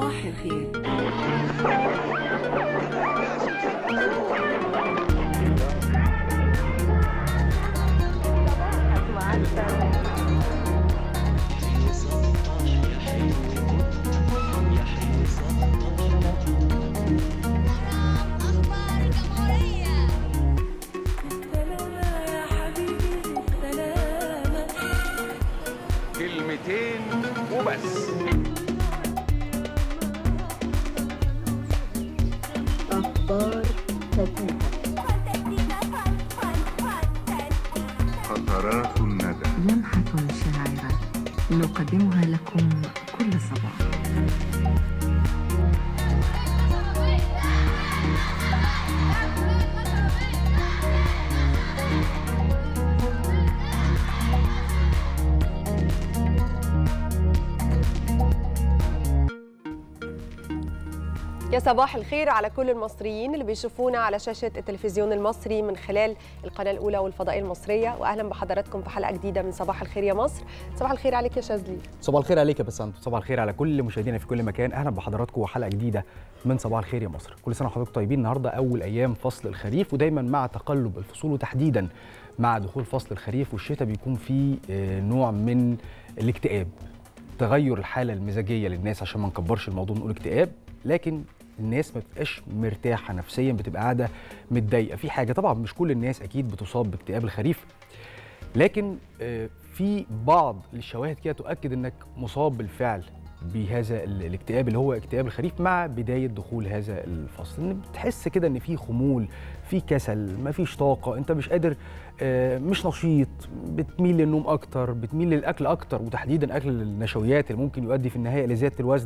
صباح الخير أخبار الجمهورية سلامة يا حبيبي سلامة كلمتين وبس قطرات الندى لمحة شاعرة نقدمها لكم كل صباح يا صباح الخير على كل المصريين اللي بيشوفونا على شاشة التلفزيون المصري من خلال القناة الأولى والفضائية المصرية وأهلا بحضراتكم في حلقة جديدة من صباح الخير يا مصر صباح الخير عليك يا شاذلي صباح الخير عليك يا بسنت صباح الخير على كل مشاهدينا في كل مكان اهلا بحضراتكم وحلقه جديده من صباح الخير يا مصر كل سنه وحضراتكم طيبين النهارده اول ايام فصل الخريف ودايما مع تقلب الفصول وتحديدا مع دخول فصل الخريف والشتاء بيكون فيه آه، نوع من الاكتئاب تغير الحاله المزاجيه للناس عشان ما نكبرش الموضوع نقول اكتئاب لكن الناس ما بتبقاش مرتاحه نفسيا بتبقى قاعده متضايقه في حاجه طبعا مش كل الناس اكيد بتصاب باكتئاب الخريف لكن آه، في بعض الشواهد كده تؤكد انك مصاب بالفعل بهذا ال- الاكتئاب اللي هو اكتئاب الخريف مع بدايه دخول هذا الفصل ان بتحس كده ان في خمول في كسل مفيش طاقه انت مش قادر آه، مش نشيط بتميل للنوم اكتر بتميل للاكل اكتر وتحديدا اكل النشويات اللي ممكن يؤدي في النهايه لزياده الوزن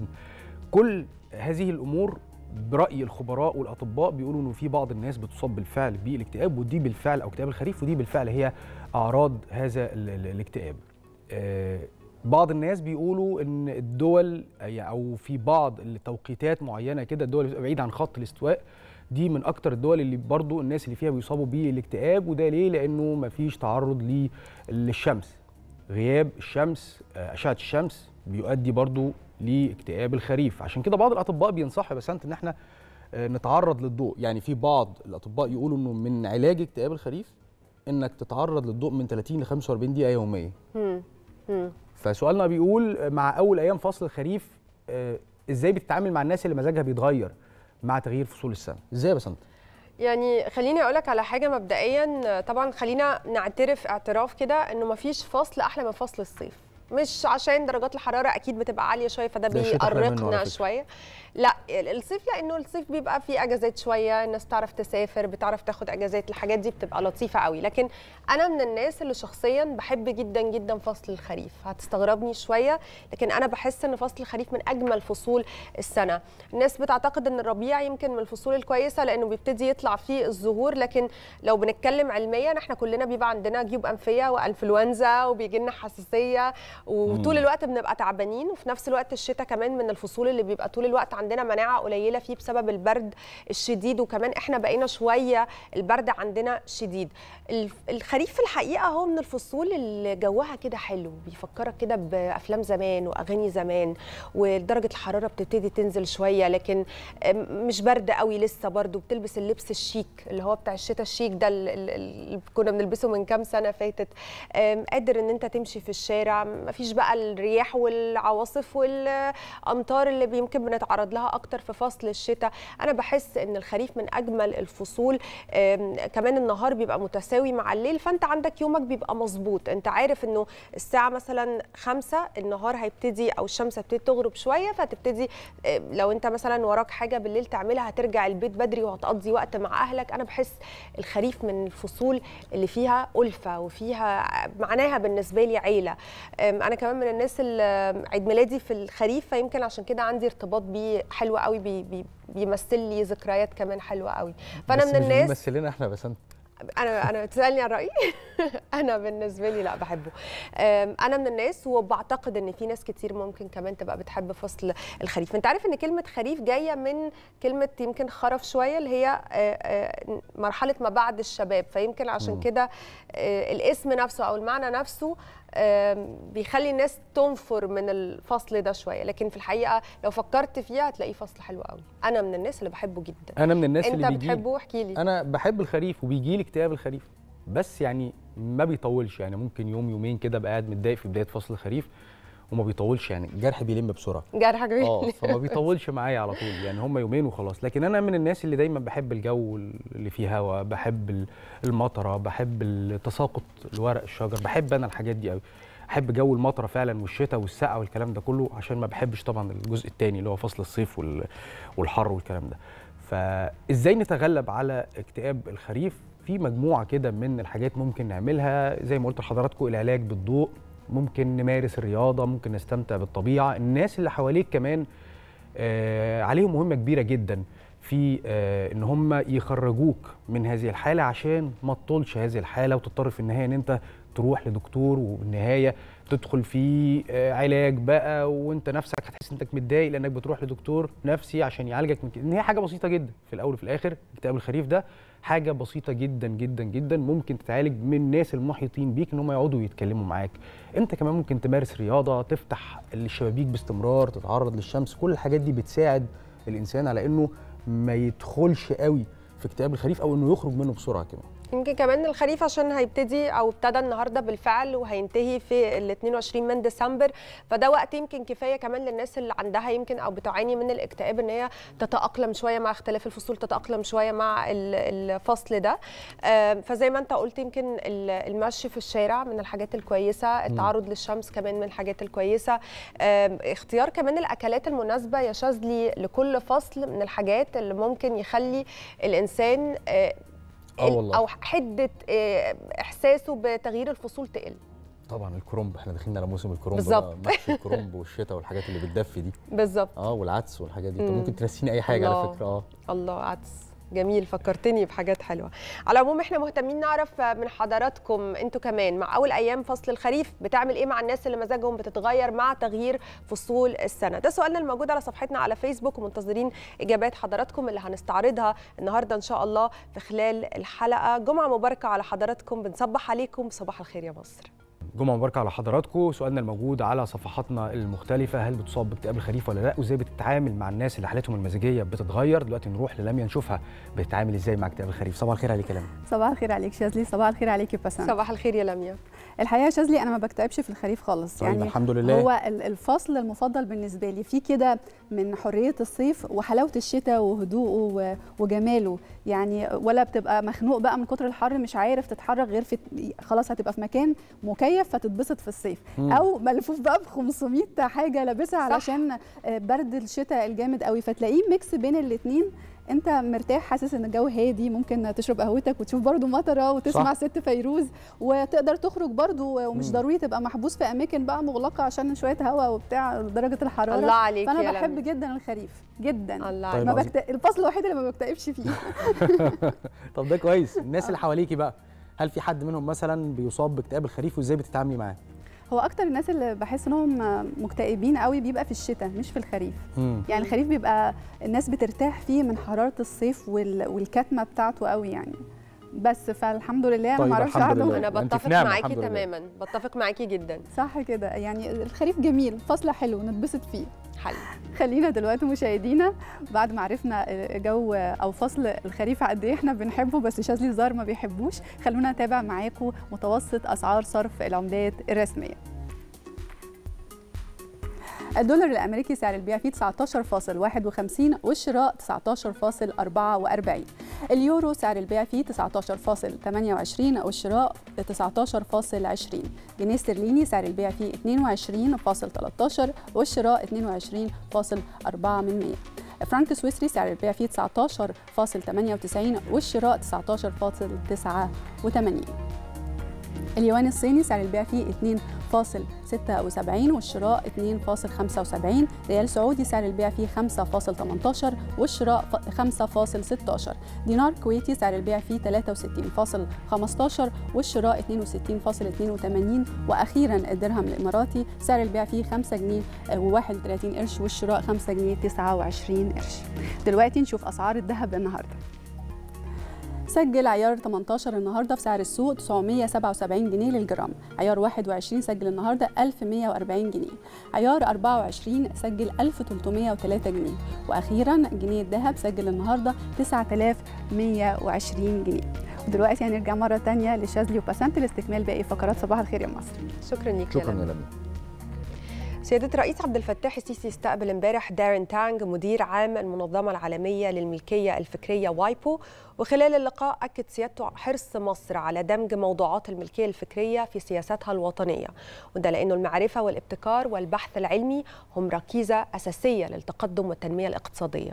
كل هذه الامور براي الخبراء والاطباء بيقولوا انه في بعض الناس بتصاب بالفعل بالاكتئاب ودي بالفعل او اكتئاب الخريف ودي بالفعل هي اعراض هذا ال- ال- الاكتئاب آه، بعض الناس بيقولوا ان الدول أي- او في بعض التوقيتات معينه كده الدول اللي بتبقى بعيده عن خط الاستواء دي من اكتر الدول اللي برضو الناس اللي فيها بيصابوا بالاكتئاب وده ليه لانه مفيش تعرض ليه- للشمس غياب الشمس آه، اشعه الشمس بيؤدي برضو لاكتئاب الخريف عشان كده بعض الاطباء بينصحوا يا بسنت ان احنا آه، نتعرض للضوء يعني في بعض الاطباء يقولوا انه من علاج اكتئاب الخريف انك تتعرض للضوء من 30 ل 45 دقيقه يوميا مم. مم. فسؤالنا بيقول مع اول ايام فصل الخريف آه، ازاي بتتعامل مع الناس اللي مزاجها بيتغير مع تغيير فصول السنه ازاي يا بسنت يعني خليني اقول لك على حاجه مبدئيا طبعا خلينا نعترف اعتراف كده انه مفيش فصل احلى من فصل الصيف مش عشان درجات الحراره اكيد بتبقى عاليه شويه فده ده الشتاء أحلى منه على بيقرقنا فكرة. شويه لا الصيف لانه الصيف بيبقى فيه اجازات شويه الناس تعرف تسافر بتعرف تاخد اجازات الحاجات دي بتبقى لطيفه قوي لكن انا من الناس اللي شخصيا بحب جدا جدا فصل الخريف هتستغربني شويه لكن انا بحس ان فصل الخريف من اجمل فصول السنه الناس بتعتقد ان الربيع يمكن من الفصول الكويسه لانه بيبتدي يطلع فيه الزهور لكن لو بنتكلم علميا احنا كلنا بيبقى عندنا جيوب انفيه وانفلونزا وبيجي لنا حساسيه وطول الوقت بنبقى تعبانين وفي نفس الوقت الشتاء كمان من الفصول اللي بيبقى طول الوقت عندنا مناعه قليله فيه بسبب البرد الشديد وكمان احنا بقينا شويه البرد عندنا شديد الف- الخريف في الحقيقه هو من الفصول اللي جوها كده حلو بيفكرك كده بافلام زمان واغاني زمان ودرجه الحراره بتبتدي تنزل شويه لكن أم، مش برد قوي لسه برضو بتلبس اللبس الشيك اللي هو بتاع الشتاء الشيك ده ال- ال- اللي كنا بنلبسه من كام سنه فاتت أم، قادر ان انت تمشي في الشارع مفيش بقى الرياح والعواصف والامطار اللي يمكن بنتعرض لها اكتر في فصل الشتاء انا بحس ان الخريف من اجمل الفصول أم، كمان النهار بيبقى متساوي مع الليل فانت عندك يومك بيبقى مظبوط انت عارف انه الساعه مثلا خمسة النهار هيبتدي او الشمس هتبتدي تغرب شويه فتبتدي أم، لو انت مثلا وراك حاجه بالليل تعملها هترجع البيت بدري وهتقضي وقت مع اهلك انا بحس الخريف من الفصول اللي فيها ألفة وفيها معناها بالنسبة لي عيلة أم، أنا كمان من الناس اللي عيد ميلادي في الخريف فيمكن عشان كده عندي ارتباط بيه حلو قوي بي بي بيمثل لي ذكريات كمان حلوة قوي فأنا بس من مش الناس بيمثل لنا احنا بس انت انا انا تسالني عن رايي انا بالنسبه لي لا بحبه أم، انا من الناس وبعتقد ان في ناس كتير ممكن كمان تبقى بتحب فصل الخريف انت عارف ان كلمه خريف جايه من كلمه يمكن خرف شويه اللي هي آه، آه، مرحله ما بعد الشباب فيمكن عشان كده آه، الاسم نفسه او المعنى نفسه آم، بيخلي الناس تنفر من الفصل ده شويه لكن في الحقيقه لو فكرت فيها هتلاقيه فصل حلو قوي انا من الناس اللي بحبه جدا انا من الناس انت اللي بيجي بتحبه احكي لي انا بحب الخريف وبيجي لي اكتئاب الخريف بس يعني ما بيطولش يعني ممكن يوم يومين كده ابقى قاعد متضايق في بدايه فصل الخريف وما بيطولش يعني الجرح بيلم بسرعه جرح اه كبير فما بيطولش معايا على طول يعني هم يومين وخلاص لكن انا من الناس اللي دايما بحب الجو اللي فيه هواء بحب ال- المطره بحب تساقط الورق الشجر بحب انا الحاجات دي قوي احب جو المطره فعلا والشتاء والسقعه والكلام ده كله عشان ما بحبش طبعا الجزء الثاني اللي هو فصل الصيف وال- والحر والكلام ده فازاي نتغلب على اكتئاب الخريف في مجموعه كده من الحاجات ممكن نعملها زي ما قلت لحضراتكم العلاج بالضوء ممكن نمارس الرياضه ممكن نستمتع بالطبيعه الناس اللي حواليك كمان آه، عليهم مهمه كبيره جدا في آه، ان هم يخرجوك من هذه الحاله عشان ما تطولش هذه الحاله وتضطر في النهايه ان انت تروح لدكتور وبالنهايه تدخل في آه، علاج بقى وانت نفسك هتحس انك متضايق لانك بتروح لدكتور نفسي عشان يعالجك من كده ان هي حاجه بسيطه جدا في الاول وفي الاخر اكتئاب الخريف ده حاجه بسيطه جدا جدا جدا ممكن تتعالج من الناس المحيطين بيك ان هم يقعدوا يتكلموا معاك انت كمان ممكن تمارس رياضه تفتح الشبابيك باستمرار تتعرض للشمس كل الحاجات دي بتساعد الانسان على انه ما يدخلش قوي في اكتئاب الخريف او انه يخرج منه بسرعه كمان يمكن كمان الخريف عشان هيبتدي او ابتدى النهارده بالفعل وهينتهي في ال 22 من ديسمبر فده وقت يمكن كفايه كمان للناس اللي عندها يمكن او بتعاني من الاكتئاب ان هي تتاقلم شويه مع اختلاف الفصول تتاقلم شويه مع ال- الفصل ده آم، فزي ما انت قلت يمكن ال- المشي في الشارع من الحاجات الكويسه التعرض للشمس كمان من الحاجات الكويسه آم، اختيار كمان الاكلات المناسبه يا شاذلي لكل فصل من الحاجات اللي ممكن يخلي الانسان آه، آه ال- والله. او حده آه، احساسه بتغيير الفصول تقل طبعا الكرنب احنا داخلين على موسم الكرنب بالظبط. بقى، محشي الكرنب والشتاء والحاجات اللي بتدفي دي بالظبط اه والعدس والحاجات دي انت مم. ممكن ترسيني اي حاجه الله. على فكره اه الله عدس جميل فكرتني بحاجات حلوه على العموم احنا مهتمين نعرف من حضراتكم انتوا كمان مع اول ايام فصل الخريف بتعمل ايه مع الناس اللي مزاجهم بتتغير مع تغيير فصول السنه ده سؤالنا الموجود على صفحتنا على فيسبوك ومنتظرين اجابات حضراتكم اللي هنستعرضها النهارده ان شاء الله في خلال الحلقه جمعه مباركه على حضراتكم بنصبح عليكم صباح الخير يا مصر جمعة مباركة على حضراتكم سؤالنا الموجود على صفحاتنا المختلفة هل بتصاب باكتئاب الخريف ولا لا وازاي بتتعامل مع الناس اللي حالتهم المزاجية بتتغير دلوقتي نروح للميا نشوفها بتتعامل ازاي مع اكتئاب الخريف صباح الخير عليك يا لميا صباح الخير عليك شاذلي صباح الخير عليك يا بسام صباح الخير يا لميا الحقيقه يا شاذلي انا ما بكتئبش في الخريف خالص طيب الحمد لله. هو ال- الفصل المفضل بالنسبه لي فيه كده من حريه الصيف وحلاوه الشتاء وهدوءه و- وجماله يعني ولا بتبقى مخنوق بقى من كتر الحر مش عارف تتحرك غير في خلاص هتبقى في مكان مكيف فتتبسط في الصيف مم. او ملفوف بقى ب 500 حاجه لابسها صح. علشان آه، برد الشتاء الجامد قوي فتلاقيه ميكس بين الاثنين انت مرتاح حاسس ان الجو هادي ممكن تشرب قهوتك وتشوف برضو مطره وتسمع صح. ست فيروز وتقدر تخرج برضو ومش مم. ضروري تبقى محبوس في اماكن بقى مغلقه عشان شويه هواء وبتاع درجه الحراره الله عليك فانا يا بحب لميا. جدا الخريف جدا الله طيب عليك ما عظيم. بكت... الفصل الوحيد اللي ما بكتئبش فيه طب ده كويس الناس اللي حواليكي بقى هل في حد منهم مثلا بيصاب باكتئاب الخريف وازاي بتتعاملي معاه هو اكتر الناس اللي بحس انهم مكتئبين قوي بيبقى في الشتاء مش في الخريف مم. يعني الخريف بيبقى الناس بترتاح فيه من حراره الصيف وال... والكتمه بتاعته قوي يعني بس فالحمد لله انا طيب، ما اعرفش الحمد اقعد لله. انا أنت في بتفق نعمة معاكي الحمد لله. تماما بتفق معاكي جدا صح كده يعني الخريف جميل فصل حلو نتبسط فيه حل خلينا دلوقتي مشاهدينا بعد ما عرفنا جو او فصل الخريف قد ايه احنا بنحبه بس شاذلي الزار ما بيحبوش خلونا نتابع معاكم متوسط اسعار صرف العملات الرسميه الدولار الامريكي سعر البيع فيه 19.51 والشراء 19.44 اليورو سعر البيع فيه 19.28 والشراء 19.20 جنيه استرليني سعر البيع فيه 22.13 والشراء 22.4 من 100 فرانك سويسري سعر البيع فيه 19.98 والشراء 19.89 اليوان الصيني سعر البيع فيه 2.76 والشراء 2.75 ريال سعودي سعر البيع فيه 5.18 والشراء 5.16 دينار كويتي سعر البيع فيه 63.15 والشراء 62.82 واخيرا الدرهم الاماراتي سعر البيع فيه 5 جنيه و31 قرش والشراء 5 جنيه 29 قرش دلوقتي نشوف اسعار الذهب النهارده سجل عيار 18 النهارده في سعر السوق 977 جنيه للجرام عيار 21 سجل النهارده 1140 جنيه عيار 24 سجل 1303 جنيه واخيرا جنيه الذهب سجل النهارده 9120 جنيه ودلوقتي هنرجع مره تانية لشاذلي وبسنت لاستكمال باقي فقرات صباح الخير يا مصر شكرا ليك شكرا يا يا لمى. لمى سيادة الرئيس عبد الفتاح السيسي استقبل امبارح دارين تانج مدير عام المنظمة العالمية للملكية الفكرية وايبو وخلال اللقاء أكد سيادته حرص مصر على دمج موضوعات الملكية الفكرية في سياساتها الوطنية وده لأنه المعرفة والابتكار والبحث العلمي هم ركيزة أساسية للتقدم والتنمية الاقتصادية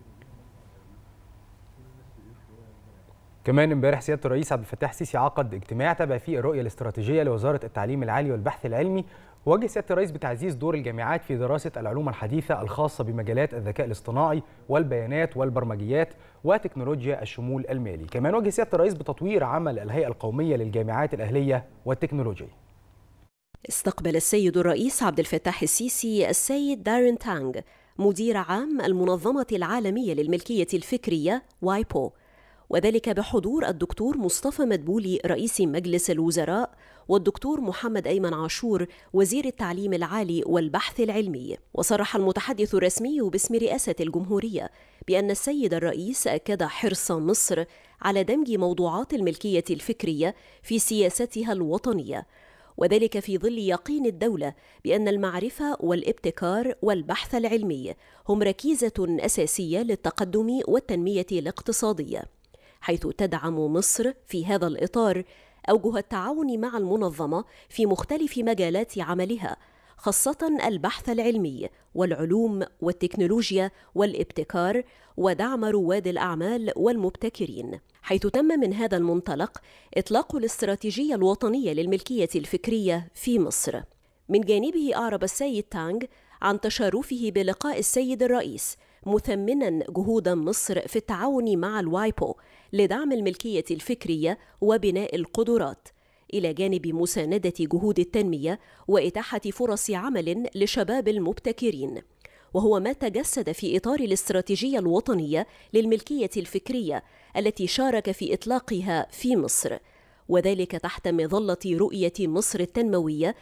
كمان امبارح سياده الرئيس عبد الفتاح السيسي عقد اجتماع تابع فيه الرؤيه الاستراتيجيه لوزاره التعليم العالي والبحث العلمي وجه سياده الرئيس بتعزيز دور الجامعات في دراسه العلوم الحديثه الخاصه بمجالات الذكاء الاصطناعي والبيانات والبرمجيات وتكنولوجيا الشمول المالي كمان وجه سياده الرئيس بتطوير عمل الهيئه القوميه للجامعات الاهليه والتكنولوجيه استقبل السيد الرئيس عبد الفتاح السيسي السيد دارين تانغ مدير عام المنظمة العالمية للملكية الفكرية وايبو وذلك بحضور الدكتور مصطفى مدبولي رئيس مجلس الوزراء والدكتور محمد أيمن عاشور وزير التعليم العالي والبحث العلمي وصرح المتحدث الرسمي باسم رئاسة الجمهورية بأن السيد الرئيس أكد حرص مصر على دمج موضوعات الملكية الفكرية في سياستها الوطنية وذلك في ظل يقين الدولة بأن المعرفة والابتكار والبحث العلمي هم ركيزة أساسية للتقدم والتنمية الاقتصادية حيث تدعم مصر في هذا الإطار أوجه التعاون مع المنظمة في مختلف مجالات عملها خاصة البحث العلمي والعلوم والتكنولوجيا والابتكار ودعم رواد الأعمال والمبتكرين حيث تم من هذا المنطلق إطلاق الاستراتيجية الوطنية للملكية الفكرية في مصر من جانبه أعرب السيد تانغ عن تشرفه بلقاء السيد الرئيس مثمنا جهود مصر في التعاون مع الوايبو لدعم الملكية الفكرية وبناء القدرات إلى جانب مساندة جهود التنمية وإتاحة فرص عمل لشباب المبتكرين وهو ما تجسد في إطار الاستراتيجية الوطنية للملكية الفكرية التي شارك في إطلاقها في مصر وذلك تحت مظلة رؤية مصر التنموية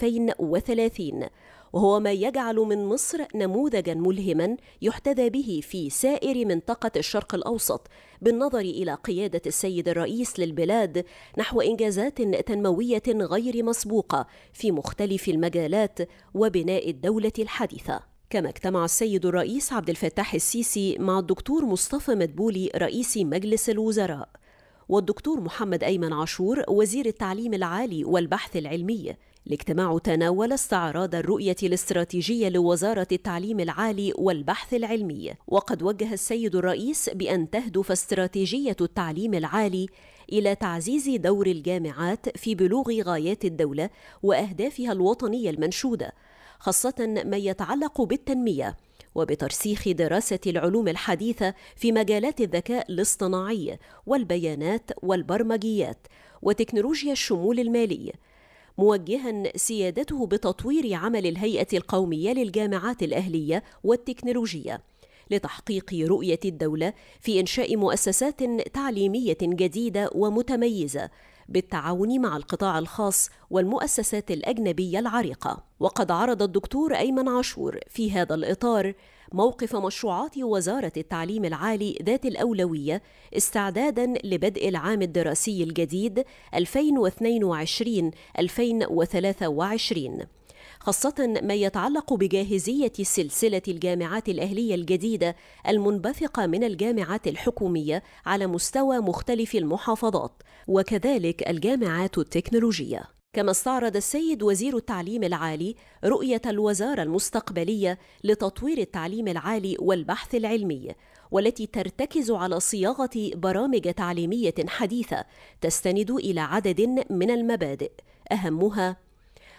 2030 وهو ما يجعل من مصر نموذجا ملهما يحتذى به في سائر منطقة الشرق الأوسط بالنظر إلى قيادة السيد الرئيس للبلاد نحو إنجازات تنموية غير مسبوقة في مختلف المجالات وبناء الدولة الحديثة كما اجتمع السيد الرئيس عبد الفتاح السيسي مع الدكتور مصطفى مدبولي رئيس مجلس الوزراء والدكتور محمد أيمن عاشور وزير التعليم العالي والبحث العلمي الاجتماع تناول استعراض الرؤية الاستراتيجية لوزارة التعليم العالي والبحث العلمي وقد وجه السيد الرئيس بأن تهدف استراتيجية التعليم العالي إلى تعزيز دور الجامعات في بلوغ غايات الدولة وأهدافها الوطنية المنشودة خاصة ما يتعلق بالتنمية وبترسيخ دراسة العلوم الحديثة في مجالات الذكاء الاصطناعي والبيانات والبرمجيات وتكنولوجيا الشمول المالي موجها سيادته بتطوير عمل الهيئة القومية للجامعات الأهلية والتكنولوجية لتحقيق رؤية الدولة في إنشاء مؤسسات تعليمية جديدة ومتميزة بالتعاون مع القطاع الخاص والمؤسسات الأجنبية العريقة وقد عرض الدكتور أيمن عاشور في هذا الإطار موقف مشروعات وزارة التعليم العالي ذات الأولوية استعدادا لبدء العام الدراسي الجديد 2022-2023 خاصة ما يتعلق بجاهزية سلسلة الجامعات الأهلية الجديدة المنبثقة من الجامعات الحكومية على مستوى مختلف المحافظات وكذلك الجامعات التكنولوجية كما استعرض السيد وزير التعليم العالي رؤية الوزارة المستقبلية لتطوير التعليم العالي والبحث العلمي والتي ترتكز على صياغة برامج تعليمية حديثة تستند إلى عدد من المبادئ أهمها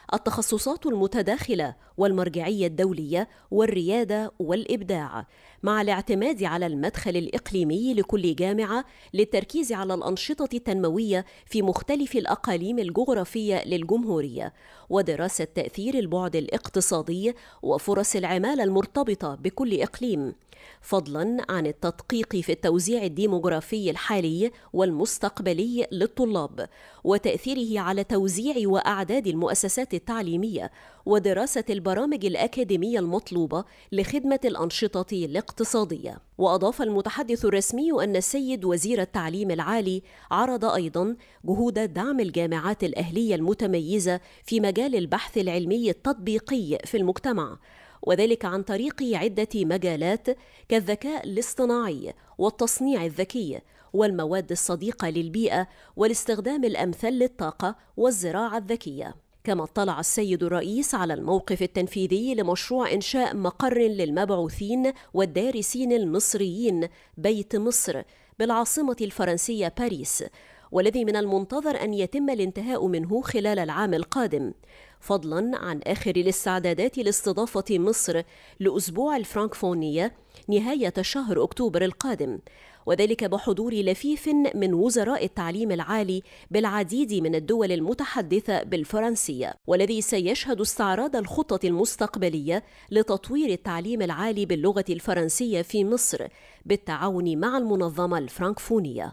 التخصصات المتداخله والمرجعيه الدوليه والرياده والابداع مع الاعتماد على المدخل الاقليمي لكل جامعه للتركيز على الانشطه التنمويه في مختلف الاقاليم الجغرافيه للجمهوريه ودراسه تاثير البعد الاقتصادي وفرص العماله المرتبطه بكل اقليم فضلا عن التدقيق في التوزيع الديموغرافي الحالي والمستقبلي للطلاب وتاثيره على توزيع واعداد المؤسسات التعليميه ودراسه البرامج الاكاديميه المطلوبه لخدمه الانشطه الاقتصاديه واضاف المتحدث الرسمي ان السيد وزير التعليم العالي عرض ايضا جهود دعم الجامعات الاهليه المتميزه في مجال البحث العلمي التطبيقي في المجتمع وذلك عن طريق عده مجالات كالذكاء الاصطناعي والتصنيع الذكي والمواد الصديقه للبيئه والاستخدام الامثل للطاقه والزراعه الذكيه كما اطلع السيد الرئيس على الموقف التنفيذي لمشروع انشاء مقر للمبعوثين والدارسين المصريين بيت مصر بالعاصمه الفرنسيه باريس والذي من المنتظر ان يتم الانتهاء منه خلال العام القادم فضلا عن اخر الاستعدادات لاستضافه مصر لاسبوع الفرانكفونيه نهايه شهر اكتوبر القادم وذلك بحضور لفيف من وزراء التعليم العالي بالعديد من الدول المتحدثه بالفرنسيه والذي سيشهد استعراض الخطط المستقبليه لتطوير التعليم العالي باللغه الفرنسيه في مصر بالتعاون مع المنظمه الفرانكفونيه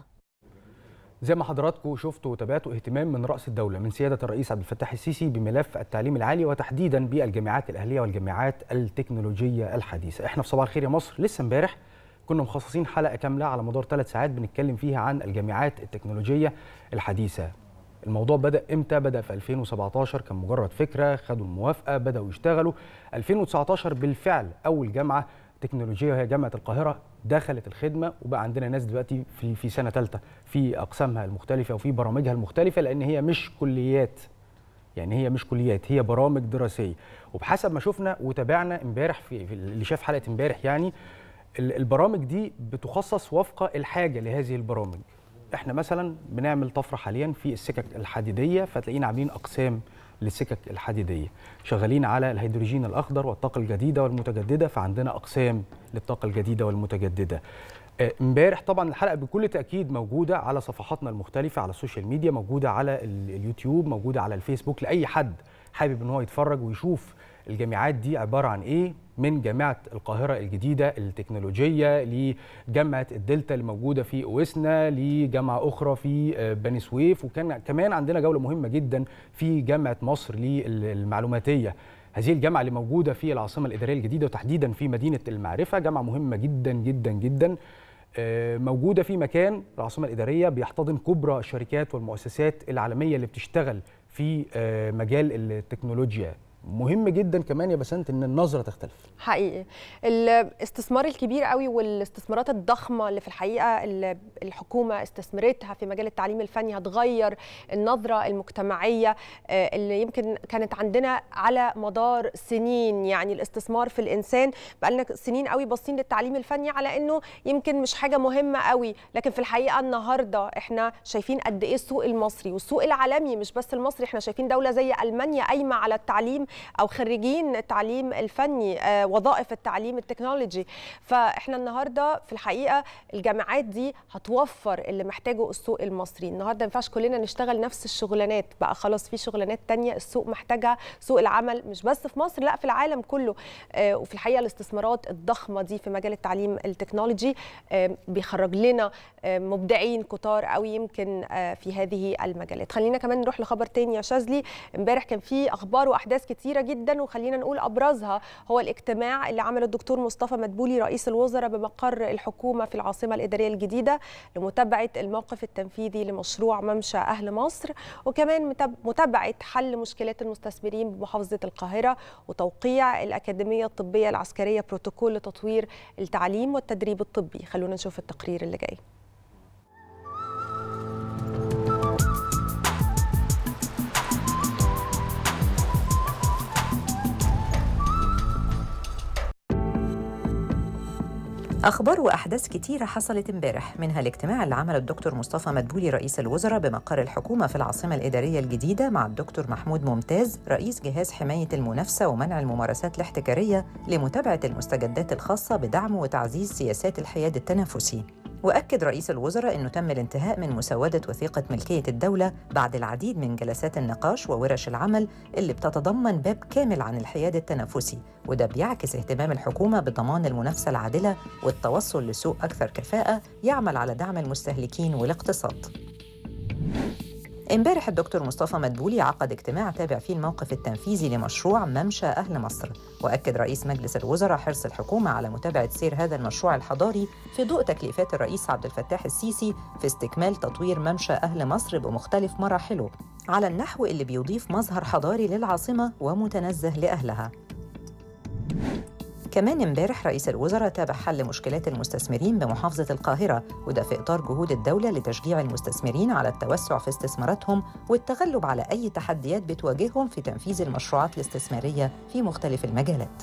زي ما حضراتكم شفتوا وتابعتوا اهتمام من رأس الدولة من سيادة الرئيس عبد الفتاح السيسي بملف التعليم العالي وتحديدا بالجامعات الأهلية والجامعات التكنولوجية الحديثة احنا في صباح الخير يا مصر لسه امبارح كنا مخصصين حلقة كاملة على مدار ثلاث ساعات بنتكلم فيها عن الجامعات التكنولوجية الحديثة الموضوع بدأ امتى؟ بدأ في 2017 كان مجرد فكرة خدوا الموافقة بدأوا يشتغلوا 2019 بالفعل أول جامعة تكنولوجية وهي جامعة القاهرة دخلت الخدمة وبقى عندنا ناس دلوقتي في في سنة ثالثة في أقسامها المختلفة وفي برامجها المختلفة لأن هي مش كليات يعني هي مش كليات هي برامج دراسية وبحسب ما شفنا وتابعنا امبارح في, في اللي شاف حلقة امبارح يعني ال- البرامج دي بتخصص وفق الحاجة لهذه البرامج احنا مثلا بنعمل طفرة حاليا في السكك الحديدية فتلاقينا عاملين أقسام للسكك الحديدية شغالين على الهيدروجين الأخضر والطاقة الجديدة والمتجددة فعندنا أقسام للطاقة الجديدة والمتجددة آه، امبارح طبعا الحلقة بكل تأكيد موجودة على صفحاتنا المختلفة على السوشيال ميديا موجودة على ال- اليوتيوب موجودة على الفيسبوك لأي حد حابب ان هو يتفرج ويشوف الجامعات دي عبارة عن ايه من جامعة القاهرة الجديدة التكنولوجية لجامعة الدلتا اللي موجودة في أوسنا لجامعة أخرى في آه، بني سويف وكان كمان عندنا جولة مهمة جدا في جامعة مصر للمعلوماتية هذه الجامعة اللي موجودة في العاصمة الإدارية الجديدة وتحديدا في مدينة المعرفة جامعة مهمة جدا جدا جدا آه، موجودة في مكان العاصمة الإدارية بيحتضن كبرى الشركات والمؤسسات العالمية اللي بتشتغل في آه، مجال التكنولوجيا مهم جدا كمان يا بسنت ان النظره تختلف حقيقي الاستثمار الكبير قوي والاستثمارات الضخمه اللي في الحقيقه اللي الحكومه استثمرتها في مجال التعليم الفني هتغير النظره المجتمعيه آه، اللي يمكن كانت عندنا على مدار سنين يعني الاستثمار في الانسان بقالنا سنين قوي باصين للتعليم الفني على انه يمكن مش حاجه مهمه قوي لكن في الحقيقه النهارده احنا شايفين قد ايه السوق المصري والسوق العالمي مش بس المصري احنا شايفين دوله زي المانيا قايمه على التعليم او خريجين التعليم الفني آه، وظائف التعليم التكنولوجي فاحنا النهارده في الحقيقه الجامعات دي هتوفر اللي محتاجه السوق المصري النهارده ما ينفعش كلنا نشتغل نفس الشغلانات بقى خلاص في شغلانات تانية السوق محتاجها سوق العمل مش بس في مصر لا في العالم كله آه، وفي الحقيقه الاستثمارات الضخمه دي في مجال التعليم التكنولوجي آه، بيخرج لنا آه، مبدعين كتار قوي يمكن آه، في هذه المجالات خلينا كمان نروح لخبر تاني يا شاذلي امبارح كان في اخبار واحداث كتيره جدا وخلينا نقول ابرزها هو الاجتماع اللي عمله الدكتور مصطفى مدبولي رئيس الوزراء بمقر الحكومه في العاصمه الاداريه الجديده لمتابعه الموقف التنفيذي لمشروع ممشى اهل مصر وكمان متاب- متابعه حل مشكلات المستثمرين بمحافظه القاهره وتوقيع الاكاديميه الطبيه العسكريه بروتوكول لتطوير التعليم والتدريب الطبي خلونا نشوف التقرير اللي جاي أخبار وأحداث كتيرة حصلت امبارح منها الاجتماع اللي عمله الدكتور مصطفى مدبولي رئيس الوزراء بمقر الحكومة في العاصمة الإدارية الجديدة مع الدكتور محمود ممتاز رئيس جهاز حماية المنافسة ومنع الممارسات الاحتكارية لمتابعة المستجدات الخاصة بدعم وتعزيز سياسات الحياد التنافسي وأكد رئيس الوزراء أنه تم الانتهاء من مسودة وثيقة ملكية الدولة بعد العديد من جلسات النقاش وورش العمل اللي بتتضمن باب كامل عن الحياد التنافسي وده بيعكس اهتمام الحكومة بضمان المنافسة العادلة والتوصل لسوق أكثر كفاءة يعمل على دعم المستهلكين والاقتصاد امبارح الدكتور مصطفى مدبولي عقد اجتماع تابع فيه الموقف التنفيذي لمشروع ممشى أهل مصر وأكد رئيس مجلس الوزراء حرص الحكومة على متابعة سير هذا المشروع الحضاري في ضوء تكليفات الرئيس عبد الفتاح السيسي في استكمال تطوير ممشى أهل مصر بمختلف مراحله على النحو اللي بيضيف مظهر حضاري للعاصمة ومتنزه لأهلها كمان امبارح رئيس الوزراء تابع حل مشكلات المستثمرين بمحافظة القاهرة وده في إطار جهود الدولة لتشجيع المستثمرين على التوسع في استثماراتهم والتغلب على أي تحديات بتواجههم في تنفيذ المشروعات الاستثمارية في مختلف المجالات.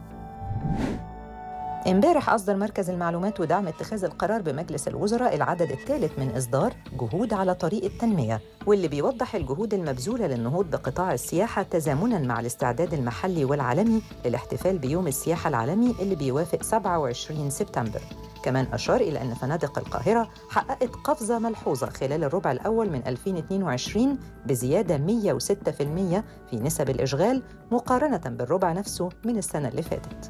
امبارح أصدر مركز المعلومات ودعم اتخاذ القرار بمجلس الوزراء العدد الثالث من إصدار جهود على طريق التنمية واللي بيوضح الجهود المبذولة للنهوض بقطاع السياحة تزامناً مع الاستعداد المحلي والعالمي للاحتفال بيوم السياحة العالمي اللي بيوافق 27 سبتمبر كمان أشار إلى أن فنادق القاهرة حققت قفزة ملحوظة خلال الربع الأول من 2022 بزيادة 106% في نسب الإشغال مقارنة بالربع نفسه من السنة اللي فاتت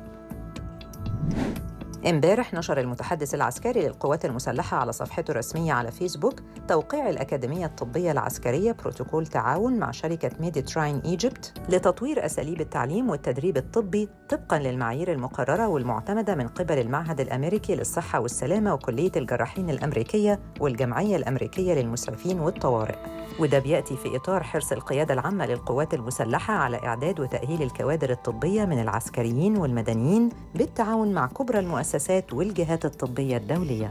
امبارح نشر المتحدث العسكري للقوات المسلحة على صفحته الرسمية على فيسبوك توقيع الأكاديمية الطبية العسكرية بروتوكول تعاون مع شركة ميديتراين ايجيبت لتطوير أساليب التعليم والتدريب الطبي طبقاً للمعايير المقررة والمعتمدة من قبل المعهد الأمريكي للصحة والسلامة وكلية الجراحين الأمريكية والجمعية الأمريكية للمسعفين والطوارئ وده بيأتي في إطار حرص القيادة العامة للقوات المسلحة على إعداد وتأهيل الكوادر الطبية من العسكريين والمدنيين بالتعاون مع كبرى المؤسسات والجهات الطبية الدولية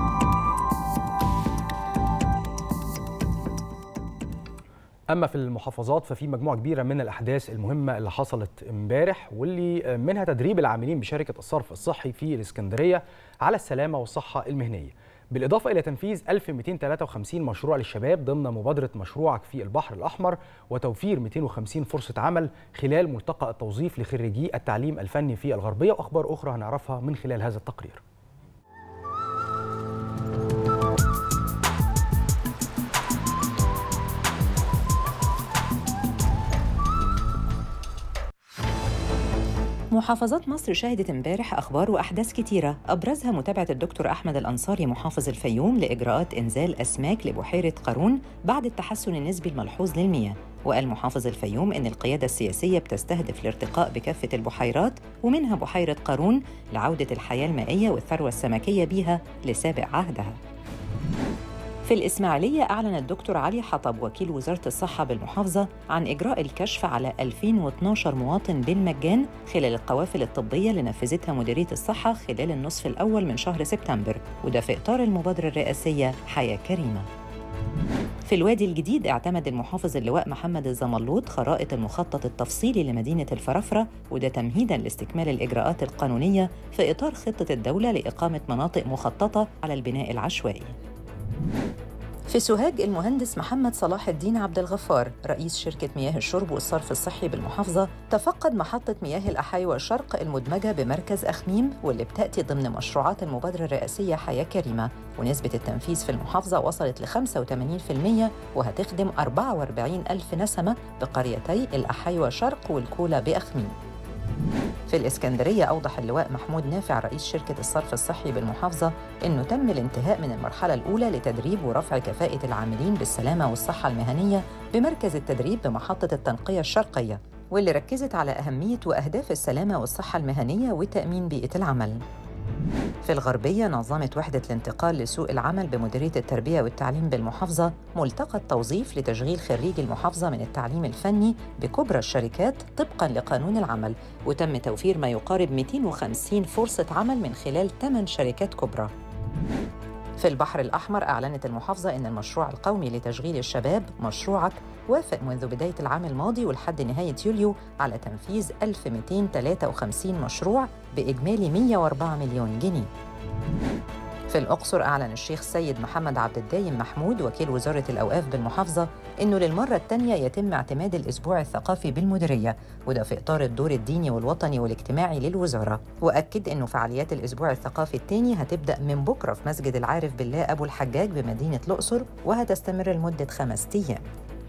اما في المحافظات ففي مجموعه كبيره من الاحداث المهمه اللي حصلت امبارح واللي منها تدريب العاملين بشركه الصرف الصحي في الاسكندريه على السلامه والصحه المهنيه بالاضافه الى تنفيذ 1253 مشروع للشباب ضمن مبادره مشروعك في البحر الاحمر وتوفير 250 فرصه عمل خلال ملتقى التوظيف لخريجي التعليم الفني في الغربيه واخبار اخرى هنعرفها من خلال هذا التقرير محافظات مصر شهدت امبارح اخبار واحداث كتيره ابرزها متابعه الدكتور احمد الانصاري محافظ الفيوم لاجراءات انزال اسماك لبحيره قارون بعد التحسن النسبي الملحوظ للمياه وقال محافظ الفيوم ان القياده السياسيه بتستهدف الارتقاء بكافه البحيرات ومنها بحيره قارون لعوده الحياه المائيه والثروه السمكيه بها لسابق عهدها في الإسماعيلية أعلن الدكتور علي حطب وكيل وزارة الصحة بالمحافظة عن إجراء الكشف على 2012 مواطن بالمجان خلال القوافل الطبية اللي نفذتها مديرية الصحة خلال النصف الأول من شهر سبتمبر وده في إطار المبادرة الرئاسية حياة كريمة في الوادي الجديد اعتمد المحافظ اللواء محمد الزملوط خرائط المخطط التفصيلي لمدينة الفرافرة وده تمهيداً لاستكمال الإجراءات القانونية في إطار خطة الدولة لإقامة مناطق مخططة على البناء العشوائي في سوهاج المهندس محمد صلاح الدين عبد الغفار رئيس شركة مياه الشرب والصرف الصحي بالمحافظة تفقد محطة مياه الأحايوة الشرق المدمجة بمركز أخميم واللي بتأتي ضمن مشروعات المبادرة الرئاسية حياة كريمة ونسبة التنفيذ في المحافظة وصلت ل 85% وهتخدم 44 ألف نسمة بقريتي الأحايوة شرق والكولا بأخميم في الإسكندرية أوضح اللواء محمود نافع رئيس شركة الصرف الصحي بالمحافظة أنه تم الانتهاء من المرحلة الأولى لتدريب ورفع كفاءة العاملين بالسلامة والصحة المهنية بمركز التدريب بمحطة التنقية الشرقية واللي ركزت على أهمية وأهداف السلامة والصحة المهنية وتأمين بيئة العمل في الغربية نظمت وحدة الانتقال لسوق العمل بمديرية التربية والتعليم بالمحافظة ملتقى التوظيف لتشغيل خريجي المحافظة من التعليم الفني بكبرى الشركات طبقاً لقانون العمل وتم توفير ما يقارب 250 فرصة عمل من خلال 8 شركات كبرى في البحر الأحمر أعلنت المحافظة أن المشروع القومي لتشغيل الشباب مشروعك وافق منذ بداية العام الماضي ولحد نهاية يوليو على تنفيذ 1253 مشروع بإجمالي 104 مليون جنيه في الأقصر أعلن الشيخ سيد محمد عبد الدايم محمود وكيل وزارة الأوقاف بالمحافظة إنه للمرة الثانية يتم اعتماد الأسبوع الثقافي بالمديرية وده في إطار الدور الديني والوطني والاجتماعي للوزارة وأكد إنه فعاليات الأسبوع الثقافي الثاني هتبدأ من بكرة في مسجد العارف بالله أبو الحجاج بمدينة الأقصر وهتستمر لمدة خمس أيام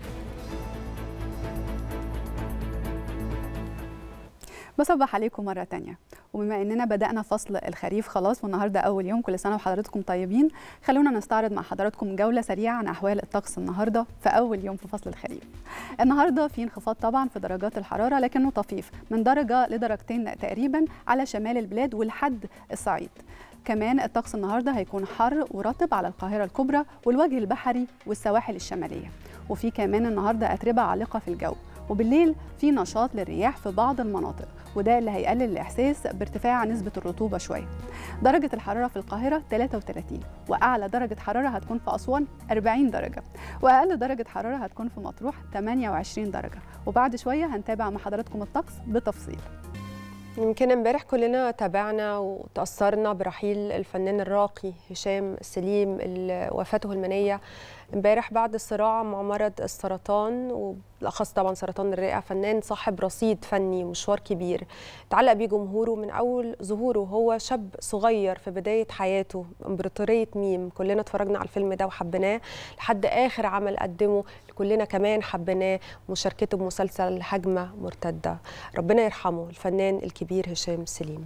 بصبح عليكم مرة تانية وبما اننا بدأنا فصل الخريف خلاص والنهارده أول يوم كل سنة وحضراتكم طيبين خلونا نستعرض مع حضراتكم جولة سريعة عن أحوال الطقس النهارده في أول يوم في فصل الخريف. النهارده في انخفاض طبعا في درجات الحرارة لكنه طفيف من درجة لدرجتين تقريبا على شمال البلاد ولحد الصعيد. كمان الطقس النهارده هيكون حر ورطب على القاهرة الكبرى والوجه البحري والسواحل الشمالية. وفي كمان النهارده أتربة عالقة في الجو وبالليل في نشاط للرياح في بعض المناطق وده اللي هيقلل الإحساس بارتفاع نسبة الرطوبة شوية درجة الحرارة في القاهرة 33 وأعلى درجة حرارة هتكون في أسوان 40 درجة وأقل درجة حرارة هتكون في مطروح 28 درجة وبعد شوية هنتابع مع حضراتكم الطقس بتفصيل يمكن امبارح كلنا تابعنا وتأثرنا برحيل الفنان الراقي هشام سليم اللي وفاته المنية امبارح بعد الصراع مع مرض السرطان وبالأخص طبعا سرطان الرئة فنان صاحب رصيد فني مشوار كبير تعلق بيه جمهوره من أول ظهوره هو شاب صغير في بداية حياته إمبراطورية ميم كلنا اتفرجنا على الفيلم ده وحبيناه لحد آخر عمل قدمه كلنا كمان حبيناه مشاركته بمسلسل هجمة مرتدة ربنا يرحمه الفنان الكبير هشام سليم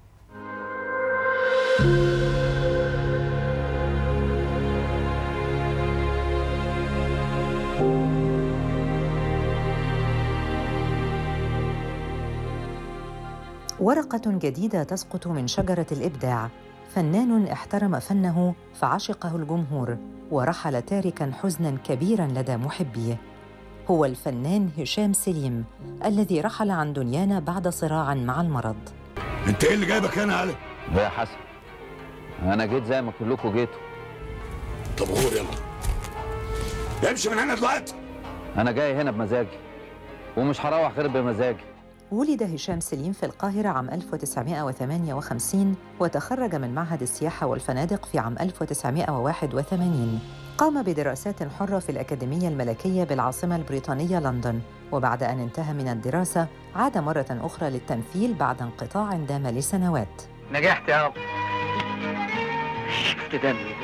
ورقة جديدة تسقط من شجرة الإبداع فنان احترم فنه فعشقه الجمهور ورحل تاركا حزنا كبيرا لدى محبيه هو الفنان هشام سليم الذي رحل عن دنيانا بعد صراع مع المرض انت ايه اللي جايبك هنا يا علي؟ يا حسن انا جيت زي ما كلكم جيتوا طب غور يلا امشي من هنا دلوقتي انا جاي هنا بمزاجي ومش هروح غير بمزاجي ولد هشام سليم في القاهرة عام 1958 وتخرج من معهد السياحة والفنادق في عام 1981 قام بدراسات حرة في الأكاديمية الملكية بالعاصمة البريطانية لندن وبعد أن انتهى من الدراسة عاد مرة أخرى للتمثيل بعد انقطاع دام لسنوات نجحت يا رب شفت دمي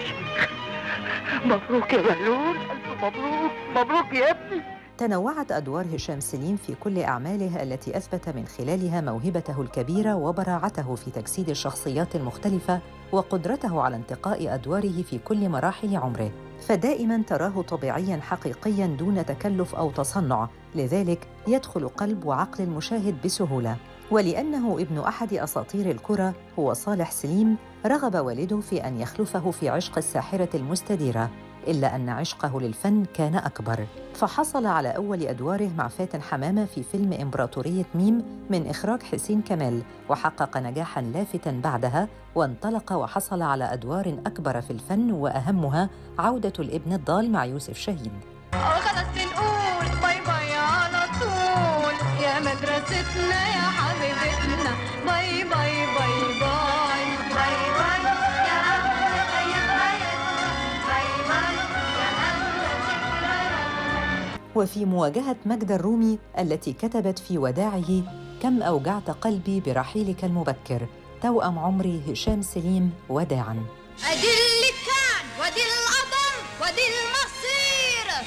مبروك يا بهلول ألف مبروك مبروك يا ابني تنوعت أدوار هشام سليم في كل أعماله التي أثبت من خلالها موهبته الكبيرة وبراعته في تجسيد الشخصيات المختلفة وقدرته على انتقاء أدواره في كل مراحل عمره فدائما تراه طبيعيا حقيقيا دون تكلف أو تصنع لذلك يدخل قلب وعقل المشاهد بسهولة ولأنه ابن أحد أساطير الكرة هو صالح سليم رغب والده في أن يخلفه في عشق الساحرة المستديرة إلا أن عشقه للفن كان أكبر فحصل على أول أدواره مع فاتن حمامة في فيلم إمبراطورية ميم من إخراج حسين كمال وحقق نجاحاً لافتا بعدها وانطلق وحصل على أدوار أكبر في الفن وأهمها عودة الابن الضال مع يوسف شاهين خلاص نقول باي باي على طول يا مدرستنا يا حبيبتنا باي باي باي باي باي باي يا أحلى أيام حياتنا باي باي يا أحلى وفي مواجهة مجد الرومي التي كتبت في وداعه كم أوجعت قلبي برحيلك المبكر توأم عمري هشام سليم وداعاً أدي اللي كان ودي القدر ودي المصير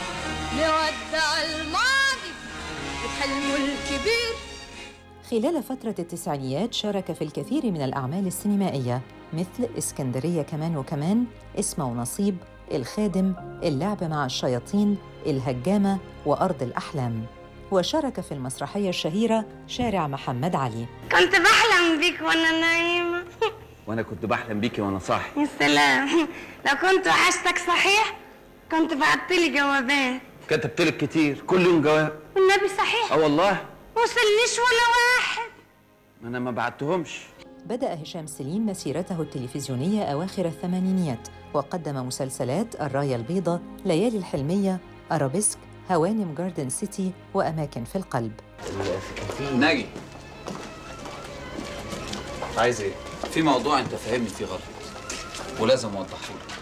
نودع الماضي بحلمه الكبير خلال فترة التسعينيات شارك في الكثير من الأعمال السينمائية مثل اسكندرية كمان وكمان اسم ونصيب الخادم اللعب مع الشياطين الهجامة وأرض الأحلام وشارك في المسرحية الشهيرة شارع محمد علي كنت بحلم بيك وانا نايمة وانا كنت بحلم بيكي وانا صاحي يا سلام لو كنت وحشتك صحيح كنت بعتلي جوابات كتبت لك كتير كل يوم جواب والنبي صحيح اه والله وصلنيش ولا واحد ما انا ما بعتهمش بدأ هشام سليم مسيرته التلفزيونية أواخر الثمانينيات وقدم مسلسلات الراية البيضاء ليالي الحلمية أرابيسك هوانم جاردن سيتي وأماكن في القلب ناجي عايز ايه في موضوع انت فاهمني فيه غلط ولازم اوضحه لك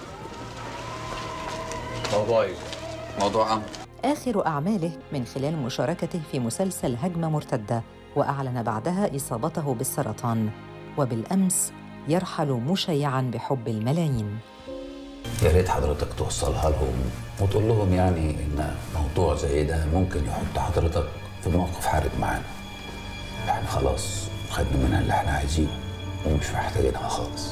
موضوع ايه؟ موضوع امر آخر أعماله من خلال مشاركته في مسلسل هجمة مرتدة وأعلن بعدها إصابته بالسرطان وبالأمس يرحل مشيعا بحب الملايين يا ريت حضرتك توصلها لهم وتقول لهم يعني ان موضوع زي ده ممكن يحط حضرتك في موقف حرج معانا احنا خلاص خدنا منها اللي احنا عايزينه ومش محتاجينها خالص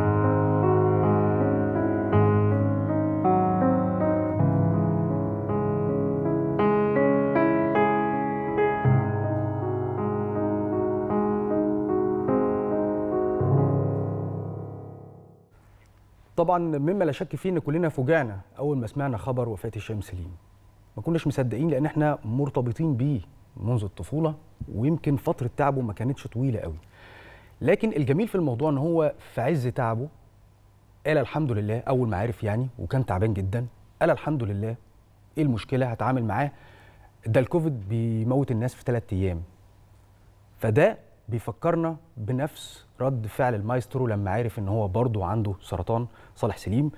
طبعا مما لا شك فيه ان كلنا فوجئنا اول ما سمعنا خبر وفاه هشام سليم ما كناش مصدقين لان احنا مرتبطين بيه منذ الطفوله ويمكن فتره تعبه ما كانتش طويله قوي لكن الجميل في الموضوع ان هو في عز تعبه قال الحمد لله اول ما عرف يعني وكان تعبان جدا قال الحمد لله ايه المشكله هتعامل معاه ده الكوفيد بيموت الناس في ثلاث ايام فده بيفكرنا بنفس رد فعل المايسترو لما عرف ان هو برضه عنده سرطان صالح سليم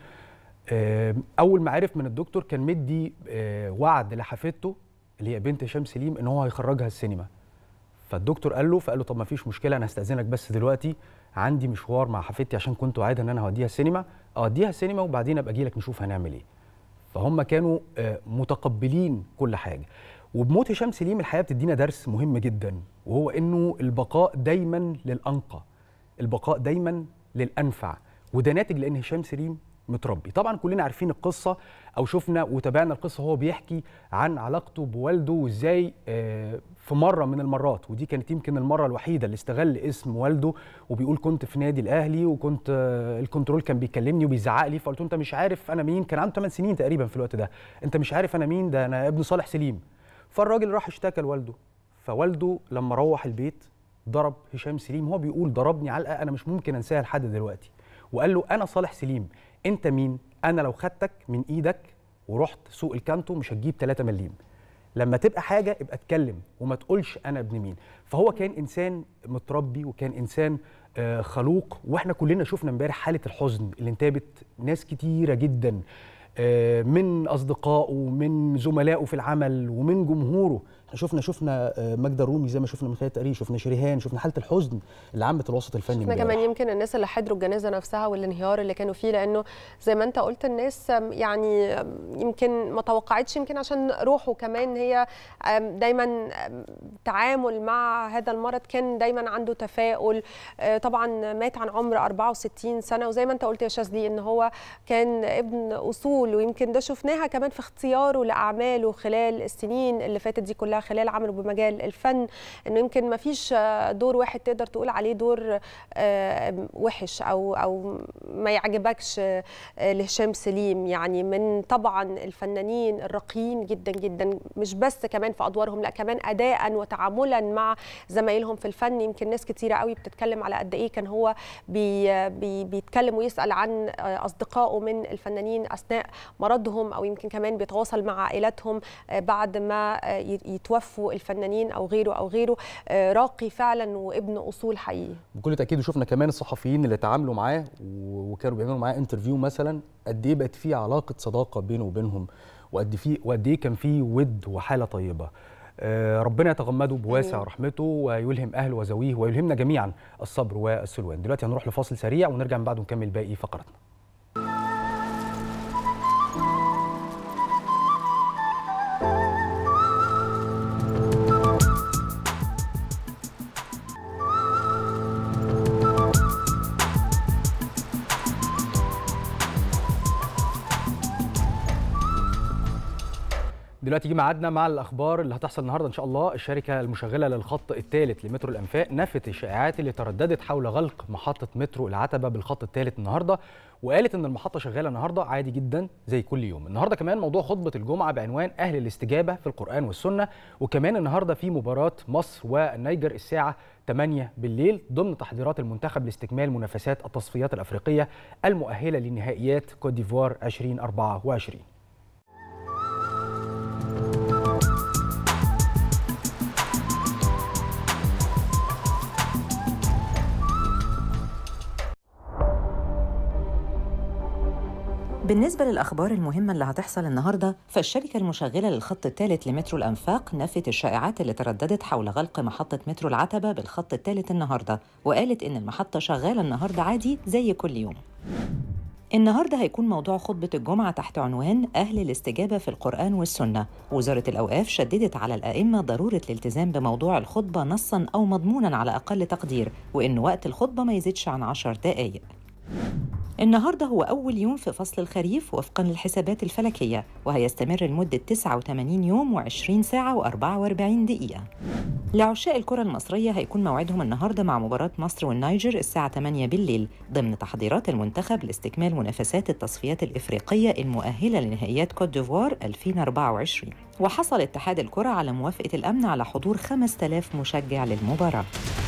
آه، اول ما عرف من الدكتور كان مدي آه، وعد لحفيدته اللي هي بنت هشام سليم ان هو هيخرجها السينما فالدكتور قال له فقال له طب ما فيش مشكله انا هستاذنك بس دلوقتي عندي مشوار مع حفيدتي عشان كنت وعد ان انا هوديها السينما اوديها السينما وبعدين ابقى اجي لك نشوف هنعمل ايه فهم كانوا آه، متقبلين كل حاجه وبموت هشام سليم الحياه بتدينا درس مهم جدا وهو انه البقاء دايما للانقى البقاء دايما للانفع وده ناتج لان هشام سليم متربي طبعا كلنا عارفين القصه او شفنا وتابعنا القصه وهو بيحكي عن علاقته بوالده وازاي آه، في مره من المرات ودي كانت يمكن المره الوحيده اللي استغل اسم والده وبيقول كنت في نادي الاهلي وكنت آه، الكنترول كان بيكلمني وبيزعق لي فقلت له انت مش عارف انا مين كان عنده 8 سنين تقريبا في الوقت ده انت مش عارف انا مين ده انا ابن صالح سليم فالراجل راح اشتكى لوالده فوالده لما روح البيت ضرب هشام سليم هو بيقول ضربني علقه انا مش ممكن انساها لحد دلوقتي وقال له انا صالح سليم انت مين انا لو خدتك من ايدك ورحت سوق الكانتو مش هتجيب 3 مليم لما تبقى حاجه ابقى اتكلم وما تقولش انا ابن مين فهو كان انسان متربي وكان انسان آه، خلوق واحنا كلنا شفنا امبارح حاله الحزن اللي انتابت ناس كتيره جدا آه، من اصدقائه من زملائه في العمل ومن جمهوره احنا شفنا شفنا آه، ماجدة الرومي زي ما شفنا من خلال التقرير شفنا شريهان شفنا حاله الحزن اللي عمت الوسط الفني احنا امبارح. كمان يمكن الناس اللي حضروا الجنازه نفسها والانهيار اللي كانوا فيه لانه زي ما انت قلت الناس أم، يعني أم، يمكن ما توقعتش يمكن عشان روحه كمان هي أم، دايما أم، تعامل مع هذا المرض كان دايما عنده تفاؤل آه، طبعا مات عن عمر 64 سنه وزي ما انت قلت يا شاذلي ان هو كان ابن اصول ويمكن ده شفناها كمان في اختياره لاعماله خلال السنين اللي فاتت دي كلها خلال عمله بمجال الفن انه يمكن ما فيش آه، دور واحد تقدر تقول عليه دور آه، وحش او او ما يعجبكش آه، لهشام سليم يعني من طبعا الفنانين الراقيين جدا جدا مش بس كمان في ادوارهم لا كمان اداء وتعاملا مع زمايلهم في الفن يمكن ناس كتيره قوي بتتكلم على قد ايه كان هو بي بي بيتكلم ويسال عن آه، اصدقائه من الفنانين اثناء مرضهم او يمكن كمان بيتواصل مع عائلاتهم آه، بعد ما آه، ي- يتوفوا الفنانين او غيره او غيره آه، راقي فعلا وابن اصول حقيقي بكل تاكيد وشفنا كمان الصحفيين اللي تعاملوا معاه و- وكانوا بيعملوا معاه انترفيو مثلا قد ايه بقت في علاقه صداقه بينه وبينهم وقد في وقد ايه كان في ود وحاله طيبه آه، ربنا يتغمده بواسع آمين. رحمته ويلهم اهله وذويه ويلهمنا جميعا الصبر والسلوان دلوقتي هنروح لفاصل سريع ونرجع من بعده نكمل باقي فقراتنا دلوقتي جه ميعادنا مع الاخبار اللي هتحصل النهارده ان شاء الله الشركه المشغله للخط الثالث لمترو الانفاق نفت الشائعات اللي ترددت حول غلق محطه مترو العتبه بالخط الثالث النهارده وقالت ان المحطه شغاله النهارده عادي جدا زي كل يوم النهارده كمان موضوع خطبه الجمعه بعنوان اهل الاستجابه في القران والسنه وكمان النهارده في مباراه مصر والنيجر الساعه 8 بالليل ضمن تحضيرات المنتخب لاستكمال منافسات التصفيات الافريقيه المؤهله لنهائيات كوت ديفوار 2024 بالنسبة للأخبار المهمة اللي هتحصل النهاردة فالشركة المشغلة للخط الثالث لمترو الأنفاق نفت الشائعات اللي ترددت حول غلق محطة مترو العتبة بالخط الثالث النهاردة وقالت إن المحطة شغالة النهاردة عادي زي كل يوم النهارده هيكون موضوع خطبة الجمعة تحت عنوان أهل الاستجابة في القرآن والسنة. وزارة الأوقاف شددت على الأئمة ضرورة الالتزام بموضوع الخطبة نصا أو مضمونا على أقل تقدير، وإن وقت الخطبة ما يزيدش عن عشر دقايق. النهارده هو أول يوم في فصل الخريف وفقا للحسابات الفلكية وهيستمر لمدة 89 يوم و20 ساعة و44 دقيقة. لعشاق الكرة المصرية هيكون موعدهم النهارده مع مباراة مصر والنيجر الساعة 8 بالليل ضمن تحضيرات المنتخب لاستكمال منافسات التصفيات الإفريقية المؤهلة لنهائيات كوت ديفوار 2024 وحصل اتحاد الكرة على موافقة الأمن على حضور 5000 مشجع للمباراة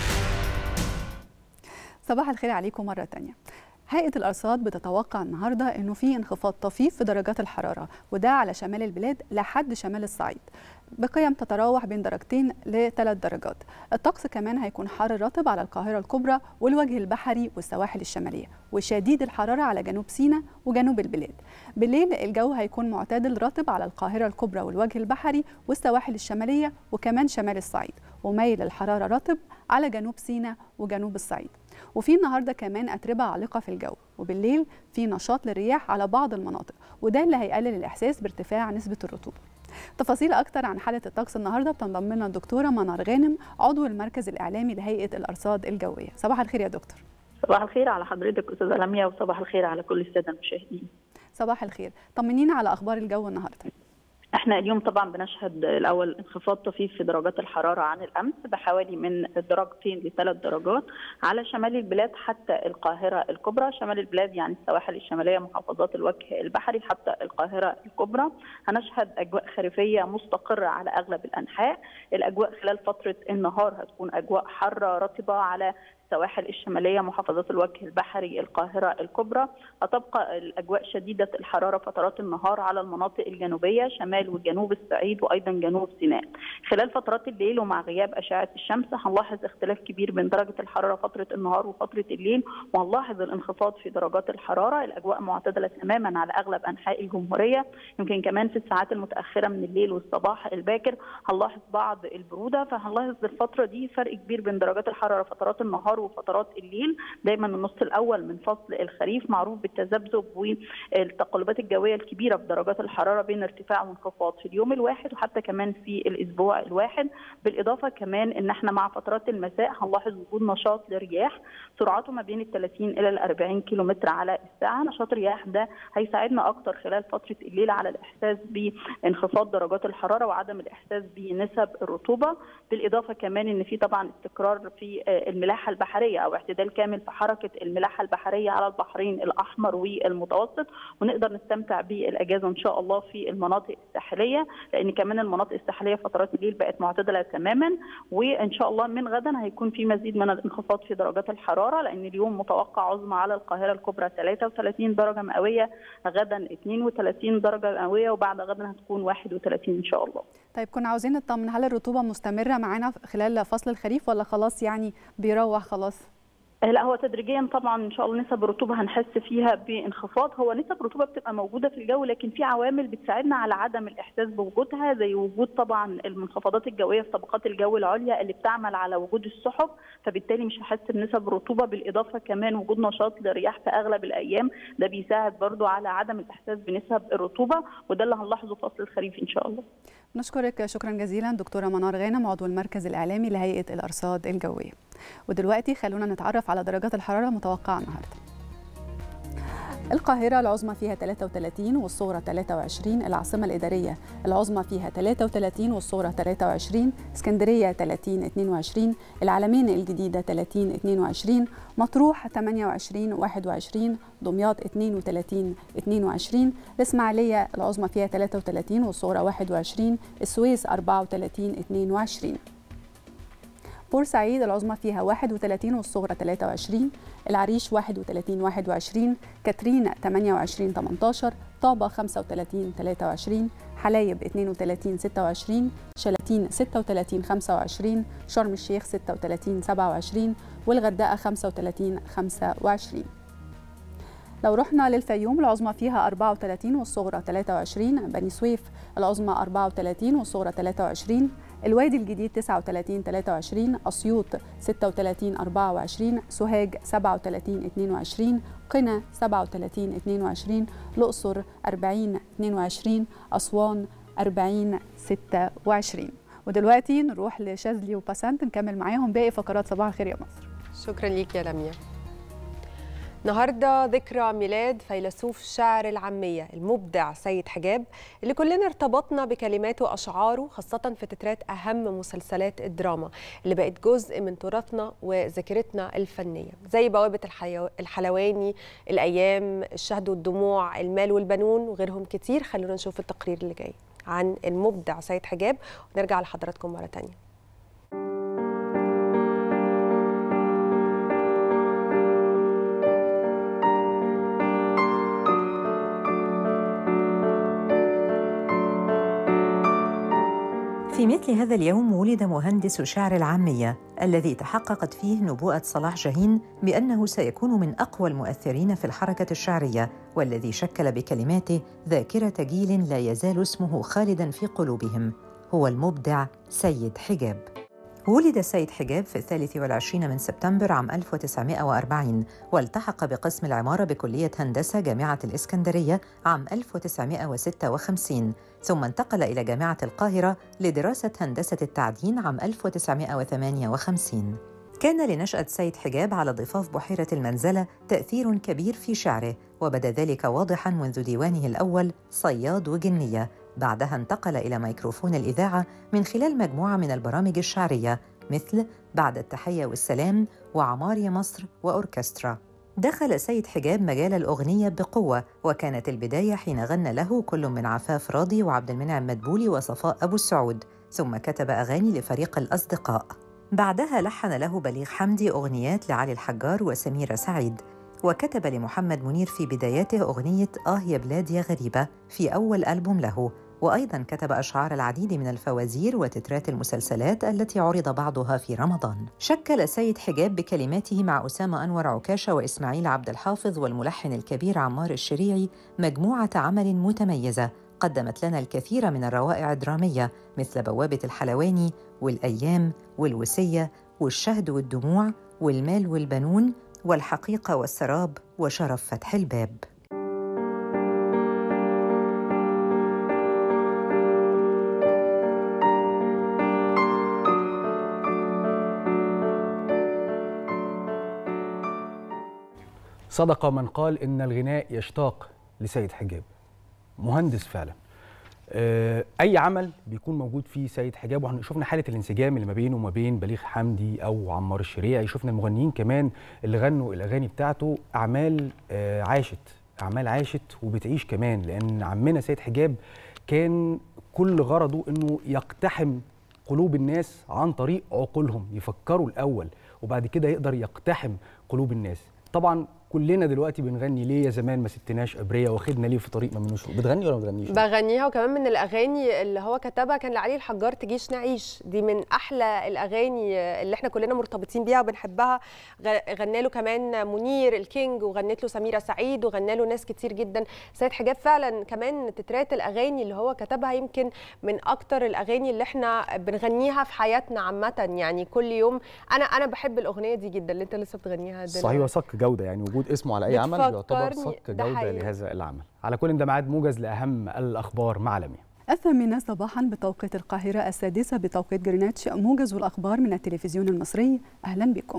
صباح الخير عليكم مرة تانية هيئة الأرصاد بتتوقع النهاردة أنه في انخفاض طفيف في درجات الحرارة وده على شمال البلاد لحد شمال الصعيد بقيم تتراوح بين درجتين لثلاث درجات الطقس كمان هيكون حار رطب على القاهرة الكبرى والوجه البحري والسواحل الشمالية وشديد الحرارة على جنوب سيناء وجنوب البلاد بالليل الجو هيكون معتدل رطب على القاهرة الكبرى والوجه البحري والسواحل الشمالية وكمان شمال الصعيد وميل الحرارة رطب على جنوب سيناء وجنوب الصعيد وفي النهارده كمان اتربه عالقه في الجو وبالليل في نشاط للرياح على بعض المناطق وده اللي هيقلل الاحساس بارتفاع نسبه الرطوبه تفاصيل اكتر عن حاله الطقس النهارده بتنضم لنا الدكتوره منار غانم عضو المركز الاعلامي لهيئه الارصاد الجويه صباح الخير يا دكتور صباح الخير على حضرتك استاذه لميا وصباح الخير على كل الساده المشاهدين صباح الخير طمنينا على اخبار الجو النهارده احنا اليوم طبعا بنشهد الاول انخفاض طفيف في درجات الحراره عن الامس بحوالي من درجتين لثلاث درجات على شمال البلاد حتى القاهره الكبرى شمال البلاد يعني السواحل الشماليه محافظات الوجه البحري حتى القاهره الكبرى هنشهد اجواء خريفيه مستقره على اغلب الانحاء الاجواء خلال فتره النهار هتكون اجواء حاره رطبه على السواحل الشماليه محافظات الوجه البحري القاهره الكبرى هتبقى الاجواء شديده الحراره فترات النهار على المناطق الجنوبيه شمال وجنوب الصعيد وايضا جنوب سيناء خلال فترات الليل ومع غياب اشعه الشمس هنلاحظ اختلاف كبير بين درجه الحراره فتره النهار وفتره الليل وهنلاحظ الانخفاض في درجات الحراره الاجواء معتدله تماما على اغلب انحاء الجمهوريه يمكن كمان في الساعات المتاخره من الليل والصباح الباكر هنلاحظ بعض البروده فهنلاحظ الفتره دي فرق كبير بين درجات الحراره فترات النهار وفترات الليل دايما النص الاول من فصل الخريف معروف بالتذبذب والتقلبات الجويه الكبيره في درجات الحراره بين ارتفاع وانخفاض في اليوم الواحد وحتى كمان في الاسبوع الواحد بالاضافه كمان ان احنا مع فترات المساء هنلاحظ وجود نشاط لرياح سرعته ما بين ال 30 الى ال 40 كيلومتر على الساعه نشاط الرياح ده هيساعدنا اكتر خلال فتره الليل على الاحساس بانخفاض درجات الحراره وعدم الاحساس بنسب الرطوبه بالاضافه كمان ان في طبعا استقرار في الملاحه البحريه او اعتدال كامل في حركه الملاحه البحريه على البحرين الاحمر والمتوسط ونقدر نستمتع بالاجازه ان شاء الله في المناطق الساحليه لان كمان المناطق الساحليه فترات الليل بقت معتدله تماما وان شاء الله من غدا هيكون في مزيد من الانخفاض في درجات الحراره لان اليوم متوقع عظمى على القاهره الكبرى 33 درجه مئويه غدا 32 درجه مئويه وبعد غدا هتكون 31 ان شاء الله. طيب كنا عاوزين نطمن هل الرطوبه مستمره معانا خلال فصل الخريف ولا خلاص يعني بيروح خلاص؟ لا هو تدريجيا طبعا ان شاء الله نسب الرطوبه هنحس فيها بانخفاض هو نسب الرطوبه بتبقى موجوده في الجو لكن في عوامل بتساعدنا على عدم الاحساس بوجودها زي وجود طبعا المنخفضات الجويه في طبقات الجو العليا اللي بتعمل على وجود السحب فبالتالي مش هحس بنسب الرطوبه بالاضافه كمان وجود نشاط للرياح في اغلب الايام ده بيساعد برضو على عدم الاحساس بنسب الرطوبه وده اللي هنلاحظه فصل الخريف ان شاء الله نشكرك شكرا جزيلا دكتوره منار غانم عضو المركز الاعلامي لهيئه الارصاد الجويه ودلوقتي خلونا نتعرف على درجات الحراره المتوقعه النهارده القاهرة العظمى فيها 33 والصغرى 23 العاصمة الإدارية العظمى فيها 33 والصغرى 23 اسكندرية 30 22 العلمين الجديدة 30 22 مطروح 28 21 دمياط 32 22 الإسماعيلية العظمى فيها 33 والصغرى 21 السويس 34 22 بورسعيد العظمى فيها 31 والصغرى 23 العريش 31 21 كاترين 28 18 طابة 35 23 حلايب 32 26 شلاتين 36 25 شرم الشيخ 36 27 والغردقة 35 25 لو رحنا للفيوم العظمى فيها 34 والصغرى 23 بني سويف العظمى 34 والصغرى 23 الوادي الجديد 39 23 أسيوط 36 24 سوهاج 37 22 قنا 37 22 الأقصر 40 22 أسوان 40 26 ودلوقتي نروح لشاذلي وباسنت نكمل معاهم باقي فقرات صباح الخير يا مصر شكرا ليك يا لميا النهارده ذكرى ميلاد فيلسوف شعر العاميه المبدع سيد حجاب اللي كلنا ارتبطنا بكلماته واشعاره خاصه في تترات اهم مسلسلات الدراما اللي بقت جزء من تراثنا وذاكرتنا الفنيه زي بوابه الحيو... الحلواني الايام الشهد والدموع المال والبنون وغيرهم كتير خلونا نشوف التقرير اللي جاي عن المبدع سيد حجاب ونرجع لحضراتكم مره تانية في مثل هذا اليوم ولد مهندس شعر العامية الذي تحققت فيه نبوءة صلاح جاهين بأنه سيكون من أقوى المؤثرين في الحركة الشعرية والذي شكل بكلماته ذاكرة جيل لا يزال اسمه خالدا في قلوبهم هو المبدع سيد حجاب ولد سيد حجاب في الثالث والعشرين من سبتمبر عام 1940 والتحق بقسم العمارة بكلية هندسة جامعة الإسكندرية عام 1956 ثم انتقل إلى جامعة القاهرة لدراسة هندسة التعدين عام 1958 كان لنشأة سيد حجاب على ضفاف بحيرة المنزلة تأثير كبير في شعره وبدا ذلك واضحا منذ ديوانه الأول صياد وجنية بعدها انتقل إلى ميكروفون الإذاعة من خلال مجموعة من البرامج الشعرية مثل بعد التحية والسلام وعمار يا مصر وأوركسترا دخل سيد حجاب مجال الأغنية بقوة وكانت البداية حين غنى له كل من عفاف راضي وعبد المنعم مدبولي وصفاء أبو السعود ثم كتب أغاني لفريق الأصدقاء بعدها لحن له بليغ حمدي أغنيات لعلي الحجار وسميرة سعيد وكتب لمحمد منير في بداياته أغنية آه يا بلاد يا غريبة في أول ألبوم له وأيضا كتب أشعار العديد من الفوازير وتترات المسلسلات التي عرض بعضها في رمضان شكل سيد حجاب بكلماته مع أسامة أنور عكاشة وإسماعيل عبد الحافظ والملحن الكبير عمار الشريعي مجموعة عمل متميزة قدمت لنا الكثير من الروائع الدرامية مثل بوابة الحلواني والأيام والوسية والشهد والدموع والمال والبنون والحقيقة والسراب وشرف فتح الباب صدق من قال إن الغناء يشتاق لسيد حجاب مهندس فعلا آه، أي عمل بيكون موجود فيه سيد حجاب وشفنا حالة الانسجام اللي ما بينه وما بين بليغ حمدي أو عمار الشريعي شفنا المغنيين كمان اللي غنوا الأغاني بتاعته أعمال آه، عاشت أعمال عاشت وبتعيش كمان لأن عمنا سيد حجاب كان كل غرضه إنه يقتحم قلوب الناس عن طريق عقولهم يفكروا الأول وبعد كده يقدر يقتحم قلوب الناس طبعا كلنا دلوقتي بنغني ليه يا زمان ما سبتناش ابريه واخدنا ليه في طريق ما منوش بتغني ولا ما بتغنيش بغنيها وكمان من الاغاني اللي هو كتبها كان لعلي الحجار تجيش نعيش دي من احلى الاغاني اللي احنا كلنا مرتبطين بيها وبنحبها غنى له كمان منير الكينج وغنت له سميره سعيد وغنى له ناس كتير جدا سيد حجاب فعلا كمان تترات الاغاني اللي هو كتبها يمكن من اكتر الاغاني اللي احنا بنغنيها في حياتنا عامه يعني كل يوم انا انا بحب الاغنيه دي جدا اللي انت لسه بتغنيها صحيح وصك جوده يعني وجود اسمه على اي عمل يعتبر صك جوده لهذا العمل على كل ده ميعاد موجز لاهم الاخبار مع لميا الثامنة صباحا بتوقيت القاهرة السادسة بتوقيت جرينتش موجز الأخبار من التلفزيون المصري أهلا بكم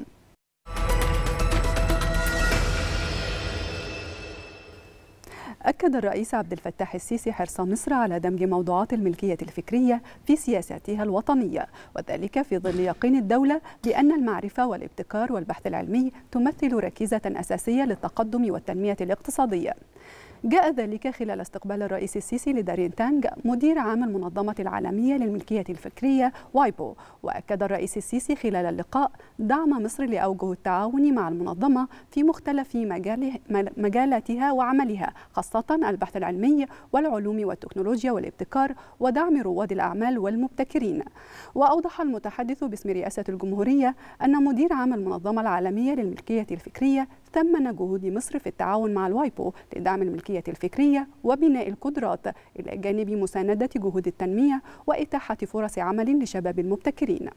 أكد الرئيس عبد الفتاح السيسي حرص مصر على دمج موضوعات الملكية الفكرية في سياساتها الوطنية وذلك في ظل يقين الدولة بأن المعرفة والابتكار والبحث العلمي تمثل ركيزة أساسية للتقدم والتنمية الاقتصادية جاء ذلك خلال استقبال الرئيس السيسي لدارين تانج مدير عام المنظمة العالمية للملكية الفكرية وايبو وأكد الرئيس السيسي خلال اللقاء دعم مصر لأوجه التعاون مع المنظمة في مختلف مجال مجالاتها وعملها خاصة البحث العلمي والعلوم والتكنولوجيا والابتكار ودعم رواد الأعمال والمبتكرين وأوضح المتحدث باسم رئاسة الجمهورية أن مدير عام المنظمة العالمية للملكية الفكرية ثمن جهود مصر في التعاون مع الوايبو لدعم الملكية الفكرية وبناء القدرات إلى جانب مساندة جهود التنمية وإتاحة فرص عمل لشباب المبتكرين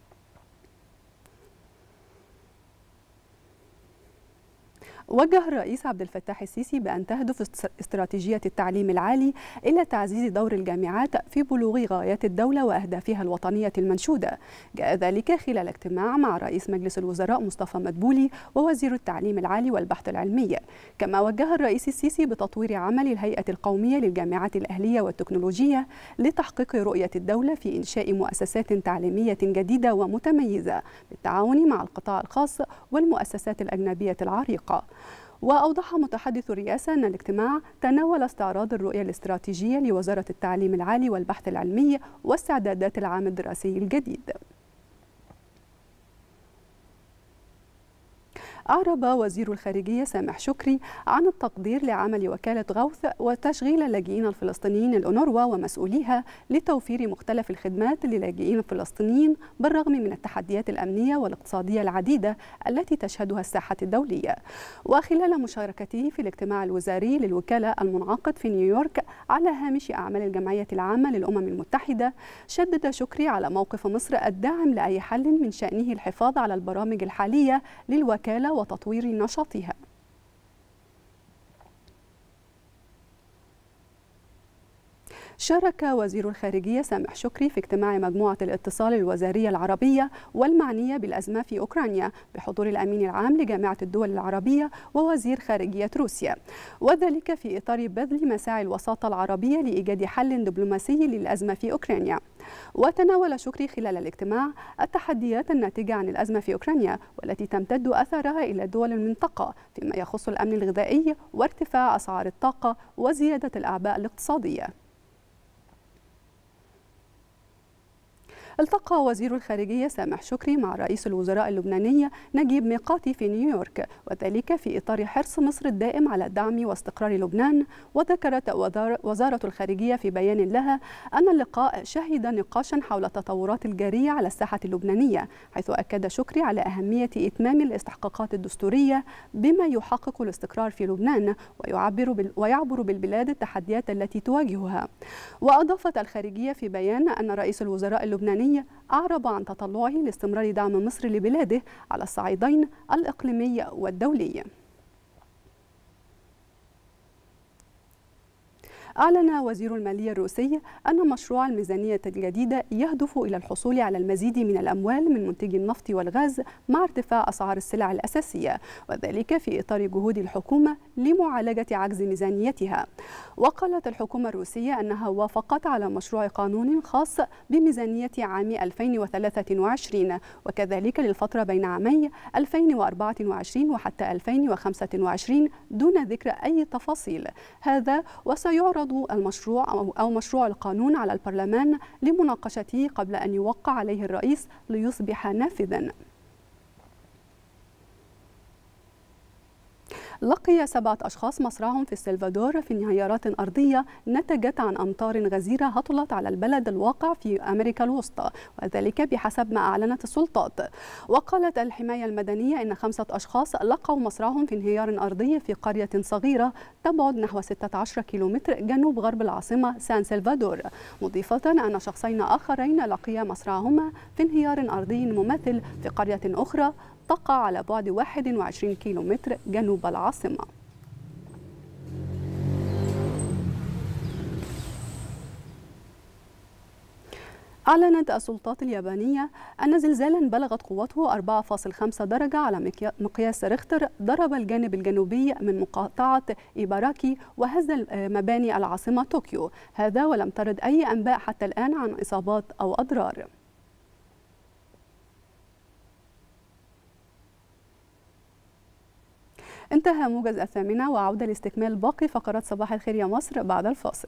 وجه الرئيس عبد الفتاح السيسي بأن تهدف است- استراتيجية التعليم العالي إلى تعزيز دور الجامعات في بلوغ غايات الدولة وأهدافها الوطنية المنشودة جاء ذلك خلال اجتماع مع رئيس مجلس الوزراء مصطفى مدبولي ووزير التعليم العالي والبحث العلمي كما وجه الرئيس السيسي بتطوير عمل الهيئة القومية للجامعات الأهلية والتكنولوجية لتحقيق رؤية الدولة في إنشاء مؤسسات تعليمية جديدة ومتميزة بالتعاون مع القطاع الخاص والمؤسسات الأجنبية العريقة وأوضح متحدث الرئاسة أن الاجتماع تناول استعراض الرؤية الاستراتيجية لوزارة التعليم العالي والبحث العلمي واستعدادات العام الدراسي الجديد أعرب وزير الخارجية سامح شكري عن التقدير لعمل وكالة غوث وتشغيل اللاجئين الفلسطينيين الأونروا ومسؤوليها لتوفير مختلف الخدمات للاجئين الفلسطينيين بالرغم من التحديات الأمنية والاقتصادية العديدة التي تشهدها الساحة الدولية وخلال مشاركته في الاجتماع الوزاري للوكالة المنعقد في نيويورك على هامش أعمال الجمعية العامة للأمم المتحدة شدد شكري على موقف مصر الداعم لأي حل من شأنه الحفاظ على البرامج الحالية للوكالة وتطوير نشاطها شارك وزير الخارجية سامح شكري في اجتماع مجموعة الاتصال الوزارية العربية والمعنية بالأزمة في أوكرانيا بحضور الأمين العام لجامعة الدول العربية ووزير خارجية روسيا وذلك في إطار بذل مساعي الوساطة العربية لإيجاد حل دبلوماسي للأزمة في أوكرانيا وتناول شكري خلال الاجتماع التحديات الناتجة عن الأزمة في أوكرانيا والتي تمتد أثرها إلى دول المنطقة فيما يخص الأمن الغذائي وارتفاع أسعار الطاقة وزيادة الأعباء الاقتصادية التقى وزير الخارجية سامح شكري مع رئيس الوزراء اللبناني نجيب ميقاتي في نيويورك وذلك في إطار حرص مصر الدائم على دعم واستقرار لبنان وذكرت وزارة الخارجية في بيان لها أن اللقاء شهد نقاشا حول التطورات الجارية على الساحة اللبنانية حيث أكد شكري على أهمية إتمام الاستحقاقات الدستورية بما يحقق الاستقرار في لبنان ويعبر بال ويعبر بالبلاد التحديات التي تواجهها وأضافت الخارجية في بيان أن رئيس الوزراء اللبناني اللبناني أعرب عن تطلعه لاستمرار دعم مصر لبلاده على الصعيدين الإقليمي والدولي أعلن وزير المالية الروسي أن مشروع الميزانية الجديدة يهدف إلى الحصول على المزيد من الأموال من منتجي النفط والغاز مع ارتفاع أسعار السلع الأساسية وذلك في إطار جهود الحكومة لمعالجة عجز ميزانيتها وقالت الحكومة الروسية أنها وافقت على مشروع قانون خاص بميزانية عام 2023 وكذلك للفترة بين عامي 2024 وحتى 2025 دون ذكر أي تفاصيل هذا وسيعرض المشروع أو مشروع القانون على البرلمان لمناقشته قبل أن يوقع عليه الرئيس ليصبح نافذاً لقي سبعة أشخاص مصرعهم في السلفادور في انهيارات أرضية نتجت عن أمطار غزيرة هطلت على البلد الواقع في أمريكا الوسطى وذلك بحسب ما أعلنت السلطات وقالت الحماية المدنية أن خمسة أشخاص لقوا مصرعهم في انهيار أرضي في قرية صغيرة تبعد نحو 16 كيلومتر جنوب غرب العاصمة سان سلفادور مضيفة أن شخصين آخرين لقيا مصرعهما في انهيار أرضي مماثل في قرية أخرى تقع على بعد 21 كيلومتر جنوب العاصمة أعلنت السلطات اليابانية أن زلزالا بلغت قوته 4.5 درجة على مقياس ريختر ضرب الجانب الجنوبي من مقاطعة إيباراكي وهز مباني العاصمة طوكيو هذا ولم ترد أي أنباء حتى الآن عن إصابات أو أضرار انتهى موجز الثامنة وعودة لاستكمال باقي فقرات صباح الخير يا مصر بعد الفاصل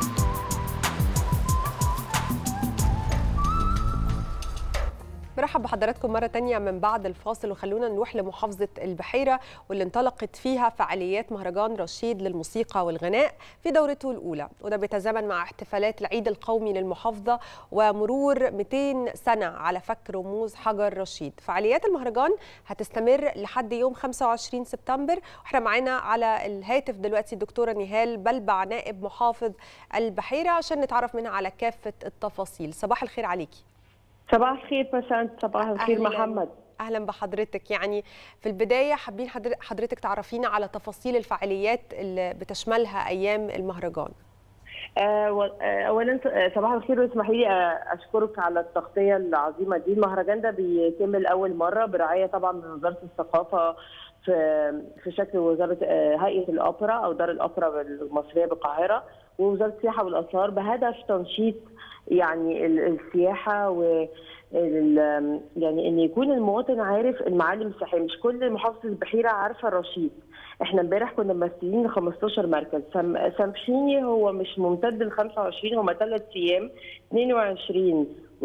برحب بحضرتك بحضراتكم مرة تانية من بعد الفاصل وخلونا نروح لمحافظة البحيرة واللي انطلقت فيها فعاليات مهرجان رشيد للموسيقى والغناء في دورته الأولى وده بيتزامن مع احتفالات العيد القومي للمحافظة ومرور 200 سنة على فك رموز حجر رشيد فعاليات المهرجان هتستمر لحد يوم 25 سبتمبر واحنا معانا على الهاتف دلوقتي الدكتورة نهال بلبع نائب محافظ البحيرة عشان نتعرف منها على كافة التفاصيل صباح الخير عليكي صباح الخير بسنت صباح الخير أهلاً- محمد اهلا بحضرتك يعني في البدايه حابين حضر- حضرتك تعرفينا على تفاصيل الفعاليات اللي بتشملها ايام المهرجان آه، و- آه، اولا آه، صباح الخير واسمحي لي آه، اشكرك على التغطيه العظيمه دي المهرجان ده بيتم لاول مره برعايه طبعا من وزاره الثقافه في في شكل وزاره آه، هيئه الاوبرا او دار الاوبرا المصريه بالقاهره ووزاره السياحه والاثار بهدف تنشيط يعني ال- السياحه و ال- يعني ان يكون المواطن عارف المعالم السياحيه مش كل محافظه البحيره عارفه الرشيد احنا امبارح كنا ممثلين ل 15 مركز سام- سامحيني هو مش ممتد ل 25 هم ثلاث ايام 22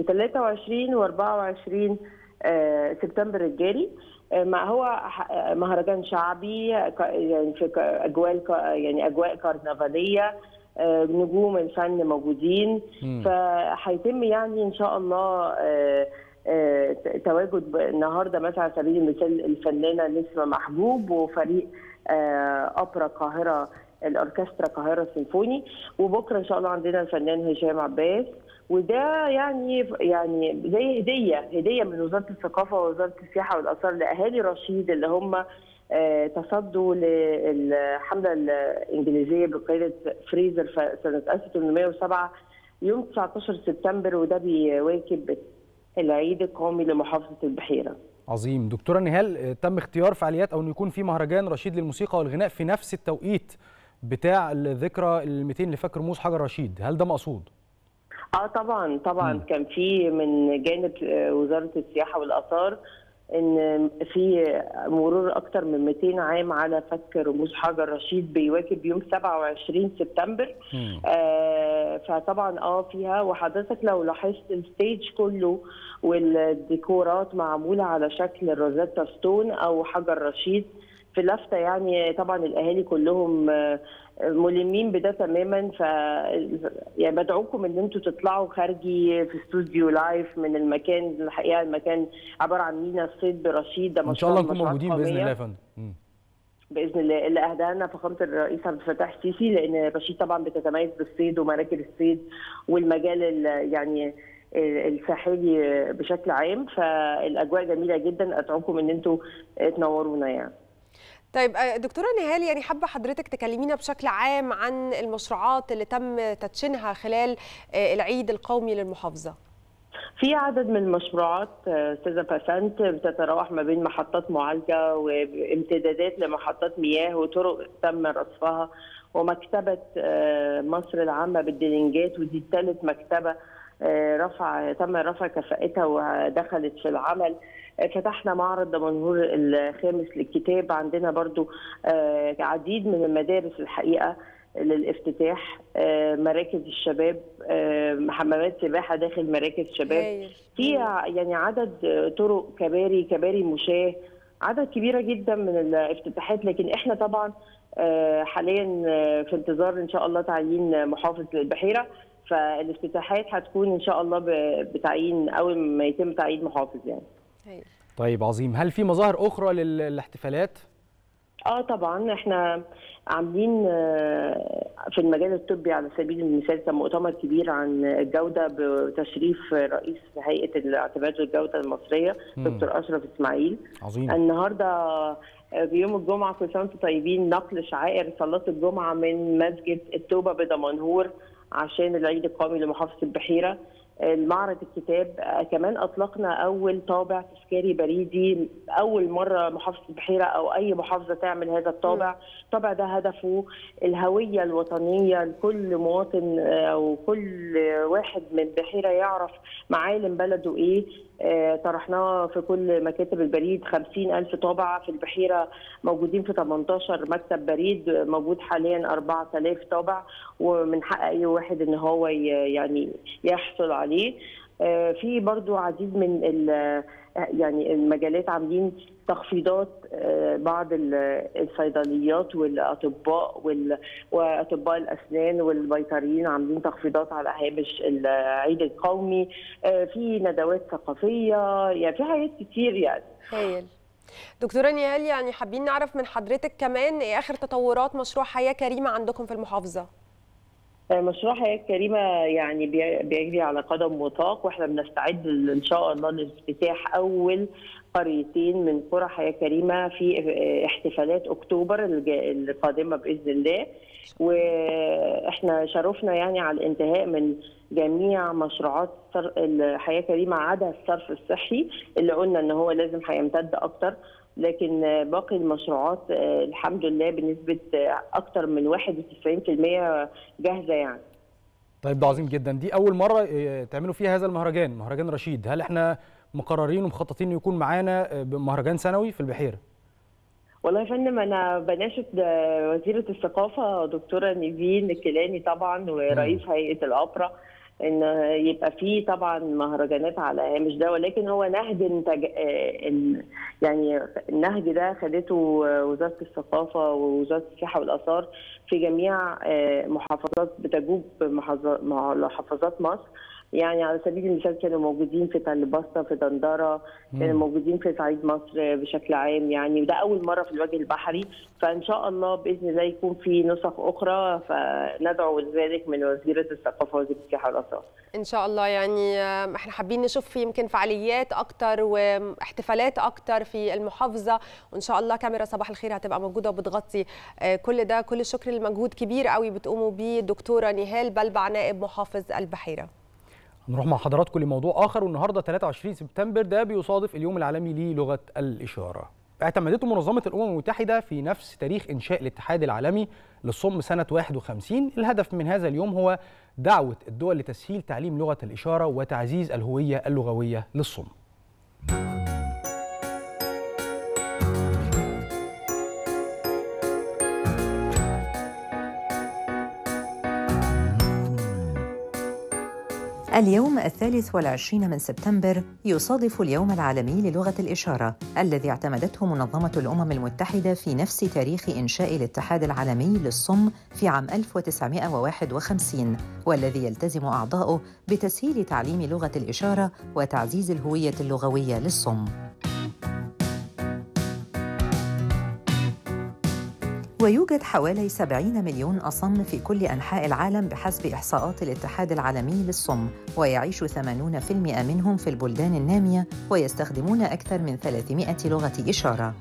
و23 و24 سبتمبر الجاري آه، ما هو ح- آه، مهرجان شعبي ك- يعني في ك- اجواء ك- يعني اجواء كرنفاليه آه، نجوم الفن موجودين مم. فهيتم يعني ان شاء الله آه، آه، تواجد ب- النهارده مثلا على سبيل المثال الفنانه نسمه محبوب وفريق آه، اوبرا القاهره الاوركسترا القاهره السيمفوني وبكره ان شاء الله عندنا الفنان هشام عباس وده يعني يعني زي هديه هديه من وزاره الثقافه ووزاره السياحه والاثار لاهالي رشيد اللي هم آه، تصدوا للحمله الانجليزيه بقياده فريزر في سنه 1807 يوم 19 سبتمبر وده بيواكب العيد القومي لمحافظه البحيره. عظيم دكتوره نهال آه، تم اختيار فعاليات او انه يكون في مهرجان رشيد للموسيقى والغناء في نفس التوقيت بتاع الذكرى ال 200 لفك رموز حجر رشيد هل ده مقصود اه طبعا طبعا كان في من جانب آه، وزاره السياحه والاثار ان في مرور اكثر من 200 عام على فك رموز حجر رشيد بيواكب يوم 27 سبتمبر آه فطبعا اه فيها وحضرتك لو لاحظت الستيج كله والديكورات معموله على شكل روزيتا ستون او حجر رشيد في لفته يعني طبعا الاهالي كلهم آه، ملمين بده تماما ف يعني بدعوكم ان انتوا تطلعوا خارجي في استوديو لايف من المكان الحقيقه المكان عباره عن مينا الصيد برشيد ده ان شاء الله مشروع نكون من موجودين المشروعات باذن الله يا القومية. فندم مم. باذن الله اللي اهداها لنا فخامه الرئيس عبد الفتاح السيسي لان رشيد طبعا بتتميز بالصيد ومراكب الصيد والمجال ال- يعني الساحلي بشكل عام فالاجواء جميله جدا ادعوكم ان انتوا تنورونا يعني طيب آه، دكتوره نهال يعني حابه حضرتك تكلمينا بشكل عام عن المشروعات اللي تم تدشينها خلال آه، العيد القومي للمحافظه في عدد من المشروعات آه، استاذه باسنت بتتراوح ما بين محطات معالجه وامتدادات لمحطات مياه وطرق تم رصفها ومكتبه آه، مصر العامه بالدلنجات ودي ثالث مكتبه آه، رفع تم رفع كفاءتها ودخلت في العمل آه، فتحنا معرض دمنهور الخامس للكتاب عندنا برضو آه، عديد من المدارس الحقيقه للافتتاح آه، مراكز الشباب آه، حمامات سباحه داخل مراكز شباب في ع- يعني عدد آه، طرق كباري كباري مشاه عدد كبيره جدا من الافتتاحات لكن احنا طبعا آه، حاليا آه، في انتظار ان شاء الله تعيين محافظ للبحيره فالافتتاحات هتكون ان شاء الله ب- بتعيين اول ما يتم تعيين محافظ يعني طيب عظيم هل في مظاهر اخرى لل- للاحتفالات اه طبعا احنا عاملين آه، في المجال الطبي على سبيل المثال كان مؤتمر كبير عن الجوده بتشريف رئيس هيئه الاعتماد والجوده المصريه مم. دكتور اشرف اسماعيل عظيم النهارده آه، بيوم الجمعه كل سنه وانتم طيبين نقل شعائر صلاه الجمعه من مسجد التوبه بدمنهور عشان العيد القومي لمحافظه البحيره المعرض الكتاب آه، كمان اطلقنا اول طابع تذكاري بريدي اول مره محافظه البحيره او اي محافظه تعمل هذا الطابع الطابع ده هدفه الهويه الوطنيه لكل مواطن آه، او كل واحد من البحيره يعرف معالم بلده ايه آه، طرحناه في كل مكاتب البريد 50 ألف طابعة في البحيرة موجودين في 18 مكتب بريد موجود حاليا 4000 طابع ومن حق أي واحد إن هو ي- يعني يحصل عليه آه، في برضو عديد من ال- يعني المجالات عاملين تخفيضات آه، بعض ال- الصيدليات والاطباء وال- واطباء الاسنان والبيطريين عاملين تخفيضات على هامش العيد القومي آه، في ندوات ثقافيه يعني في حاجات كتير يعني هايل دكتوره نيال يعني حابين نعرف من حضرتك كمان ايه اخر تطورات مشروع حياه كريمه عندكم في المحافظه مشروع حياة كريمة يعني بي- بيجري على قدم وساق واحنا بنستعد ل- ان شاء الله لافتتاح اول قريتين من قرى حياة كريمة في احتفالات اكتوبر الج- القادمة باذن الله واحنا شرفنا يعني على الانتهاء من جميع مشروعات صر- الحياة كريمة عدا الصرف الصحي اللي قلنا ان هو لازم هيمتد اكتر لكن باقي المشروعات آه، الحمد لله بنسبة آه، أكتر من 91% جاهزة يعني طيب ده عظيم جدا دي اول مره آه، تعملوا فيها هذا المهرجان مهرجان رشيد هل احنا مقررين ومخططين انه يكون معانا آه، مهرجان سنوي في البحيره والله يا فندم أنا بناشد آه، وزيرة الثقافة دكتورة نيفين الكيلاني طبعا ورئيس هيئة الأوبرا ان يبقى فيه طبعا مهرجانات على هامش ده ولكن هو نهج انتج آه، ال- يعني النهج ده خدته وزاره الثقافه ووزاره السياحه والاثار في جميع آه، محافظات بتجوب محافظات محافظات مصر يعني على سبيل المثال كانوا موجودين في تلبسة في دندرة كانوا مم. موجودين في صعيد مصر بشكل عام يعني وده أول مرة في الوجه البحري فإن شاء الله بإذن الله يكون في نسخ أخرى فندعو لذلك من وزيرة الثقافة ووزيرة السياحة والآثار ان شاء الله يعني آم، احنا حابين نشوف في يمكن فعاليات اكتر واحتفالات اكتر في المحافظه وان شاء الله كاميرا صباح الخير هتبقى موجوده وبتغطي آه، كل ده كل الشكر للمجهود كبير قوي بتقوموا بيه الدكتوره نهال بلبع نائب محافظ البحيره نروح مع حضراتكم لموضوع اخر والنهارده 23 سبتمبر ده بيصادف اليوم العالمي للغه الاشاره. اعتمدته منظمه الامم المتحده في نفس تاريخ انشاء الاتحاد العالمي للصم سنه 51 الهدف من هذا اليوم هو دعوه الدول لتسهيل تعليم لغه الاشاره وتعزيز الهويه اللغويه للصم. اليوم الثالث والعشرين من سبتمبر يصادف اليوم العالمي للغة الإشارة الذي اعتمدته منظمة الأمم المتحدة في نفس تاريخ إنشاء الاتحاد العالمي للصم في عام 1951 والذي يلتزم أعضاؤه بتسهيل تعليم لغة الإشارة وتعزيز الهوية اللغوية للصم. ويوجد حوالي 70 مليون أصم في كل أنحاء العالم بحسب إحصاءات الاتحاد العالمي للصم ويعيش 80% منهم في البلدان النامية ويستخدمون أكثر من 300 لغة إشارة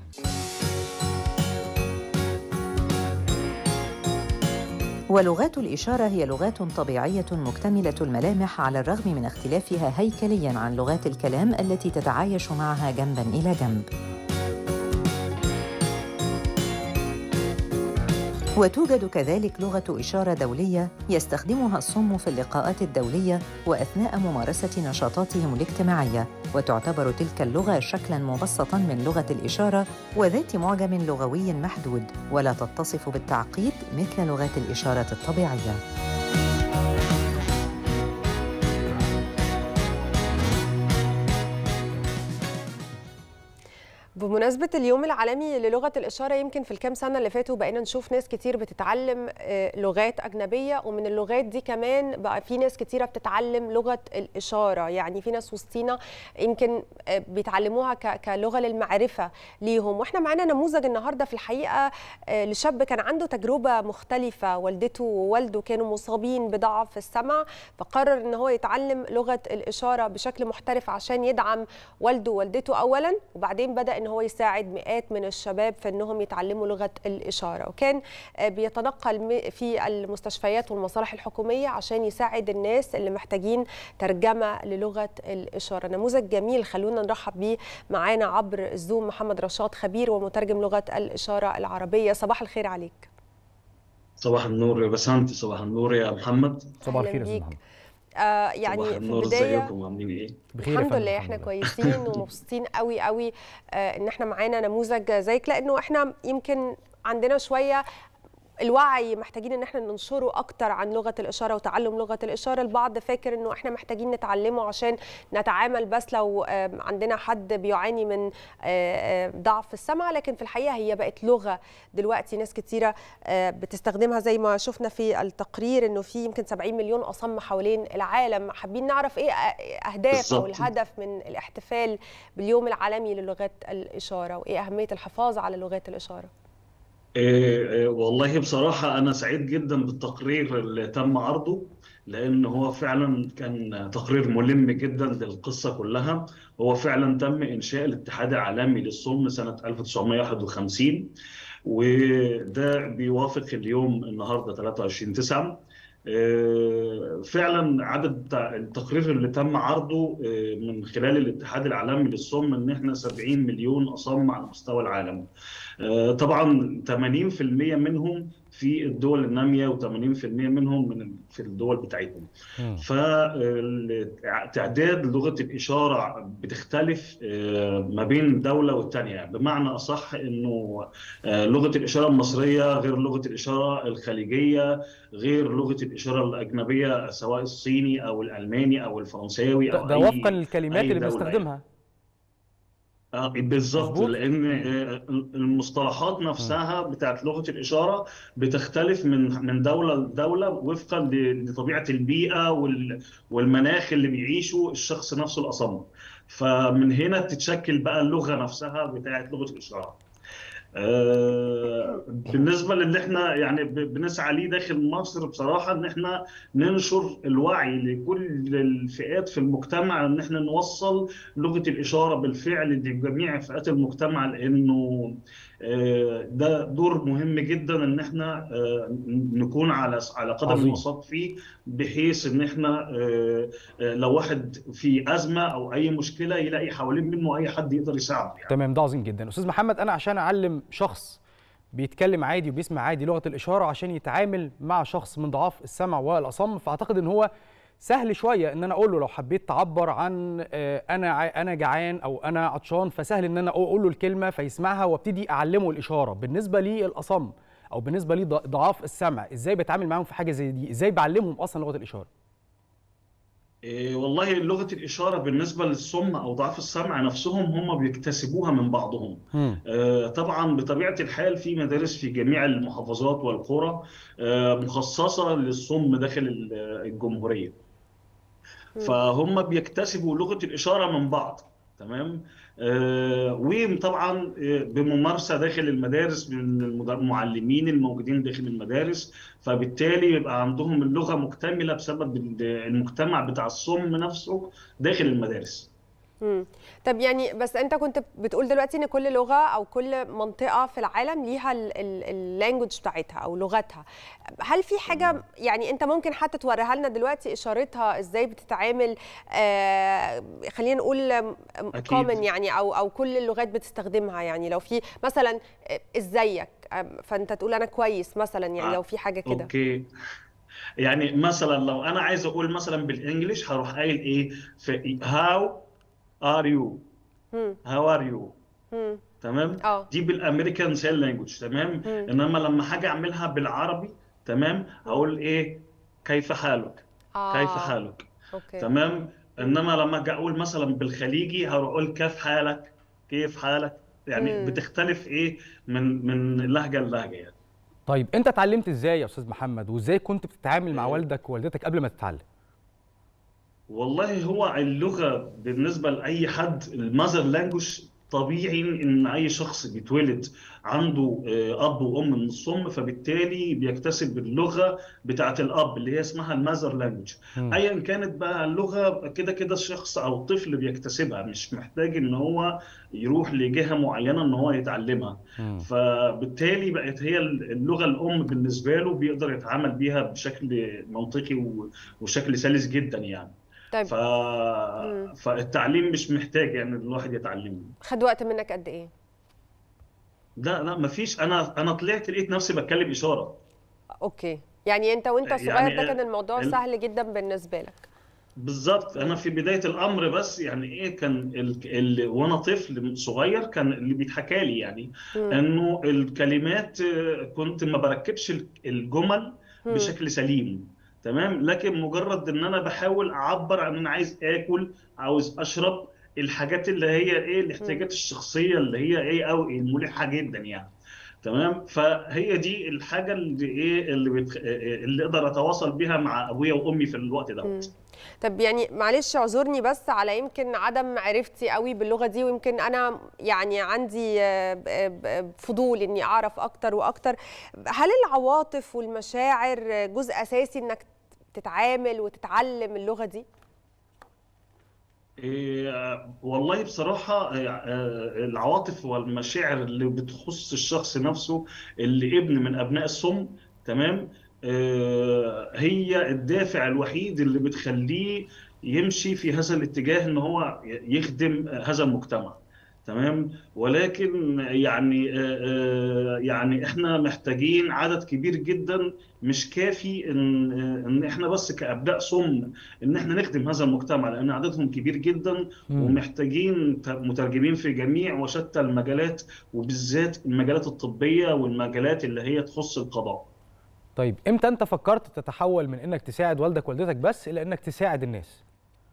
ولغات الإشارة هي لغات طبيعية مكتملة الملامح على الرغم من اختلافها هيكلياً عن لغات الكلام التي تتعايش معها جنباً إلى جنب وتوجد كذلك لغة إشارة دولية يستخدمها الصم في اللقاءات الدولية وأثناء ممارسة نشاطاتهم الاجتماعية، وتعتبر تلك اللغة شكلاً مبسطاً من لغة الإشارة وذات معجم لغوي محدود، ولا تتصف بالتعقيد مثل لغات الإشارة الطبيعية. بمناسبة اليوم العالمي للغة الإشارة يمكن في الكام سنة اللي فاتوا بقينا نشوف ناس كتير بتتعلم آه، لغات أجنبية ومن اللغات دي كمان بقى في ناس كتيرة بتتعلم لغة الإشارة يعني في ناس وسطينا يمكن آه، بيتعلموها ك- كلغة للمعرفة ليهم وإحنا معانا نموذج النهاردة في الحقيقة آه، لشاب كان عنده تجربة مختلفة والدته ووالده كانوا مصابين بضعف السمع فقرر إن هو يتعلم لغة الإشارة بشكل محترف عشان يدعم والده ووالدته أولا وبعدين بدأ ان هو يساعد مئات من الشباب في انهم يتعلموا لغه الاشاره وكان آه، بيتنقل م- في المستشفيات والمصالح الحكوميه عشان يساعد الناس اللي محتاجين ترجمه للغه الاشاره نموذج جميل خلونا نرحب بيه معانا عبر الزوم محمد رشاد خبير ومترجم لغه الاشاره العربيه صباح الخير عليك صباح النور يا بسانتي صباح النور يا محمد صباح أهلاً الخير يا بيك. محمد آه يعني صباح في النور البدايه ازيكم عاملين ايه بخير يا الحمد فندم، لله الحمد احنا لله. كويسين ومبسوطين قوي قوي آه، ان احنا معانا نموذج زيك لانه احنا يمكن عندنا شويه الوعي محتاجين ان احنا ننشره اكتر عن لغه الاشاره وتعلم لغه الاشاره البعض فاكر انه احنا محتاجين نتعلمه عشان نتعامل بس لو آه، عندنا حد بيعاني من آه، آه، ضعف السمع لكن في الحقيقه هي بقت لغه دلوقتي ناس كتيره آه، بتستخدمها زي ما شفنا في التقرير انه في يمكن 70 مليون اصم حوالين العالم حابين نعرف ايه أ- اهداف او بالظبط. الهدف من الاحتفال باليوم العالمي للغات الاشاره وايه اهميه الحفاظ على لغات الاشاره إيه إيه والله بصراحة أنا سعيد جدا بالتقرير اللي تم عرضه لأن هو فعلا كان تقرير ملم جدا للقصة كلها هو فعلا تم إنشاء الاتحاد العالمي للصم سنة 1951 وده بيوافق اليوم النهاردة 23 9 فعلا عدد التقرير اللي تم عرضه آه، من خلال الاتحاد العالمي للصم ان احنا 70 مليون اصم على مستوى العالم آه، طبعا 80% منهم في الدول الناميه و80% منهم من في الدول بتاعتهم فتعداد لغه الاشاره بتختلف آه، ما بين دوله والتانيه بمعنى اصح انه آه، لغه الاشاره المصريه غير لغه الاشاره الخليجيه غير لغه الاشاره الاجنبيه سواء الصيني او الالماني او الفرنساوي ده, او ده أي- وفقا للكلمات أي اللي دولة بنستخدمها آه، بالظبط مظبوط. لان آه، المصطلحات نفسها بتاعت لغه الاشاره بتختلف من من دوله لدوله وفقا ل- لطبيعه البيئه وال- والمناخ اللي بيعيشه الشخص نفسه الاصم فمن هنا تتشكل بقى اللغه نفسها بتاعت لغه الاشاره آه، بالنسبه للي احنا يعني ب- بنسعى ليه داخل مصر بصراحه ان احنا ننشر الوعي لكل الفئات في المجتمع ان احنا نوصل لغه الاشاره بالفعل لجميع فئات المجتمع لانه آه، ده دور مهم جدا ان احنا آه، نكون على على قدم عظيم. الوسط فيه بحيث ان احنا آه، آه، لو واحد في ازمه او اي مشكله يلاقي حوالين منه اي حد يقدر يساعده يعني. تمام ده عظيم جدا استاذ محمد انا عشان اعلم شخص بيتكلم عادي وبيسمع عادي لغه الاشاره عشان يتعامل مع شخص من ضعاف السمع والاصم فاعتقد ان هو سهل شويه ان انا اقول له لو حبيت تعبر عن آه، انا ع- انا جعان او انا عطشان فسهل ان انا اقول له الكلمه فيسمعها وابتدي اعلمه الاشاره بالنسبه للاصم او بالنسبه لي ضعاف السمع ازاي بتعامل معاهم في حاجه زي دي ازاي بعلمهم اصلا لغه الاشاره إيه والله لغة الإشارة بالنسبة للصم أو ضعاف السمع نفسهم هم بيكتسبوها من بعضهم آه، طبعا بطبيعة الحال في مدارس في جميع المحافظات والقرى آه، مخصصة للصم داخل ال- الجمهورية فهم بيكتسبوا لغة الإشارة من بعض تمام آه، وطبعا آه، بممارسة داخل المدارس من المد- المعلمين الموجودين داخل المدارس فبالتالي يبقى عندهم اللغة مكتملة بسبب ال- المجتمع بتاع الصم نفسه داخل المدارس مم. طب يعني بس انت كنت بتقول دلوقتي ان كل لغه او كل منطقه في العالم ليها اللانجوج بتاعتها او لغتها هل في حاجه يعني انت ممكن حتى توريها لنا دلوقتي اشارتها ازاي بتتعامل آه خلينا نقول أكيد. كومن يعني او او كل اللغات بتستخدمها يعني لو في مثلا آه، ازيك آه، فانت تقول انا كويس مثلا يعني آه، لو في حاجه كده اوكي يعني مثلا لو انا عايز اقول مثلا بالانجلش هروح قايل ايه في هاو ار يو مم. هاو ار يو مم. تمام اه دي بالامريكان سيل لانجوج تمام مم. انما لما حاجه اعملها بالعربي تمام اقول ايه كيف حالك آه. كيف حالك اوكي تمام انما لما اجي اقول مثلا بالخليجي هروح اقول كيف حالك كيف حالك يعني مم. بتختلف ايه من من لهجه للهجه يعني طيب انت اتعلمت ازاي يا استاذ محمد وازاي كنت بتتعامل مع والدك ووالدتك قبل ما تتعلم والله هو اللغة بالنسبة لأي حد المذر لانجوج طبيعي إن أي شخص بيتولد عنده آه، أب وأم من الصم فبالتالي بيكتسب اللغة بتاعة الأب اللي هي اسمها المذر لانجوج مم. أيا كانت بقى اللغة كده كده الشخص أو الطفل بيكتسبها مش محتاج إن هو يروح لجهة معينة إن هو يتعلمها مم. فبالتالي بقت هي اللغة الأم بالنسبة له بيقدر يتعامل بيها بشكل منطقي و- وشكل سلس جدا يعني طيب ف... مم. فالتعليم مش محتاج يعني الواحد يتعلمه خد وقت منك قد ايه لا لا مفيش انا انا طلعت لقيت نفسي بتكلم اشاره اوكي يعني انت وانت صغير يعني ده كان الموضوع ال- سهل جدا بالنسبه لك بالظبط انا في بدايه الامر بس يعني ايه كان ال... ال... وانا طفل صغير كان اللي بيتحكى لي يعني مم. انه الكلمات آه، كنت ما بركبش ال- الجمل مم. بشكل سليم تمام لكن مجرد ان انا بحاول اعبر عن ان انا عايز اكل عاوز اشرب الحاجات اللي هي ايه الاحتياجات الشخصيه اللي هي ايه او الملحه جدا يعني تمام فهي دي الحاجه اللي ايه اللي بتخ... اللي اقدر اتواصل بيها مع ابويا وامي في الوقت مم. دوت طب يعني معلش اعذرني بس على يمكن عدم معرفتي قوي باللغه دي ويمكن انا يعني عندي آه، ب- ب- فضول اني اعرف اكتر واكتر هل العواطف والمشاعر جزء اساسي انك تتعامل وتتعلم اللغه دي إيه، والله بصراحة إيه، آه، العواطف والمشاعر اللي بتخص الشخص نفسه اللي ابن من أبناء الصم تمام آه، هي الدافع الوحيد اللي بتخليه يمشي في هذا الاتجاه ان هو يخدم هذا المجتمع تمام ولكن يعني آه، آه، يعني احنا محتاجين عدد كبير جدا مش كافي ان آه، ان احنا بس كابناء صم ان احنا نخدم هذا المجتمع لان عددهم كبير جدا مم. ومحتاجين ت- مترجمين في جميع وشتى المجالات وبالذات المجالات الطبية والمجالات اللي هي تخص القضاء طيب امتى انت فكرت تتحول من انك تساعد والدك والدتك بس الى انك تساعد الناس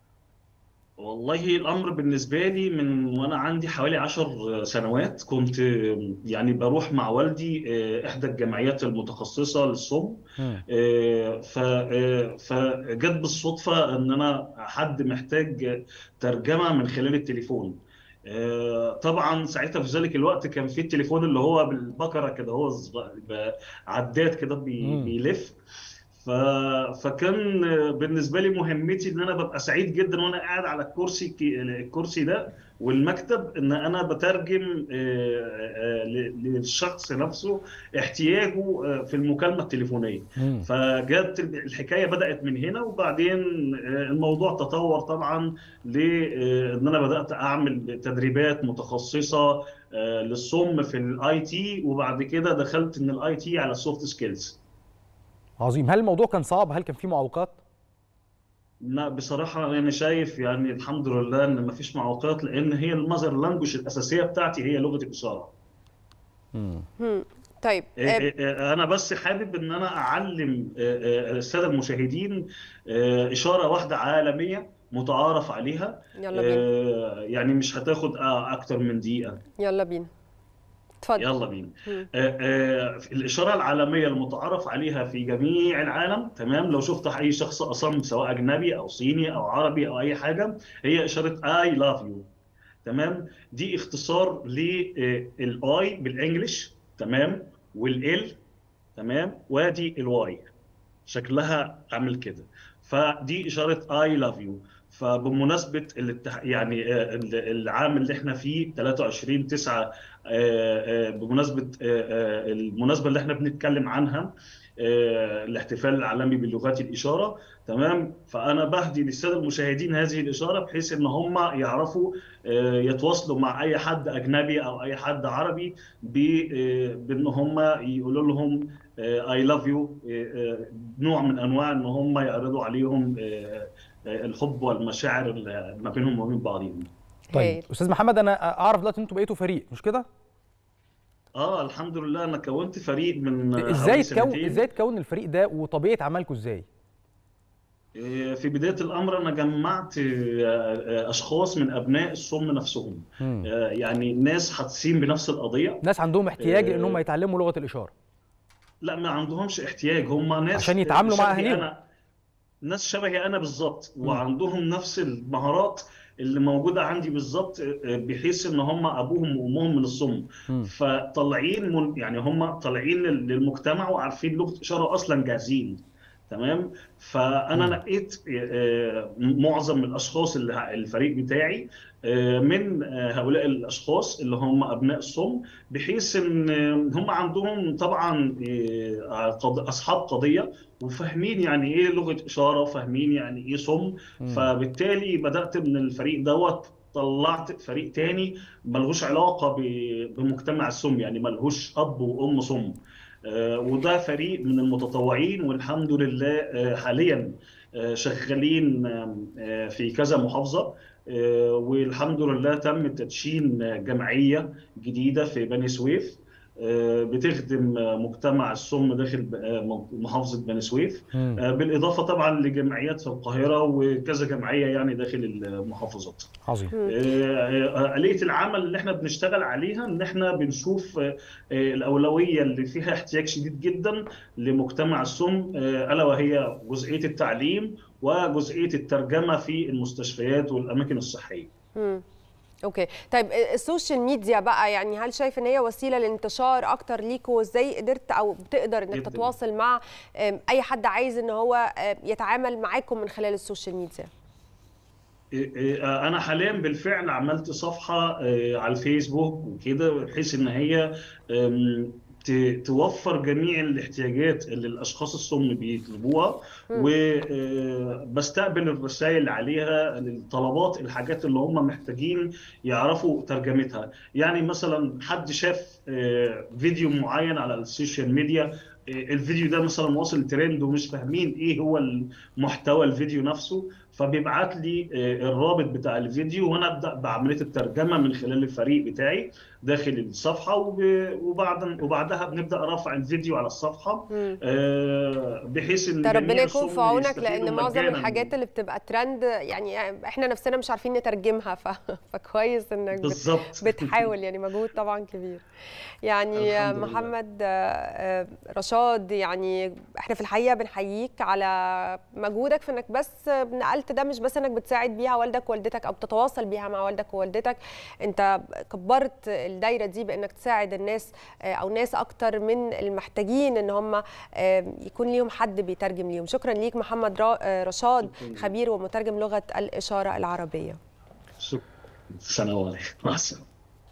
والله الأمر بالنسبة لي من وأنا عندي حوالي عشر سنوات كنت يعني بروح مع والدي آه، إحدى الجمعيات المتخصصة للصم آه، ف آه، فجت بالصدفة إن أنا حد محتاج ترجمة من خلال التليفون آه، طبعا ساعتها في ذلك الوقت كان في التليفون اللي هو بالبكرة كده هو الصغ- عداد كده بي- مم. بيلف ف... فكان بالنسبه لي مهمتي ان انا ببقى سعيد جدا وانا قاعد على الكرسي الكرسي ده والمكتب ان انا بترجم آه، آه، ل- للشخص نفسه احتياجه آه، في المكالمه التليفونيه مم. فجت الحكايه بدات من هنا وبعدين آه، الموضوع تطور طبعا لان انا بدات اعمل تدريبات متخصصه آه، للصم في الاي تي وبعد كده دخلت من الاي تي على السوفت سكيلز عظيم هل الموضوع كان صعب هل كان في معوقات لا بصراحة أنا شايف يعني الحمد لله إن مفيش معوقات لأن هي المذر لانجوج الأساسية بتاعتي هي لغة الإشارة. مم. طيب إيه- آه، إيه- إيه، أنا بس حابب إن أنا أعلم آه، آه، السادة المشاهدين آه، إشارة واحدة عالمية متعارف عليها يلا بينا آه، يعني مش هتاخد آه، أكتر من دقيقة. يلا بينا اتفضل يلا بينا. مم. آه، آه، الإشارة العالمية المتعارف عليها في جميع العالم تمام لو شفت أي شخص أصم سواء أجنبي أو صيني أو عربي أو أي حاجة هي إشارة I love you تمام دي اختصار للآي بالإنجلش تمام والإل تمام وادي الواي شكلها عامل كده فدي إشارة I love you فبمناسبة الاتح... يعني آه، ال- العام اللي احنا فيه 23 9 بمناسبة آه، آه، المناسبة اللي احنا بنتكلم عنها آه، الاحتفال العالمي بلغات الإشارة تمام فأنا بهدي للسادة المشاهدين هذه الإشارة بحيث إن هم يعرفوا آه، يتواصلوا مع أي حد أجنبي أو أي حد عربي ب- آه، بإن هم يقولوا لهم اي لاف يو نوع من انواع ان هم يعرضوا عليهم آه، آه، الحب والمشاعر اللي ما بينهم وبين بعضهم طيب استاذ محمد انا اعرف دلوقتي انتوا بقيتوا فريق مش كده اه الحمد لله انا كونت فريق من آه، ازاي حوالي تكون سنتين. ازاي تكون الفريق ده وطبيعه عملكم ازاي آه، في بداية الأمر أنا جمعت آه، آه، أشخاص من أبناء الصم نفسهم مم. آه، يعني ناس حاسين بنفس القضية ناس عندهم احتياج آه، ان هم يتعلموا لغه الاشاره لا ما عندهمش احتياج هم ناس عشان يتعاملوا مع شبهي أهاليهم. أنا ناس شبهي أنا بالظبط مم. وعندهم نفس المهارات اللي موجودة عندي بالظبط آه، بحيث إن هم أبوهم وأمهم من الصم مم. فطالعين من يعني هم طالعين لل- للمجتمع وعارفين لغة إشارة أصلا جاهزين تمام فأنا مم. نقيت آه، معظم الأشخاص اللي ه- الفريق بتاعي آه، من آه، هؤلاء الأشخاص اللي هم أبناء الصم بحيث إن آه، هم عندهم طبعا آه، قض- أصحاب قضية وفاهمين يعني إيه لغة إشارة وفاهمين يعني إيه صم مم. فبالتالي بدأت من الفريق دوت طلعت فريق تاني ملهوش علاقة ب- بمجتمع الصم يعني ملهوش أب وأم صم آه، وده فريق من المتطوعين والحمد لله آه، حاليا آه، شغالين آه، في كذا محافظة آه، والحمد لله تم تدشين جمعية جديدة في بني سويف آه، بتخدم آه، مجتمع السم داخل آه، محافظة بني سويف آه، بالإضافة طبعا لجمعيات في القاهرة وكذا جمعية يعني داخل المحافظات عظيم آه، آلية العمل اللي احنا بنشتغل عليها ان احنا بنشوف آه، آه، الأولوية اللي فيها احتياج شديد جدا لمجتمع السم آه، ألا وهي جزئية التعليم وجزئية الترجمة في المستشفيات والأماكن الصحية مم. اوكي طيب السوشيال ميديا بقى يعني هل شايف ان هي وسيله للانتشار اكتر ليكوا وازاي قدرت او بتقدر انك جداً. تتواصل مع آم، اي حد عايز ان هو آم، يتعامل معاكم من خلال السوشيال ميديا إيه إيه انا حاليا بالفعل عملت صفحه آه، على الفيسبوك وكده بحيث ان هي آم، ت- توفر جميع الاحتياجات اللي الاشخاص السم بيطلبوها مم. وبستقبل الرسائل عليها الطلبات الحاجات اللي هم محتاجين يعرفوا ترجمتها يعني مثلا حد شاف آه، فيديو معين على السوشيال ميديا آه، الفيديو ده مثلا واصل ترند ومش فاهمين ايه هو محتوى الفيديو نفسه فبيبعت لي آه، الرابط بتاع الفيديو وانا ابدا بعمليه الترجمه من خلال الفريق بتاعي داخل الصفحه وب- وبعد وبعدها بنبدا رفع الفيديو على الصفحه آه، بحيث ان ده ربنا جميع يكون في السم عونك يستفيدوا لان معظم مجاناً. الحاجات اللي بتبقى ترند يعني احنا نفسنا مش عارفين نترجمها ف... فكويس انك بت... بالظبط. بتحاول يعني مجهود طبعا كبير يعني الحمد لله. محمد آه، آه، رشاد يعني احنا في الحقيقه بنحييك على مجهودك في انك بس نقلت ده مش بس انك بتساعد بيها والدك ووالدتك او بتتواصل بيها مع والدك ووالدتك انت كبرت الدايره دي بانك تساعد الناس آه، او ناس اكتر من المحتاجين ان هم آه، يكون ليهم حد بيترجم ليهم شكرا ليك محمد را- آه، رشاد خبير ومترجم لغه الاشاره العربيه شكرا السلام عليكم مع السلامه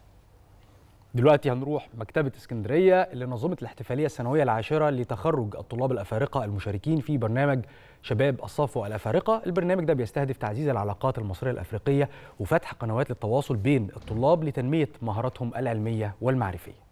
دلوقتي هنروح مكتبة اسكندرية اللي نظمت الاحتفالية السنوية العاشرة لتخرج الطلاب الأفارقة المشاركين في برنامج شباب الصفوة الأفارقة البرنامج ده بيستهدف تعزيز العلاقات المصرية الأفريقية وفتح قنوات للتواصل بين الطلاب لتنمية مهاراتهم العلمية والمعرفية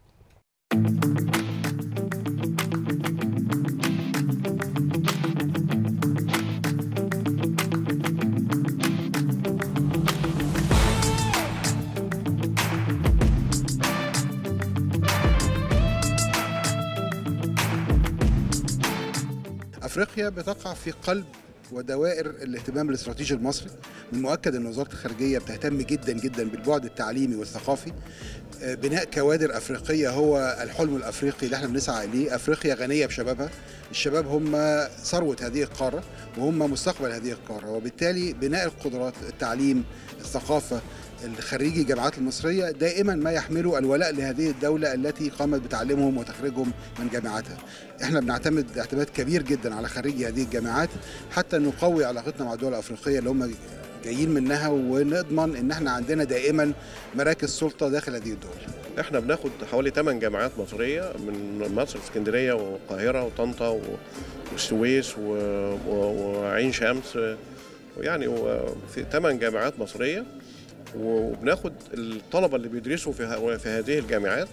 افريقيا بتقع في قلب ودوائر الاهتمام الاستراتيجي المصري من المؤكد ان وزاره الخارجيه بتهتم جدا جدا بالبعد التعليمي والثقافي آه، بناء كوادر افريقيه هو الحلم الافريقي اللي احنا بنسعى اليه افريقيا غنيه بشبابها الشباب هم ثروه هذه القاره وهم مستقبل هذه القاره وبالتالي بناء القدرات التعليم الثقافه الخريجي الجامعات المصرية دائما ما يحملوا الولاء لهذه الدولة التي قامت بتعليمهم وتخريجهم من جامعاتها احنا بنعتمد اعتماد كبير جدا على خريجي هذه الجامعات حتى نقوي علاقتنا مع الدول الأفريقية اللي هم جايين منها ونضمن ان احنا عندنا دائما مراكز سلطة داخل هذه الدول احنا بناخد حوالي 8 جامعات مصريه من مصر اسكندريه والقاهره وطنطا و- والسويس و- و- وعين شمس يعني في 8 جامعات مصريه وبناخد الطلبه اللي بيدرسوا في ه- في هذه الجامعات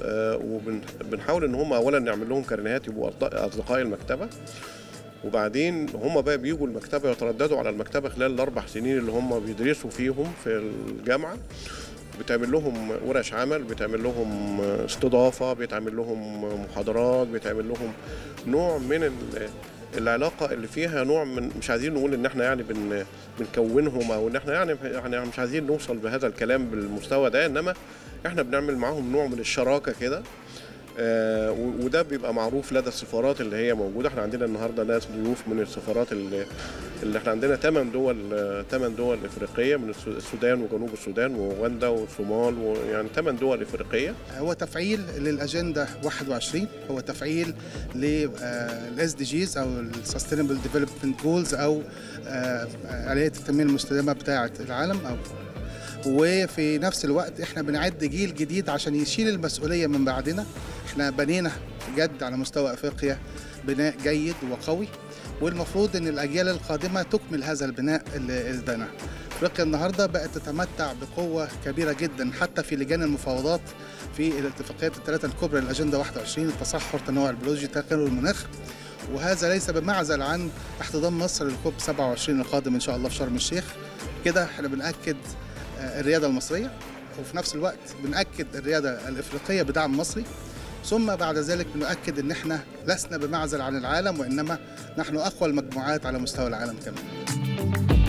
وبنحاول ان هم اولا نعمل لهم كارنيهات يبقوا أصدق- اصدقاء المكتبه وبعدين هم بقى بيجوا المكتبه يترددوا على المكتبه خلال الاربع سنين اللي هم بيدرسوا فيهم في الجامعه بتعمل لهم ورش عمل بتعمل لهم استضافة بتعمل لهم محاضرات بتعمل لهم نوع من ال- العلاقة اللي فيها نوع من مش عايزين نقول ان احنا يعني بن بنكونهم او ان احنا يعني يعني مش عايزين نوصل بهذا الكلام بالمستوى ده انما احنا بنعمل معاهم نوع من الشراكة كده آه، و- وده بيبقى معروف لدى السفارات اللي هي موجوده احنا عندنا النهارده ناس ضيوف من السفارات اللي, اللي احنا عندنا ثمان دول ثمان دول افريقيه من السو- السودان وجنوب السودان واوغندا والصومال ويعني ثمان دول افريقيه هو تفعيل للاجنده 21 هو تفعيل للاس دي جيز او السستينبل ديفلوبمنت جولز او آه، آلية التنميه المستدامه بتاعه العالم او وفي نفس الوقت احنا بنعد جيل جديد عشان يشيل المسؤوليه من بعدنا احنا بنينا جد على مستوى افريقيا بناء جيد وقوي والمفروض ان الاجيال القادمه تكمل هذا البناء اللي اللي بناه افريقيا النهارده بقت تتمتع بقوه كبيره جدا حتى في لجان المفاوضات في الاتفاقيات الثلاثه الكبرى للاجنده 21 التصحر التنوع البيولوجي تغير المناخ وهذا ليس بمعزل عن احتضان مصر للكوب 27 القادم ان شاء الله في شرم الشيخ كده احنا بناكد آه، الرياده المصريه وفي نفس الوقت بنأكد الريادة الإفريقية بدعم مصري ثم بعد ذلك بنؤكد أن احنا لسنا بمعزل عن العالم وإنما نحن أقوى المجموعات على مستوى العالم كمان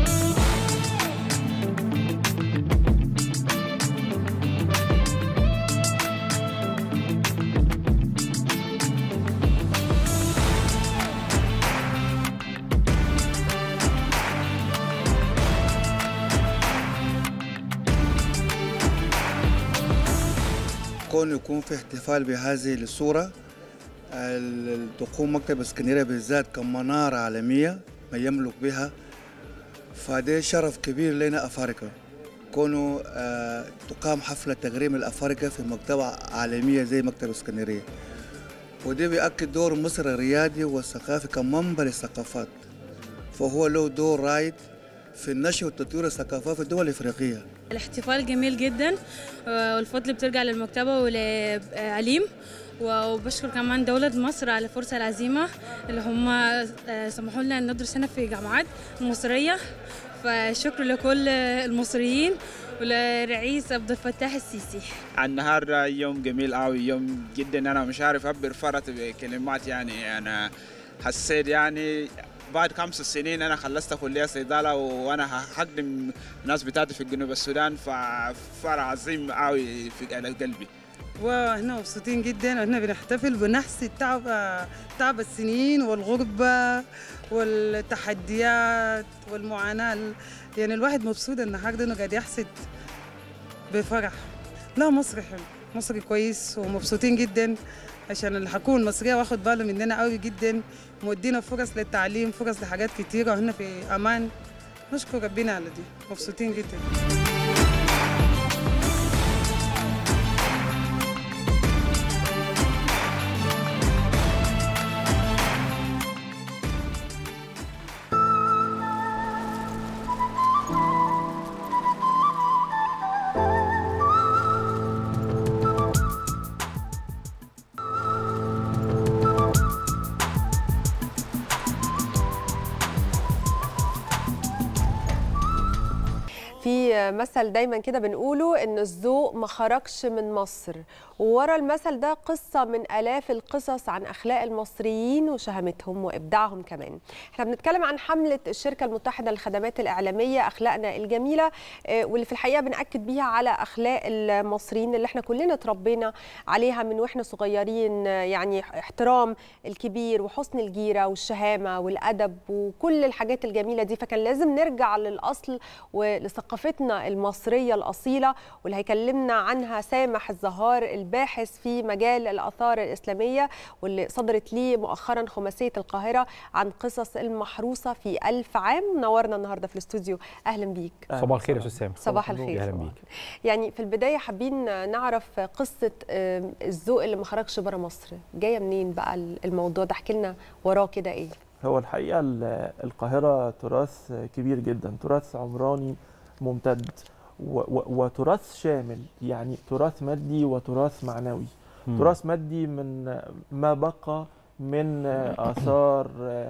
كون يكون في احتفال بهذه الصورة ال- تقوم مكتب اسكندرية بالذات كمنارة عالمية ما يملك بها فده شرف كبير لنا أفارقة كونه آه، تقام حفلة تكريم الأفارقة في مكتبة عالمية زي مكتب اسكندرية وده بيأكد دور مصر الريادي والثقافي كمنبع للثقافات فهو له دور رائد في النشر وتطوير الثقافات في الدول الإفريقية الاحتفال جميل جدا آه، والفضل بترجع للمكتبة ولعليم وبشكر كمان دولة مصر على الفرصة العظيمة اللي هم آه، سمحوا لنا أن ندرس هنا في جامعات مصرية فشكر لكل المصريين ولرئيس عبد الفتاح السيسي النهارده يوم جميل قوي يوم جدا انا مش عارف اعبر فرط بكلمات يعني انا حسيت يعني بعد خمس سنين انا خلصت كليه صيدله وانا هخدم الناس بتاعتي في جنوب السودان ففرح عظيم قوي في على قلبي واحنا مبسوطين جدا واحنا بنحتفل بنحس التعب تعب السنين والغربة والتحديات والمعاناة يعني الواحد مبسوط النهارده انه قاعد يحسد بفرح لا مصر حلو مصر كويس ومبسوطين جدا عشان الحكومة المصرية واخد باله مننا قوي جدا مودينا فرص للتعليم فرص لحاجات كتيرة وهنا في أمان نشكر ربنا على دي مبسوطين جدا في مثل دايما كده بنقوله ان الذوق ما خرجش من مصر وورا المثل ده قصة من آلاف القصص عن أخلاق المصريين وشهامتهم وإبداعهم كمان احنا بنتكلم عن حملة الشركة المتحدة للخدمات الإعلامية أخلاقنا الجميلة آه، واللي في الحقيقة بنأكد بيها على أخلاق المصريين اللي احنا كلنا اتربينا عليها من واحنا صغيرين آه، يعني احترام الكبير وحسن الجيرة والشهامة والأدب وكل الحاجات الجميلة دي فكان لازم نرجع للأصل ولثقافتنا المصرية الأصيلة واللي هيكلمنا عنها سامح الزهار الباحث في مجال الآثار الإسلامية واللي صدرت ليه مؤخرا خماسية القاهرة عن قصص المحروسة في ألف عام نورنا النهاردة في الاستوديو أهلا بيك صباح الخير يا استاذ سامح صباح الخير. اهلا بيك يعني في البداية حابين نعرف قصة آم، الذوق اللي ما خرجش بره مصر جاية منين بقى الموضوع ده احكي لنا وراه كده ايه هو الحقيقة ال- القاهرة تراث كبير جدا تراث عمراني ممتد و- و- وتراث شامل يعني تراث مادي وتراث معنوي مم. تراث مادي من ما بقى من آثار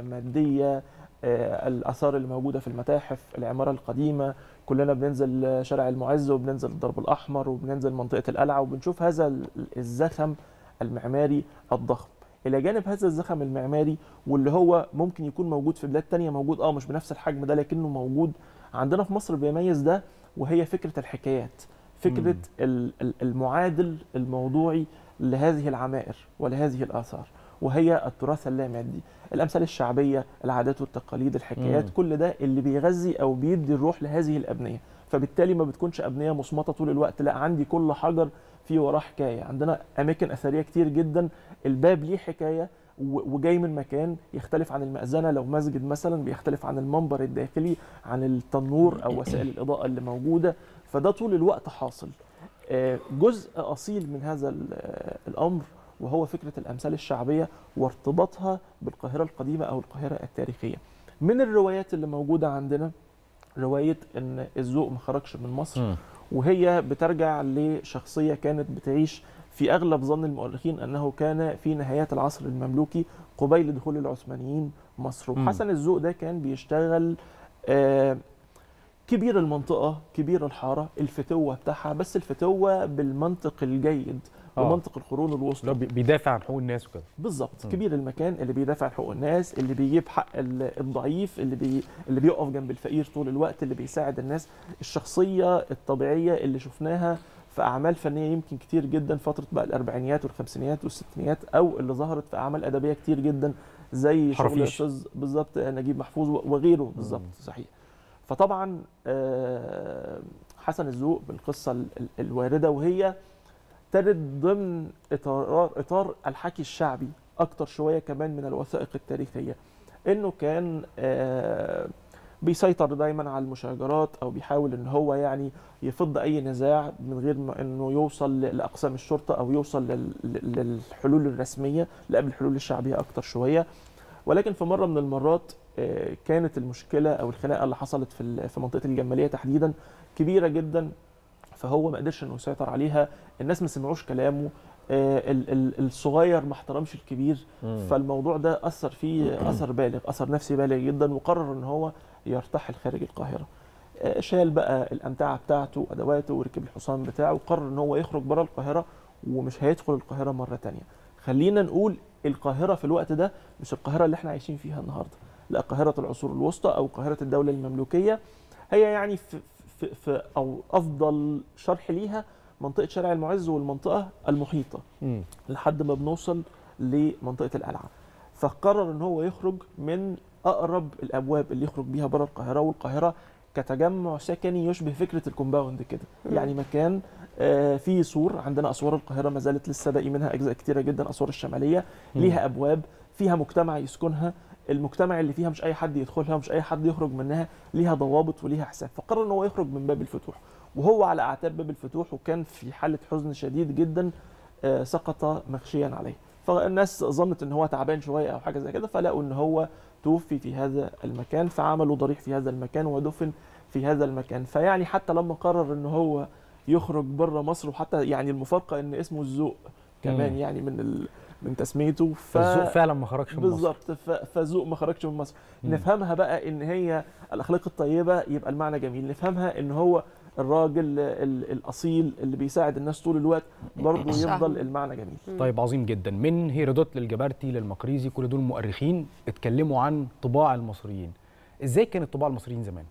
مادية آه، الآثار اللي موجودة في المتاحف العمارة القديمة كلنا بننزل شارع المعز وبننزل الضرب الأحمر وبننزل منطقة القلعة وبنشوف هذا ال- الزخم المعماري الضخم الى جانب هذا الزخم المعماري واللي هو ممكن يكون موجود في بلاد تانية موجود اه مش بنفس الحجم ده لكنه موجود عندنا في مصر بيميز ده وهي فكرة الحكايات فكرة مم. ال- ال- المعادل الموضوعي لهذه العمائر ولهذه الآثار وهي التراث اللامادي الأمثال الشعبية العادات والتقاليد الحكايات مم. كل ده اللي بيغذي أو بيدي الروح لهذه الأبنية فبالتالي ما بتكونش أبنية مصمتة طول الوقت لا عندي كل حجر في وراه حكاية عندنا أماكن أثرية كتير جدا الباب ليه حكاية و- وجاي من مكان يختلف عن المأذنة لو مسجد مثلا بيختلف عن المنبر الداخلي عن التنور أو وسائل الإضاءة اللي موجودة فده طول الوقت حاصل آه، جزء أصيل من هذا ال- آه، الأمر وهو فكره الامثال الشعبيه وارتباطها بالقاهره القديمه او القاهره التاريخيه من الروايات اللي موجوده عندنا روايه ان الذوق ما خرجش من مصر مم. وهي بترجع لشخصيه كانت بتعيش في اغلب ظن المؤرخين انه كان في نهايات العصر المملوكي قبيل دخول العثمانيين مصر مم. وحسن الذوق ده كان بيشتغل آه كبير المنطقه كبير الحاره الفتوه بتاعها بس الفتوه بالمنطق الجيد آه. ومنطق القرون الوسطى اللي هو بي- بيدافع عن حقوق الناس وكده بالظبط مم. كبير المكان اللي بيدافع عن حقوق الناس اللي بيجيب حق ال- الضعيف اللي بي اللي بيقف جنب الفقير طول الوقت اللي بيساعد الناس الشخصيه الطبيعيه اللي شفناها في اعمال فنيه يمكن كتير جدا فتره بقى الاربعينيات والخمسينيات والستينيات او اللي ظهرت في اعمال ادبيه كتير جدا زي شغل حرافيش. الاستاذ بالظبط نجيب محفوظ وغيره بالظبط صحيح فطبعا آه، حسن الذوق بالقصه ال- ال- الوارده وهي ترد ضمن اطار اطار الحكي الشعبي اكتر شويه كمان من الوثائق التاريخيه انه كان آه، بيسيطر دايما على المشاجرات او بيحاول ان هو يعني يفض اي نزاع من غير ما انه يوصل ل- لاقسام الشرطه او يوصل لل- لل- للحلول الرسميه لا قبل الحلول الشعبيه اكتر شويه ولكن في مره من المرات آه، كانت المشكله او الخناقه اللي حصلت في ال- في منطقه الجماليه تحديدا كبيره جدا فهو ما قدرش انه يسيطر عليها الناس ما سمعوش كلامه آه، ال- ال- الصغير ما احترمش الكبير مم. فالموضوع ده اثر فيه اثر بالغ اثر نفسي بالغ جدا وقرر ان هو يرتحل خارج القاهره آه، شال بقى الامتعه بتاعته وادواته وركب الحصان بتاعه وقرر ان هو يخرج بره القاهره ومش هيدخل القاهره مره تانية خلينا نقول القاهره في الوقت ده مش القاهره اللي احنا عايشين فيها النهارده لا قاهره العصور الوسطى او قاهره الدوله المملوكيه هي يعني في, في, في او افضل شرح ليها منطقه شارع المعز والمنطقه المحيطه مم. لحد ما بنوصل لمنطقه القلعه فقرر ان هو يخرج من اقرب الابواب اللي يخرج بيها بره القاهره والقاهره كتجمع سكني يشبه فكره الكومباوند كده مم. يعني مكان آه، فيه سور عندنا اسوار القاهره ما زالت لسه باقي منها اجزاء كتيره جدا اسوار الشماليه مم. ليها ابواب فيها مجتمع يسكنها المجتمع اللي فيها مش اي حد يدخلها مش اي حد يخرج منها ليها ضوابط وليها حساب فقرر ان هو يخرج من باب الفتوح وهو على اعتاب باب الفتوح وكان في حاله حزن شديد جدا آه، سقط مغشيا عليه فالناس ظنت ان هو تعبان شويه او حاجه زي كده فلقوا ان هو توفي في هذا المكان فعملوا ضريح في هذا المكان ودفن في هذا المكان فيعني حتى لما قرر ان هو يخرج بره مصر وحتى يعني المفارقه ان اسمه الذوق كمان مم. يعني من ال... من تسميته ف... فالذوق فعلا ما خرجش من مصر بالظبط ف... فذوق ما خرجش من مصر مم. نفهمها بقى ان هي الاخلاق الطيبه يبقى المعنى جميل نفهمها ان هو الراجل ال... الاصيل اللي بيساعد الناس طول الوقت برضه الشهم. يفضل المعنى جميل طيب عظيم جدا من هيرودوت للجبرتي للمقريزي كل دول مؤرخين اتكلموا عن طباع المصريين ازاي كانت طباع المصريين زمان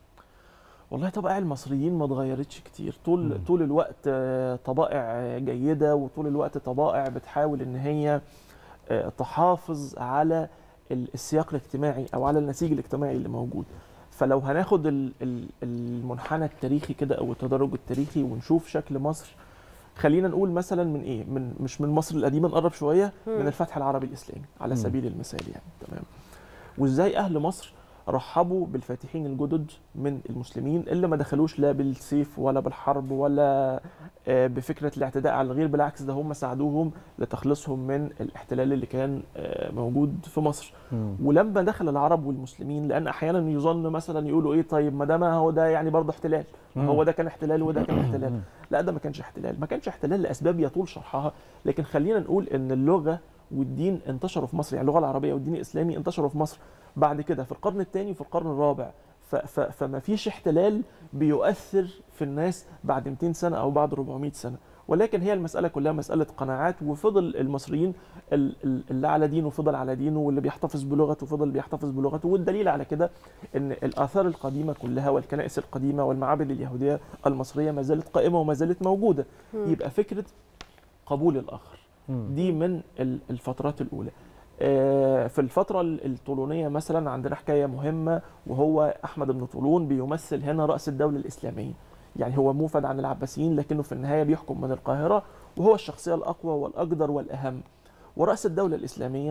والله طبائع المصريين ما اتغيرتش كتير طول مم. طول الوقت آه، طبائع آه، جيده وطول الوقت طبائع بتحاول ان هي آه، تحافظ على ال- السياق الاجتماعي او على النسيج الاجتماعي اللي موجود فلو هناخد ال- ال- المنحنى التاريخي كده او التدرج التاريخي ونشوف شكل مصر خلينا نقول مثلا من ايه من مش من مصر القديمه نقرب شويه مم. من الفتح العربي الاسلامي على مم. سبيل المثال يعني تمام وازاي اهل مصر رحبوا بالفاتحين الجدد من المسلمين اللي ما دخلوش لا بالسيف ولا بالحرب ولا آه، بفكره الاعتداء على الغير بالعكس ده هم ساعدوهم لتخليصهم من الاحتلال اللي كان آه، موجود في مصر ولما دخل العرب والمسلمين لان احيانا يظن مثلا يقولوا ايه طيب ما ده ما هو ده يعني برضه احتلال ما مم. هو ده كان احتلال وده كان احتلال لا ده ما كانش احتلال ما كانش احتلال لاسباب يطول شرحها لكن خلينا نقول ان اللغه والدين انتشروا في مصر يعني اللغه العربيه والدين الاسلامي انتشروا في مصر بعد كده في القرن الثاني وفي القرن الرابع ف- ف- فما فيش احتلال بيؤثر في الناس بعد 200 سنه او بعد 400 سنه ولكن هي المساله كلها مساله قناعات وفضل المصريين ال- ال- اللي على دينه فضل على دينه واللي بيحتفظ بلغته فضل بيحتفظ بلغته والدليل على كده ان الاثار القديمه كلها والكنائس القديمه والمعابد اليهوديه المصريه ما زالت قائمه وما زالت موجوده مم. يبقى فكره قبول الاخر دي من ال- الفترات الاولى آه، في الفترة ال- الطولونية مثلا عندنا حكاية مهمة وهو أحمد بن طولون بيمثل هنا رأس الدولة الإسلامية يعني هو موفد عن العباسيين لكنه في النهاية بيحكم من القاهرة وهو الشخصية الأقوى والأقدر والأهم ورأس الدولة الإسلامية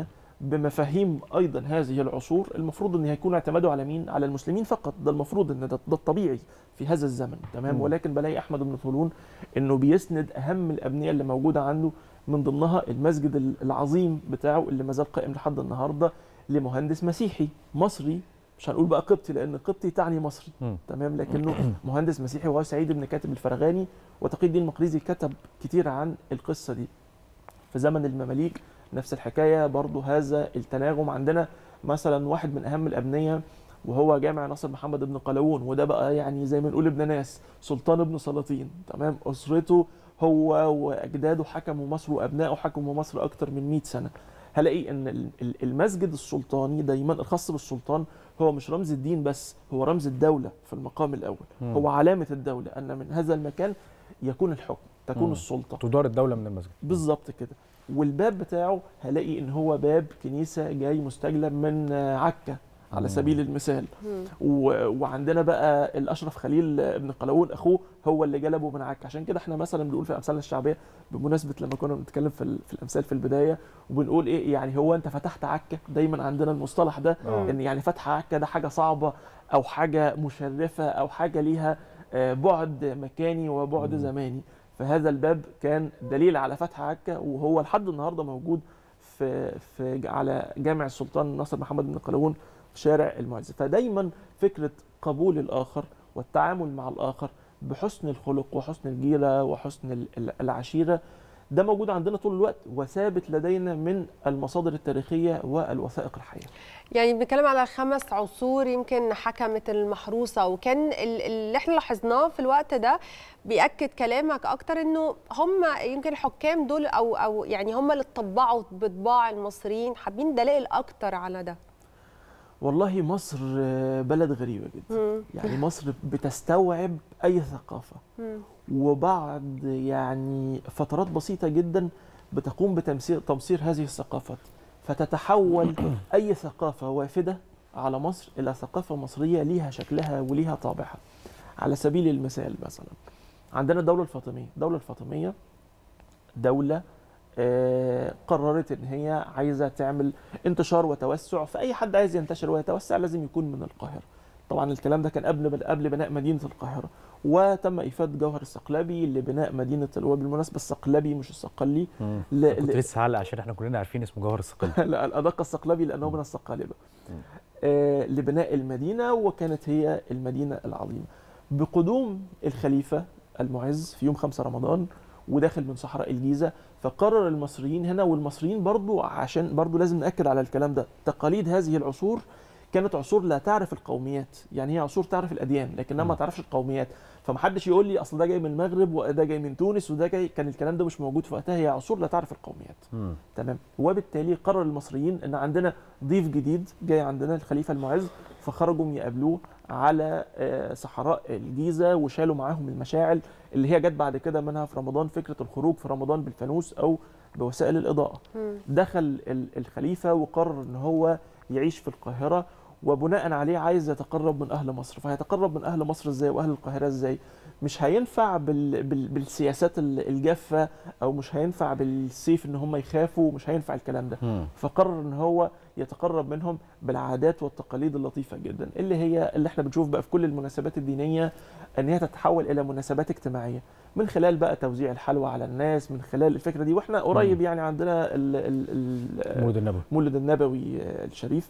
بمفاهيم ايضا هذه العصور المفروض ان هيكون اعتماده على مين على المسلمين فقط ده المفروض ان ده, ده الطبيعي في هذا الزمن تمام مم. ولكن بلاقي احمد بن طولون انه بيسند اهم الابنيه اللي موجوده عنده من ضمنها المسجد ال- العظيم بتاعه اللي ما زال قائم لحد النهارده لمهندس مسيحي مصري مش هنقول بقى قبطي لان قبطي تعني مصري مم. تمام لكنه مهندس مسيحي وهو سعيد بن كاتب الفرغاني وتقي الدين المقريزي كتب كتير عن القصه دي في زمن المماليك نفس الحكايه برضو هذا التناغم عندنا مثلا واحد من اهم الابنيه وهو جامع ناصر محمد بن قلاوون وده بقى يعني زي ما نقول ابن ناس سلطان ابن سلاطين تمام اسرته هو واجداده حكموا مصر وابنائه حكموا مصر اكتر من 100 سنه هلاقي ان ال- ال- المسجد السلطاني دايما الخاص بالسلطان هو مش رمز الدين بس هو رمز الدوله في المقام الاول مم. هو علامه الدوله ان من هذا المكان يكون الحكم تكون مم. السلطه تدار الدوله من المسجد بالظبط كده والباب بتاعه هلاقي ان هو باب كنيسه جاي مستجلب من آه، عكا على مم. سبيل المثال مم. و... وعندنا بقى الاشرف خليل ابن قلاوون اخوه هو اللي جلبه من عكا عشان كده احنا مثلا بنقول في امثالنا الشعبيه بمناسبه لما كنا بنتكلم في, ال... في الامثال في البدايه وبنقول ايه يعني هو انت فتحت عكا دايما عندنا المصطلح ده آه. ان يعني فتح عكا ده حاجه صعبه او حاجه مشرفه او حاجه ليها آه، بعد مكاني وبعد مم. زماني فهذا الباب كان دليل على فتح عكا وهو لحد النهارده موجود في في ج- على جامع السلطان ناصر محمد بن قلاوون في شارع المعز فدايما فكره قبول الاخر والتعامل مع الاخر بحسن الخلق وحسن الجيره وحسن ال- ال- العشيره ده موجود عندنا طول الوقت وثابت لدينا من المصادر التاريخيه والوثائق الحيه يعني بنتكلم على خمس عصور يمكن حكمت المحروسه وكان ال- اللي احنا لاحظناه في الوقت ده بياكد كلامك اكتر انه هم يمكن الحكام دول او او يعني هم اللي اتطبعوا بطباع المصريين حابين دلائل اكتر على ده والله مصر آه، بلد غريبه جدا مم. يعني مصر بتستوعب اي ثقافه مم. وبعد يعني فترات بسيطة جدا بتقوم بتمصير تمصير هذه الثقافات فتتحول أي ثقافة وافدة على مصر إلى ثقافة مصرية ليها شكلها وليها طابعها على سبيل المثال مثلا عندنا الدولة الفاطمية الدولة الفاطمية دولة آه، قررت ان هي عايزه تعمل انتشار وتوسع فاي حد عايز ينتشر ويتوسع لازم يكون من القاهره طبعا الكلام ده كان قبل قبل بناء مدينه القاهره وتم ايفاد جوهر الصقلبي لبناء مدينه وبالمناسبه الصقلبي مش الصقلي ل- كنت ل- لسه هعلق عشان احنا كلنا عارفين اسمه جوهر الصقلي لا الأدق الصقلبي لأنه من الصقالبة آه لبناء المدينة وكانت هي المدينة العظيمة بقدوم الخليفة المعز في يوم 5 رمضان وداخل من صحراء الجيزة فقرر المصريين هنا والمصريين برضو عشان برضو لازم نأكد على الكلام ده تقاليد هذه العصور كانت عصور لا تعرف القوميات يعني هي عصور تعرف الأديان لكنها ما تعرفش القوميات فمحدش يقول لي اصل ده جاي من المغرب وده جاي من تونس وده جاي كان الكلام ده مش موجود في وقتها هي عصور لا تعرف القوميات مم. تمام وبالتالي قرر المصريين ان عندنا ضيف جديد جاي عندنا الخليفه المعز فخرجوا يقابلوه على آه، صحراء الجيزه وشالوا معاهم المشاعل اللي هي جت بعد كده منها في رمضان فكره الخروج في رمضان بالفانوس او بوسائل الاضاءه مم. دخل ال- الخليفه وقرر ان هو يعيش في القاهره وبناء عليه عايز يتقرب من اهل مصر فهيتقرب من اهل مصر ازاي واهل القاهره ازاي مش هينفع بال... بال... بالسياسات ال- الجافه او مش هينفع بالسيف ان هم يخافوا مش هينفع الكلام ده مم. فقرر ان هو يتقرب منهم بالعادات والتقاليد اللطيفه جدا اللي هي اللي احنا بنشوف بقى في كل المناسبات الدينيه ان هي تتحول الى مناسبات اجتماعيه من خلال بقى توزيع الحلوى على الناس من خلال الفكره دي واحنا قريب يعني عندنا ال... ال... ال... المولد النبوي المولد النبوي آه، الشريف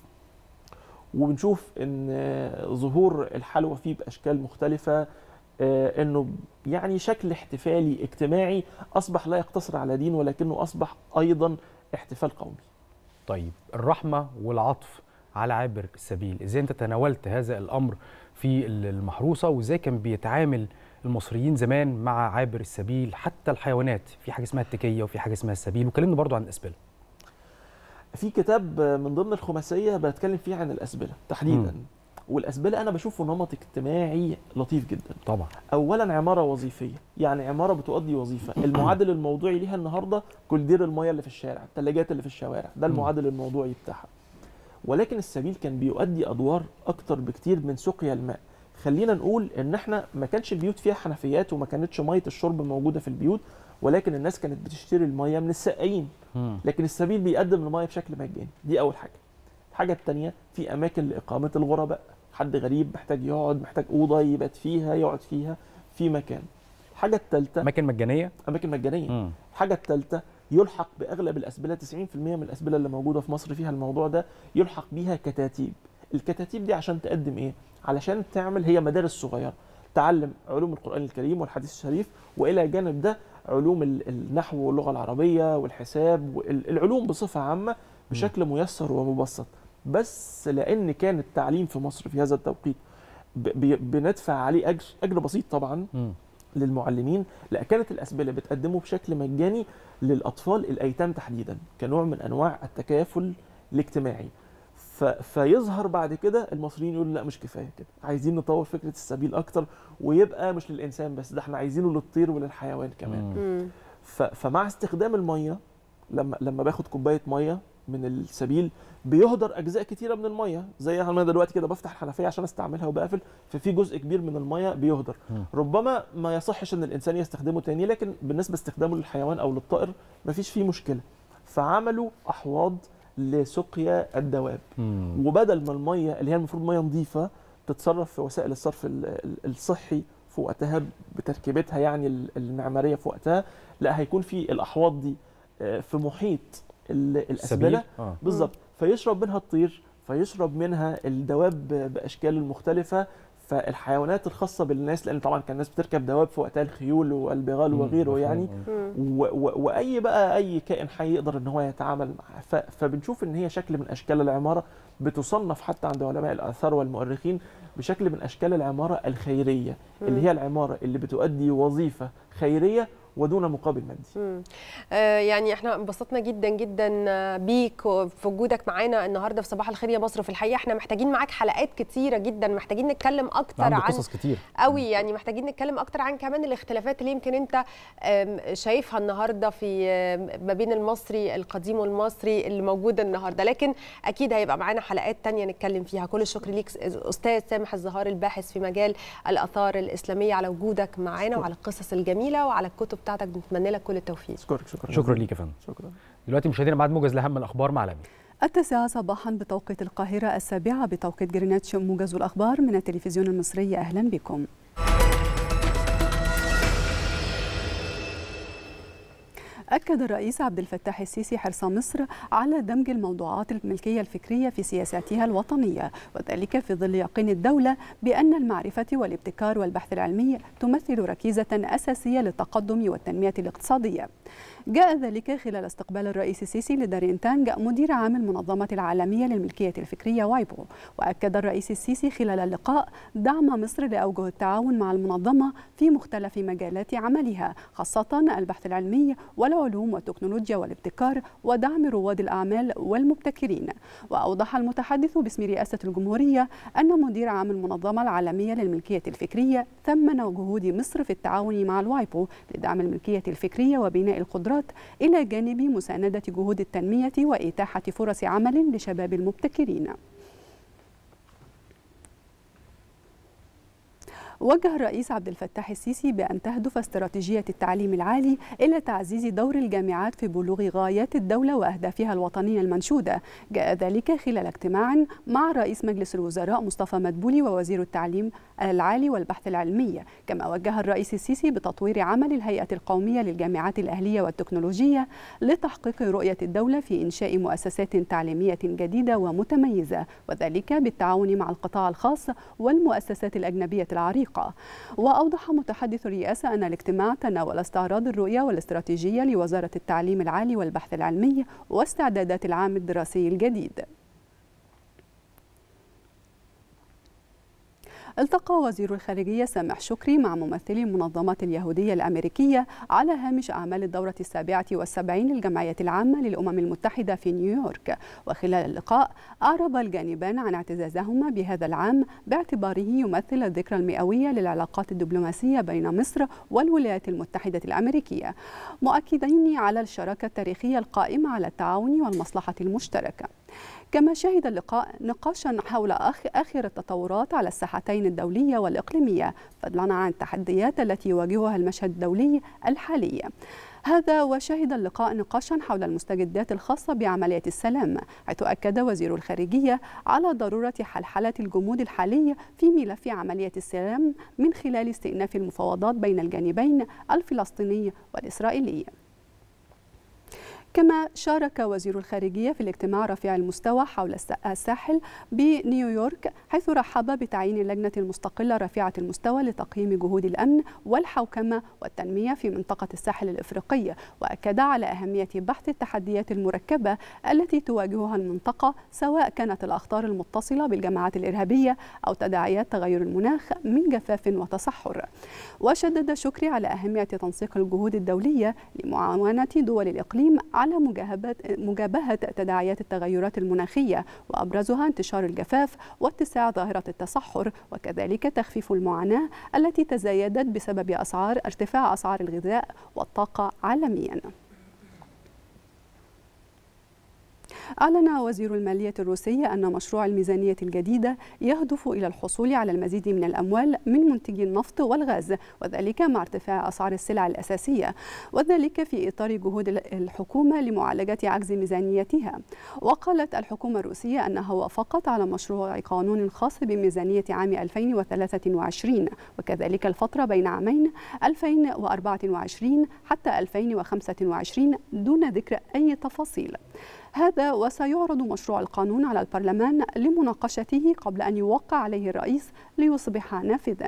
وبنشوف ان آه، ظهور الحلوى فيه باشكال مختلفه آه، انه يعني شكل احتفالي اجتماعي اصبح لا يقتصر على دين ولكنه اصبح ايضا احتفال قومي طيب الرحمه والعطف على عابر السبيل ازاي انت تناولت هذا الامر في المحروسه وازاي كان بيتعامل المصريين زمان مع عابر السبيل حتى الحيوانات في حاجه اسمها التكيه وفي حاجه اسمها السبيل وكلمنا برضو عن الاسبله في كتاب من ضمن الخماسيه بتكلم فيه عن الاسبله تحديدا مم. والاسبله انا بشوفه نمط اجتماعي لطيف جدا طبعا اولا عماره وظيفيه يعني عماره بتؤدي وظيفه المعادل الموضوعي ليها النهارده كولدير الميه اللي في الشارع الثلاجات اللي في الشوارع ده مم. المعادل الموضوعي بتاعها ولكن السبيل كان بيؤدي ادوار اكتر بكتير من سقيا الماء خلينا نقول ان احنا ما كانش البيوت فيها حنفيات وما كانتش ميه الشرب موجوده في البيوت ولكن الناس كانت بتشتري الميه من السقايين لكن السبيل بيقدم الميه بشكل مجاني دي اول حاجه الحاجه الثانيه في اماكن لاقامه الغرباء حد غريب محتاج يقعد محتاج اوضه يبات فيها يقعد فيها في مكان الحاجه الثالثه اماكن مجانيه اماكن مجانيه مم. الحاجه الثالثه يلحق باغلب الاسبله 90% من الاسبله اللي موجوده في مصر فيها الموضوع ده يلحق بيها كتاتيب الكتاتيب دي عشان تقدم ايه علشان تعمل هي مدارس صغيره تعلم علوم القران الكريم والحديث الشريف والى جانب ده علوم ال- النحو واللغه العربيه والحساب والعلوم بصفه عامه بشكل ميسر ومبسط بس لان كان التعليم في مصر في هذا التوقيت ب- بي- بندفع عليه اجر اجر بسيط طبعا للمعلمين لا كانت الاسبله بتقدمه بشكل مجاني للاطفال الايتام تحديدا كنوع من انواع التكافل الاجتماعي ف... فيظهر بعد كده المصريين يقولوا لا مش كفايه كده عايزين نطور فكره السبيل اكتر ويبقى مش للانسان بس ده احنا عايزينه للطير وللحيوان كمان مم. ف... فمع استخدام الميه لما لما باخد كوبايه ميه من السبيل بيهدر اجزاء كتيره من الميه زي انا دلوقتي كده بفتح الحنفيه عشان استعملها وبقفل ففي جزء كبير من الميه بيهدر ربما ما يصحش ان الانسان يستخدمه تاني لكن بالنسبه استخدامه للحيوان او للطائر مفيش فيه مشكله فعملوا احواض لسقيا الدواب وبدل ما الميه اللي هي المفروض ميه نظيفه تتصرف في وسائل الصرف ال- ال- الصحي في وقتها بتركيبتها يعني ال- المعماريه في وقتها لا هيكون في الاحواض دي آه، في محيط ال- الاسبله آه. بالظبط فيشرب منها الطير فيشرب منها الدواب ب- باشكال المختلفه فالحيوانات الخاصه بالناس لان طبعا كان الناس بتركب دواب في وقتها الخيول والبغال مم، وغيره مفهوم، يعني و و واي بقى اي كائن حي يقدر ان هو يتعامل معاه ف- فبنشوف ان هي شكل من اشكال العماره بتصنف حتى عند علماء الاثار والمؤرخين بشكل من اشكال العماره الخيريه اللي مم. هي العماره اللي بتؤدي وظيفه خيريه ودون مقابل مادي مم. آه، يعني احنا انبسطنا جدا جدا آه، بيك وفي وجودك معانا النهارده في صباح الخير يا مصر في الحقيقه احنا محتاجين معاك حلقات كتيره جدا محتاجين نتكلم اكتر عنده عن قصص كتير قوي يعني محتاجين نتكلم اكتر عن كمان الاختلافات اللي يمكن انت آم، شايفها النهارده في آم، ما بين المصري القديم والمصري اللي موجود النهارده لكن اكيد هيبقى معانا حلقات تانية نتكلم فيها كل الشكر ليك استاذ سامح الزهار الباحث في مجال الاثار الاسلاميه على وجودك معانا وعلى القصص الجميله وعلى الكتب بتاعتك بنتمنى لك كل التوفيق شكرا شكرا شكرا ليك يا فندم شكرا دلوقتي مشاهدينا بعد موجز لاهم الاخبار مع لمي التاسعة صباحا بتوقيت القاهرة السابعة بتوقيت جرينتش موجز الأخبار من التلفزيون المصري أهلا بكم أكد الرئيس عبد الفتاح السيسي حرص مصر على دمج الموضوعات الملكية الفكرية في سياساتها الوطنية وذلك في ظل يقين الدولة بأن المعرفة والابتكار والبحث العلمي تمثل ركيزة أساسية للتقدم والتنمية الاقتصادية جاء ذلك خلال استقبال الرئيس السيسي لدارين تانج مدير عام المنظمة العالمية للملكية الفكرية وايبو وأكد الرئيس السيسي خلال اللقاء دعم مصر لأوجه التعاون مع المنظمة في مختلف مجالات عملها خاصة البحث العلمي والعلوم والتكنولوجيا والابتكار ودعم رواد الأعمال والمبتكرين وأوضح المتحدث باسم رئاسة الجمهورية أن مدير عام المنظمة العالمية للملكية الفكرية ثمن جهود مصر في التعاون مع الوايبو لدعم الملكية الفكرية وبناء القدرات إلى جانب مساندة جهود التنمية وإتاحة فرص عمل لشباب المبتكرين وجه الرئيس عبد الفتاح السيسي بأن تهدف استراتيجية التعليم العالي إلى تعزيز دور الجامعات في بلوغ غايات الدولة وأهدافها الوطنية المنشودة جاء ذلك خلال اجتماع مع رئيس مجلس الوزراء مصطفى مدبولي ووزير التعليم العالي والبحث العلمي كما وجه الرئيس السيسي بتطوير عمل الهيئة القومية للجامعات الأهلية والتكنولوجية لتحقيق رؤية الدولة في إنشاء مؤسسات تعليمية جديدة ومتميزة وذلك بالتعاون مع القطاع الخاص والمؤسسات الأجنبية العريقة وأوضح متحدث الرئاسة أن الاجتماع تناول استعراض الرؤية والاستراتيجية لوزارة التعليم العالي والبحث العلمي واستعدادات العام الدراسي الجديد التقى وزير الخارجية سامح شكري مع ممثلي المنظمات اليهودية الأمريكية على هامش أعمال الدورة السابعة والسبعين للجمعية العامة للأمم المتحدة في نيويورك وخلال اللقاء أعرب الجانبان عن اعتزازهما بهذا العام باعتباره يمثل الذكرى المئوية للعلاقات الدبلوماسية بين مصر والولايات المتحدة الأمريكية مؤكدين على الشراكة التاريخية القائمة على التعاون والمصلحة المشتركة كما شهد اللقاء نقاشا حول آخر التطورات على الساحتين الدولية والإقليمية فضلا عن التحديات التي يواجهها المشهد الدولي الحالي هذا وشهد اللقاء نقاشا حول المستجدات الخاصة بعملية السلام حيث أكد وزير الخارجية على ضرورة حلحلة الجمود الحالي في ملف عملية السلام من خلال استئناف المفاوضات بين الجانبين الفلسطيني والإسرائيلي كما شارك وزير الخارجية في الاجتماع رفيع المستوى حول الساحل بنيويورك حيث رحب بتعيين اللجنة المستقلة رفيعة المستوى لتقييم جهود الأمن والحوكمة والتنمية في منطقة الساحل الإفريقي وأكد على أهمية بحث التحديات المركبة التي تواجهها المنطقة سواء كانت الأخطار المتصلة بالجماعات الإرهابية أو تداعيات تغير المناخ من جفاف وتصحر وشدد شكري على أهمية تنسيق الجهود الدولية لمعاونة دول الإقليم على مجابهة تداعيات التغيرات المناخية وأبرزها انتشار الجفاف واتساع ظاهرة التصحر وكذلك تخفيف المعاناة التي تزايدت بسبب أسعار ارتفاع أسعار الغذاء والطاقة عالمياً. أعلن وزير المالية الروسي أن مشروع الميزانية الجديدة يهدف إلى الحصول على المزيد من الأموال من منتجي النفط والغاز وذلك مع ارتفاع أسعار السلع الأساسية وذلك في إطار جهود الحكومة لمعالجة عجز ميزانيتها وقالت الحكومة الروسية أنها وافقت على مشروع قانون خاص بميزانية عام 2023 وكذلك الفترة بين عامين 2024 حتى 2025 دون ذكر أي تفاصيل هذا وسيعرض مشروع القانون على البرلمان لمناقشته قبل أن يوقع عليه الرئيس ليصبح نافذاً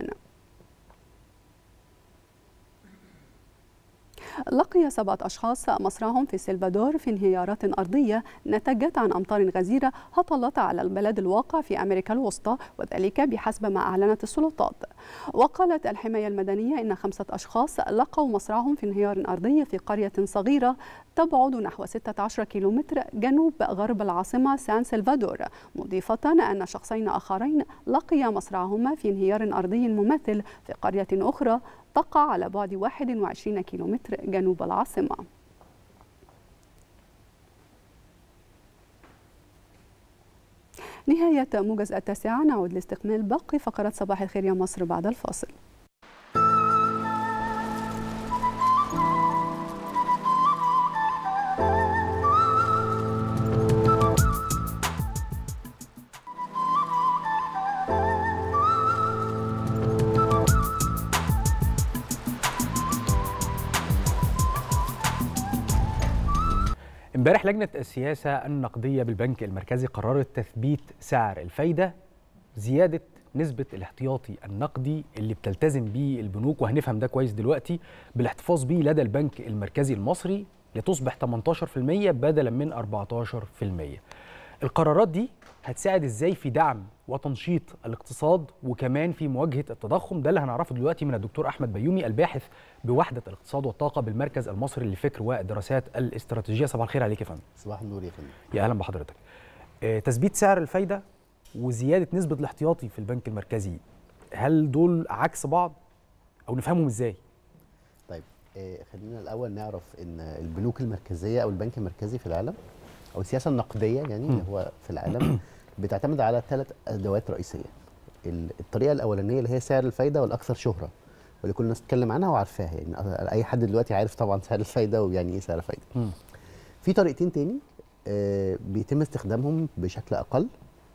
لقي سبعة أشخاص مصرعهم في سلفادور في انهيارات أرضية نتجت عن أمطار غزيرة هطلت على البلد الواقع في أمريكا الوسطى وذلك بحسب ما أعلنت السلطات وقالت الحماية المدنية إن خمسة أشخاص لقوا مصرعهم في انهيار أرضي في قرية صغيرة تبعد نحو 16 كيلومتر جنوب غرب العاصمة سان سلفادور مضيفة أن شخصين آخرين لقيا مصرعهما في انهيار أرضي مماثل في قرية أخرى تقع على بعد 21 كيلومتر جنوب العاصمة نهاية موجز التاسعة نعود لاستكمال باقي فقرات صباح الخير يا مصر بعد الفاصل امبارح لجنة السياسة النقدية بالبنك المركزي قررت تثبيت سعر الفايدة زيادة نسبة الاحتياطي النقدي اللي بتلتزم بيه البنوك وهنفهم ده كويس دلوقتي بالاحتفاظ بيه لدى البنك المركزي المصري لتصبح 18% بدلا من 14%. القرارات دي هتساعد ازاي في دعم وتنشيط الاقتصاد وكمان في مواجهه التضخم ده اللي هنعرفه دلوقتي من الدكتور احمد بيومي الباحث بوحده الاقتصاد والطاقه بالمركز المصري للفكر والدراسات الاستراتيجيه صباح الخير عليك يا فندم صباح النور يا فندم يا اهلا بحضرتك آه تثبيت سعر الفايده وزياده نسبه الاحتياطي في البنك المركزي هل دول عكس بعض او نفهمهم ازاي طيب آه خلينا الاول نعرف ان البنوك المركزيه او البنك المركزي في العالم او السياسه النقديه يعني اللي هو في العالم بتعتمد على ثلاث ادوات رئيسيه الطريقه الاولانيه اللي هي سعر الفايده والاكثر شهره واللي كل الناس تتكلم عنها وعارفاها يعني اي حد دلوقتي عارف طبعا سعر الفايده ويعني ايه سعر الفايده مم. في طريقتين تاني آه بيتم استخدامهم بشكل اقل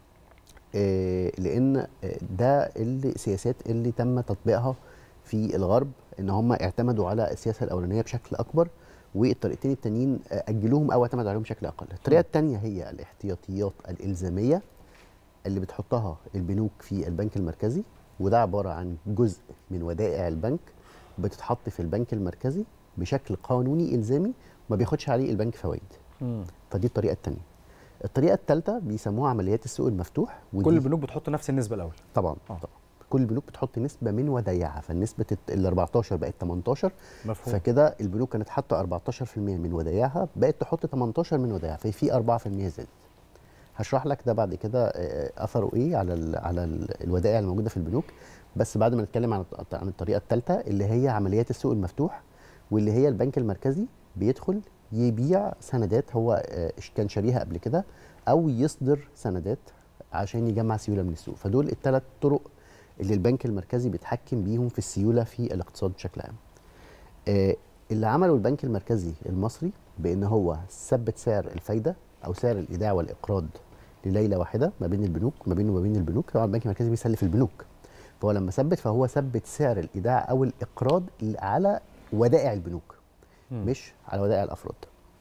آه لان آه ده السياسات اللي تم تطبيقها في الغرب ان هم اعتمدوا على السياسه الاولانيه بشكل اكبر والطريقتين التانيين اجلوهم او اعتمدوا عليهم بشكل اقل الطريقه الثانيه هي الاحتياطيات الالزاميه اللي بتحطها البنوك في البنك المركزي وده عباره عن جزء من ودائع البنك بتتحط في البنك المركزي بشكل قانوني الزامي ما بياخدش عليه البنك فوائد مم. فدي الطريقه الثانيه الطريقه الثالثه بيسموها عمليات السوق المفتوح كل البنوك بتحط نفس النسبه الاول طبعا آه. طبعا كل البنوك بتحط نسبه من ودايعها فالنسبه ال 14 بقت 18 مفهوم فكده البنوك كانت حاطه 14% من ودايعها بقت تحط 18 من ودايعها ففي 4% زادت هشرح لك ده بعد كده اثره ايه على ال على ال الودائع الموجوده في البنوك بس بعد ما نتكلم عن عن الطريقه الثالثه اللي هي عمليات السوق المفتوح واللي هي البنك المركزي بيدخل يبيع سندات هو كان شاريها قبل كده او يصدر سندات عشان يجمع سيوله من السوق فدول الثلاث طرق اللي البنك المركزي بيتحكم بيهم في السيوله في الاقتصاد بشكل عام. آه اللي عمله البنك المركزي المصري بان هو ثبت سعر الفايده او سعر الايداع والاقراض لليله واحده ما بين البنوك ما بينه وما بين البنوك طبعا البنك المركزي بيسلف البنوك فهو لما ثبت فهو ثبت سعر الايداع او الاقراض على ودائع البنوك مم. مش على ودائع الافراد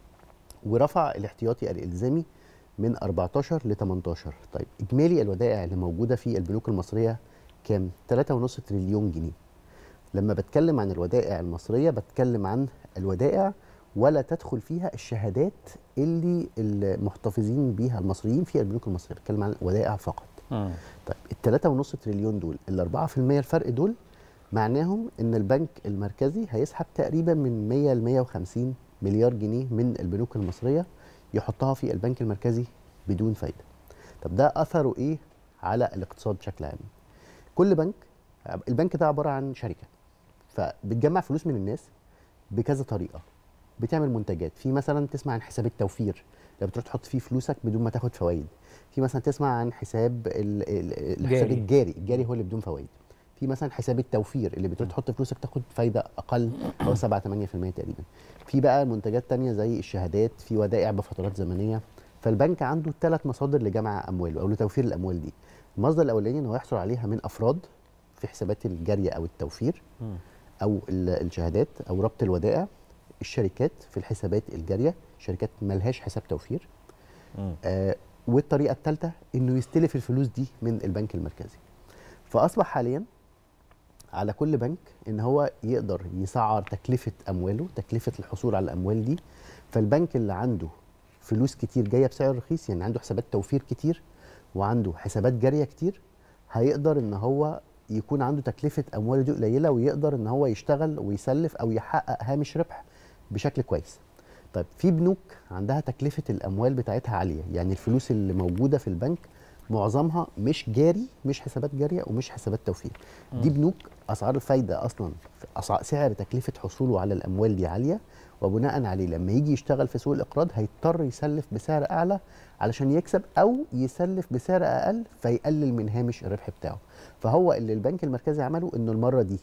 ورفع الاحتياطي الالزامي من 14 ل 18 طيب اجمالي الودائع اللي موجوده في البنوك المصريه كام 3.5 تريليون جنيه لما بتكلم عن الودائع المصريه بتكلم عن الودائع ولا تدخل فيها الشهادات اللي المحتفظين بيها المصريين في البنوك المصريه بتكلم عن ودائع فقط طيب الثلاثة ونص تريليون دول الأربعة في المية الفرق دول معناهم إن البنك المركزي هيسحب تقريبا من 100 ل 150 مليار جنيه من البنوك المصرية يحطها في البنك المركزي بدون فايدة طب ده أثره إيه على الاقتصاد بشكل عام كل بنك البنك ده عبارة عن شركة فبتجمع فلوس من الناس بكذا طريقة بتعمل منتجات في مثلا تسمع عن حساب التوفير لما بتروح تحط فيه فلوسك بدون ما تاخد فوائد في مثلا تسمع عن حساب ال- ال- الحساب جاري. الجاري الجاري هو اللي بدون فوائد في مثلا حساب التوفير اللي بتروح تحط فلوسك تاخد فايده اقل او 7 8% تقريبا في بقى منتجات تانية زي الشهادات في ودائع بفترات زمنيه فالبنك عنده ثلاث مصادر لجمع امواله او لتوفير الاموال دي المصدر الاولاني ان هو يحصل عليها من افراد في حسابات الجاريه او التوفير او ال- الشهادات او ربط الودائع الشركات في الحسابات الجاريه شركات ملهاش حساب توفير آه والطريقه الثالثه انه يستلف الفلوس دي من البنك المركزي فاصبح حاليا على كل بنك ان هو يقدر يسعر تكلفه امواله تكلفه الحصول على الاموال دي فالبنك اللي عنده فلوس كتير جايه بسعر رخيص يعني عنده حسابات توفير كتير وعنده حسابات جاريه كتير هيقدر ان هو يكون عنده تكلفه امواله دي قليله ويقدر ان هو يشتغل ويسلف او يحقق هامش ربح بشكل كويس طيب في بنوك عندها تكلفه الاموال بتاعتها عاليه يعني الفلوس اللي موجوده في البنك معظمها مش جاري مش حسابات جاريه ومش حسابات توفير دي مم. بنوك اسعار الفايده اصلا أسعار سعر تكلفه حصوله على الاموال دي عاليه وبناء عليه لما يجي يشتغل في سوق الاقراض هيضطر يسلف بسعر اعلى علشان يكسب او يسلف بسعر اقل فيقلل من هامش الربح بتاعه فهو اللي البنك المركزي عمله انه المره دي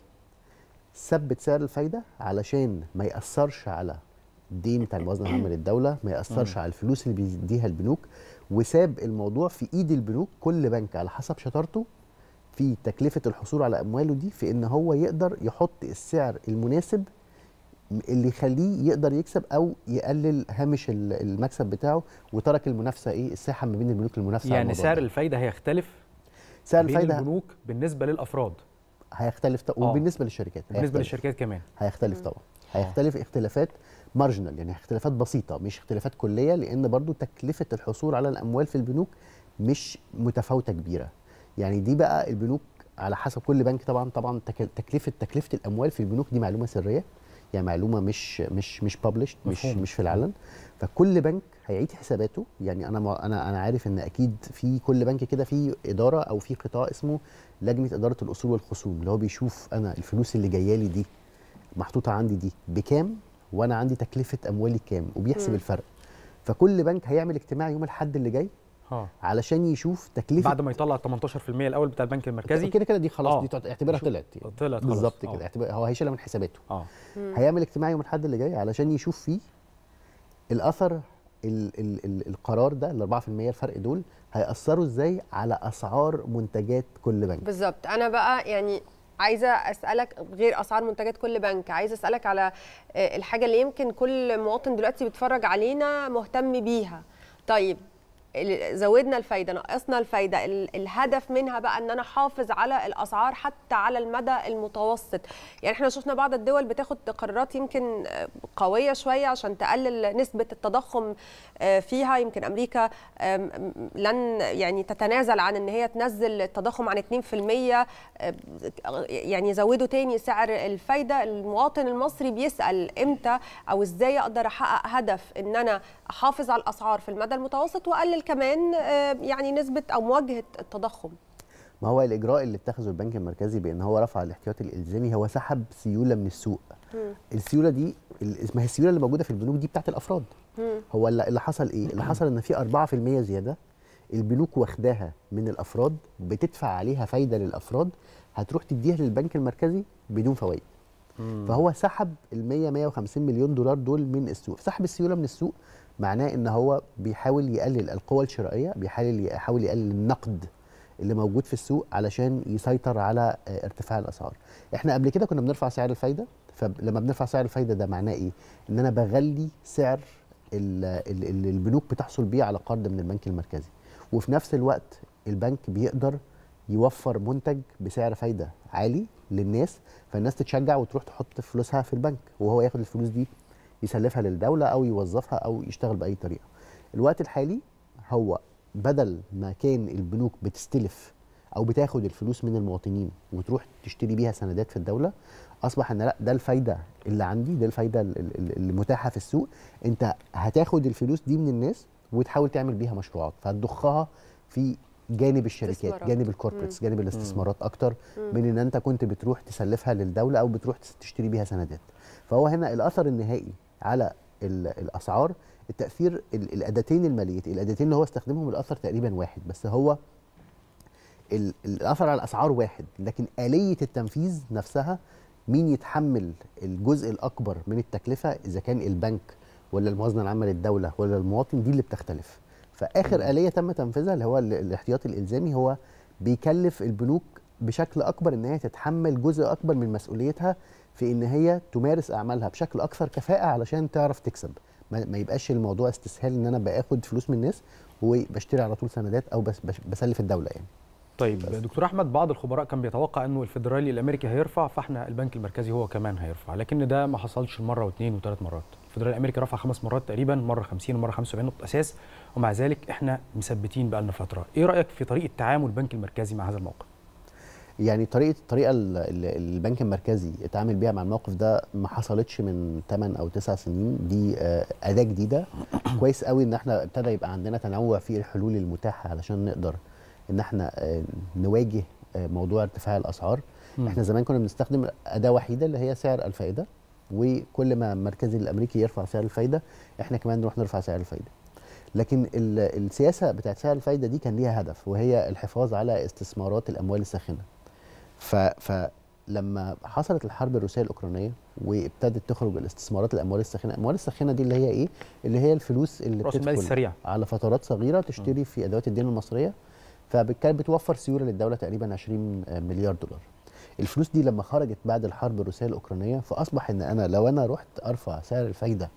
ثبت سعر الفايده علشان ما ياثرش على الدين بتاع الموازنه العامه للدوله ما ياثرش مم. على الفلوس اللي بيديها البنوك وساب الموضوع في ايد البنوك كل بنك على حسب شطارته في تكلفه الحصول على امواله دي في ان هو يقدر يحط السعر المناسب اللي يخليه يقدر يكسب او يقلل هامش ال- المكسب بتاعه وترك المنافسه ايه الساحه ما بين البنوك المنافسه على يعني الموضوع سعر ده. الفايده هيختلف سعر بين الفايده البنوك بالنسبه للافراد هيختلف ط... آه. وبالنسبه للشركات بالنسبه هيختلف. للشركات كمان هيختلف طبعا هيختلف اختلافات مارجنال يعني اختلافات بسيطه مش اختلافات كليه لان برضو تكلفه الحصول على الاموال في البنوك مش متفاوته كبيره يعني دي بقى البنوك على حسب كل بنك طبعا طبعا تك- تكلفه تكلفه الاموال في البنوك دي معلومه سريه يعني معلومه مش مش مش ببلش مش مفهوم. مش في العلن فكل بنك هيعيد حساباته يعني انا ما- انا انا عارف ان اكيد في كل بنك كده في اداره او في قطاع اسمه لجنه اداره الاصول والخصوم اللي هو بيشوف انا الفلوس اللي جايه لي دي محطوطه عندي دي بكام وانا عندي تكلفه اموالي كام وبيحسب مم. الفرق فكل بنك هيعمل اجتماع يوم الاحد اللي جاي اه علشان يشوف تكلفه بعد ما يطلع 18% الاول بتاع البنك المركزي كده كده دي خلاص آه. دي تعت- اعتبرها شوف- طلعت طلعت خلاص. بالظبط آه. كده اعتبر هو هيشيلها من حساباته اه هيعمل اجتماع يوم الاحد اللي جاي علشان يشوف فيه الاثر ال ال ال القرار ده ال 4% الفرق دول هيأثروا ازاي على اسعار منتجات كل بنك بالظبط انا بقى يعني عايزه اسالك غير اسعار منتجات كل بنك عايزه اسالك على آه، الحاجه اللي يمكن كل مواطن دلوقتي بيتفرج علينا مهتم بيها طيب ال- زودنا الفايده نقصنا الفايده ال- الهدف منها بقى ان انا احافظ على الاسعار حتى على المدى المتوسط يعني احنا شفنا بعض الدول بتاخد قرارات يمكن آه، قويه شويه عشان تقلل نسبه التضخم آه، فيها يمكن امريكا آم، لن يعني تتنازل عن ان هي تنزل التضخم عن 2% آه، يعني يزودوا تاني سعر الفايده المواطن المصري بيسال امتى او ازاي اقدر احقق هدف ان انا احافظ على الاسعار في المدى المتوسط واقلل كمان آه، يعني نسبه او مواجهه التضخم ما هو الاجراء اللي اتخذه البنك المركزي بان هو رفع الاحتياطي الالزامي هو سحب سيوله من السوق السيوله دي ال- ما هي السيوله اللي موجوده في البنوك دي بتاعت الافراد هو اللي اللي حصل ايه اللي حصل ان في 4% زياده البنوك واخداها من الافراد بتدفع عليها فايده للافراد هتروح تديها للبنك المركزي بدون فوائد فهو سحب ال 100 150 مليون دولار دول من السوق سحب السيوله من السوق معناه ان هو بيحاول يقلل القوى الشرائيه بيحاول يحاول يقلل النقد اللي موجود في السوق علشان يسيطر على آه، ارتفاع الاسعار احنا قبل كده كنا بنرفع سعر الفايده فلما بنرفع سعر الفايده ده معناه ايه ان انا بغلي سعر ال- ال- اللي البنوك بتحصل بيه على قرض من البنك المركزي وفي نفس الوقت البنك بيقدر يوفر منتج بسعر فايده عالي للناس فالناس تتشجع وتروح تحط فلوسها في البنك وهو ياخد الفلوس دي يسلفها للدوله او يوظفها او يشتغل باي طريقه الوقت الحالي هو بدل ما كان البنوك بتستلف او بتاخد الفلوس من المواطنين وتروح تشتري بيها سندات في الدوله اصبح ان لا ده الفايده اللي عندي ده الفايده ال- ال- اللي متاحه في السوق انت هتاخد الفلوس دي من الناس وتحاول تعمل بيها مشروعات فهتضخها في جانب الشركات استثمارات. جانب الكوربريتس مم. جانب الاستثمارات اكتر مم. من ان انت كنت بتروح تسلفها للدوله او بتروح تس- تشتري بيها سندات فهو هنا الاثر النهائي على ال- الاسعار التاثير ال- الاداتين الماليتين الاداتين اللي هو استخدمهم الاثر تقريبا واحد بس هو ال- الاثر على الاسعار واحد لكن اليه التنفيذ نفسها مين يتحمل الجزء الاكبر من التكلفه اذا كان البنك ولا الموازنه العامه للدوله ولا المواطن دي اللي بتختلف فاخر اليه تم تنفيذها اللي هو ال- الاحتياطي الالزامي هو بيكلف البنوك بشكل اكبر ان هي تتحمل جزء اكبر من مسؤوليتها في ان هي تمارس اعمالها بشكل اكثر كفاءه علشان تعرف تكسب ما ما يبقاش الموضوع استسهال ان انا باخد فلوس من الناس وبشتري على طول سندات او بس بس- بسلف الدوله يعني طيب دكتور احمد بعض الخبراء كان بيتوقع انه الفدرالي الامريكي هيرفع فاحنا البنك المركزي هو كمان هيرفع لكن ده ما حصلش مره واثنين وثلاث مرات الفدرالي الامريكي رفع خمس مرات تقريبا مره 50 ومره 75 نقطه اساس ومع ذلك احنا مثبتين بقى لنا فتره ايه رايك في طريقه تعامل البنك المركزي مع هذا الموقف يعني طريقه الطريقه ال- ال- البنك المركزي اتعامل بيها مع الموقف ده ما حصلتش من 8 او 9 سنين دي آه، اداه جديده كويس قوي ان احنا ابتدى يبقى عندنا تنوع في الحلول المتاحه علشان نقدر ان احنا آه، نواجه آه، موضوع ارتفاع الاسعار مم. احنا زمان كنا بنستخدم اداه وحيده اللي هي سعر الفائده وكل ما المركزي الامريكي يرفع سعر الفائده احنا كمان نروح نرفع سعر الفائده لكن ال- السياسه بتاعت سعر الفائده دي كان ليها هدف وهي الحفاظ على استثمارات الاموال الساخنه ف فلما حصلت الحرب الروسيه الاوكرانيه وابتدت تخرج الاستثمارات الاموال الساخنه الاموال الساخنه دي اللي هي ايه اللي هي الفلوس اللي رأس المال بتدخل السريع. على فترات صغيره تشتري في ادوات الدين المصريه فكانت بتوفر سيوله للدوله تقريبا 20 مليار دولار الفلوس دي لما خرجت بعد الحرب الروسيه الاوكرانيه فاصبح ان انا لو انا رحت ارفع سعر الفايده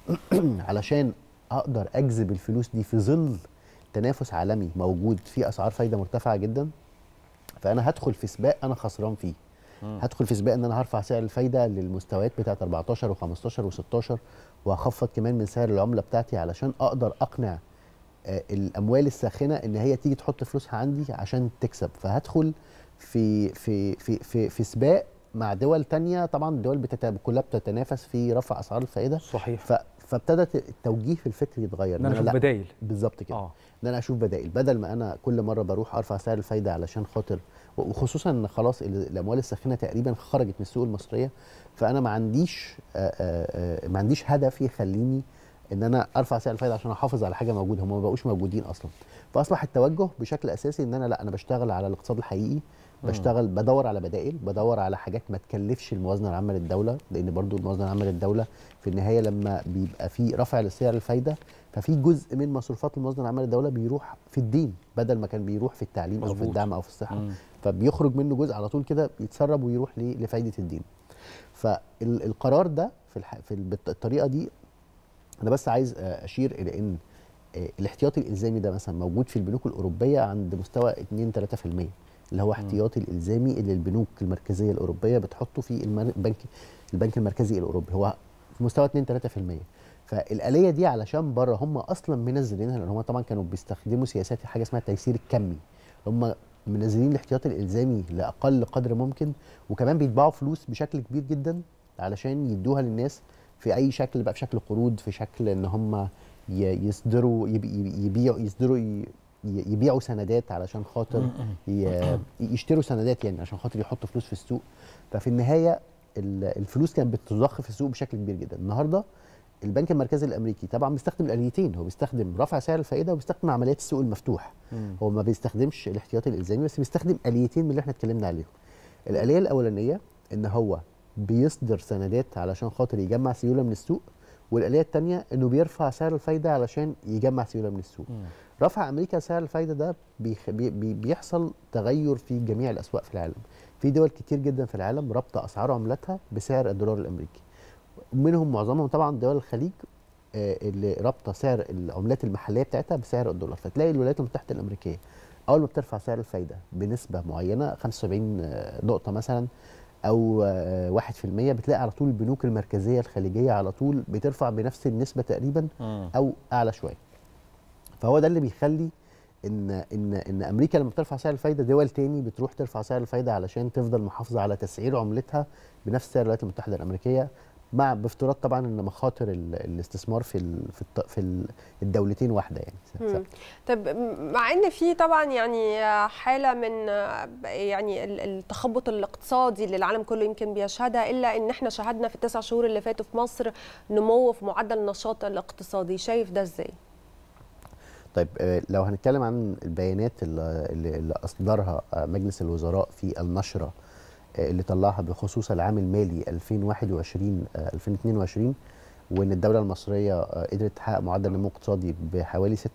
علشان اقدر اجذب الفلوس دي في ظل تنافس عالمي موجود فيه اسعار فايده مرتفعه جدا فانا هدخل في سباق انا خسران فيه هدخل في سباق ان انا هرفع سعر الفايده للمستويات بتاعه 14 و15 و16 وهخفض كمان من سعر العمله بتاعتي علشان اقدر اقنع آه، الاموال الساخنه ان هي تيجي تحط فلوسها عندي عشان تكسب فهدخل في في في في, في سباق مع دول تانية طبعا الدول بتت... كلها بتتنافس في رفع اسعار الفائده صحيح ف... فابتدت التوجيه في الفكر يتغير إن أنا أشوف لا، بدايل. بالظبط كده آه. ان انا اشوف بدائل بدل ما انا كل مره بروح ارفع سعر الفايده علشان خاطر وخصوصا ان خلاص ال- الاموال الساخنه تقريبا خرجت من السوق المصريه فانا ما عنديش آه، آه، آه، ما عنديش هدف يخليني ان انا ارفع سعر الفايده عشان احافظ على حاجه موجوده هم ما بقوش موجودين اصلا فاصبح التوجه بشكل اساسي ان انا لا انا بشتغل على الاقتصاد الحقيقي مم. بشتغل بدور على بدائل بدور على حاجات ما تكلفش الموازنه العامه للدوله لان برضو الموازنه العامه للدوله في النهايه لما بيبقى في رفع لسعر الفايده ففي جزء من مصروفات الموازنه العامه للدوله بيروح في الدين بدل ما كان بيروح في التعليم او في مظبوط. الدعم او في الصحه مم. فبيخرج منه جزء على طول كده يتسرب ويروح ل- لفايده الدين فالقرار ده في الح... في ال- بالط- الطريقه دي انا بس عايز آه، اشير الى ان آه، الاحتياطي الالزامي ده مثلا موجود في البنوك الاوروبيه عند مستوى 2 3% اللي هو احتياطي الالزامي اللي البنوك المركزيه الاوروبيه بتحطه في المر- البنك البنك المركزي الاوروبي هو في مستوى 2 3% فالاليه دي علشان بره هم اصلا منزلينها لان هم طبعا كانوا بيستخدموا سياسات حاجه اسمها التيسير الكمي هم منزلين الاحتياطي الالزامي لاقل قدر ممكن وكمان بيطبعوا فلوس بشكل كبير جدا علشان يدوها للناس في اي شكل بقى في شكل قروض في شكل ان هم ي- يصدروا يبي- يبي- يبيعوا يصدروا ي- ي- يبيعوا سندات علشان خاطر ي- يشتروا سندات يعني عشان خاطر يحطوا فلوس في السوق ففي النهايه ال- الفلوس كانت بتتضخ في السوق بشكل كبير جدا النهارده البنك المركزي الامريكي طبعا بيستخدم الاليتين هو بيستخدم رفع سعر الفائده وبيستخدم عمليات السوق المفتوح مم. هو ما بيستخدمش الاحتياطي الالزامي بس بيستخدم اليتين من اللي احنا اتكلمنا عليهم الاليه الاولانيه ان هو بيصدر سندات علشان خاطر يجمع سيوله من السوق والآلية التانية انه بيرفع سعر الفايدة علشان يجمع سيولة من السوق رفع امريكا سعر الفايدة ده بيخ... بي... بي... بيحصل تغير في جميع الاسواق في العالم في دول كتير جدا في العالم رابطة اسعار عملاتها بسعر الدولار الامريكي منهم معظمهم طبعا دول الخليج آه، اللي رابطه سعر العملات المحليه بتاعتها بسعر الدولار فتلاقي الولايات المتحده الامريكيه اول ما بترفع سعر الفايده بنسبه معينه 75 آه، نقطه مثلا او آه، 1% بتلاقي على طول البنوك المركزيه الخليجيه على طول بترفع بنفس النسبه تقريبا او اعلى شويه فهو ده اللي بيخلي ان ان ان امريكا لما بترفع سعر الفايده دول تاني بتروح ترفع سعر الفايده علشان تفضل محافظه على تسعير عملتها بنفس سعر الولايات المتحده الامريكيه مع بافتراض طبعا ان مخاطر ال- الاستثمار في ال في, الط- في ال- الدولتين واحده يعني مم. طب مع ان في طبعا يعني حاله من يعني ال- التخبط الاقتصادي اللي العالم كله يمكن بيشهدها الا ان احنا شهدنا في التسع شهور اللي فاتوا في مصر نمو في معدل النشاط الاقتصادي شايف ده ازاي؟ طيب آه، لو هنتكلم عن البيانات اللي, اللي اللي اصدرها آه، مجلس الوزراء في النشره آه، اللي طلعها بخصوص العام المالي 2021 آه، 2022 وان الدوله المصريه آه، قدرت تحقق معدل نمو اقتصادي بحوالي 6%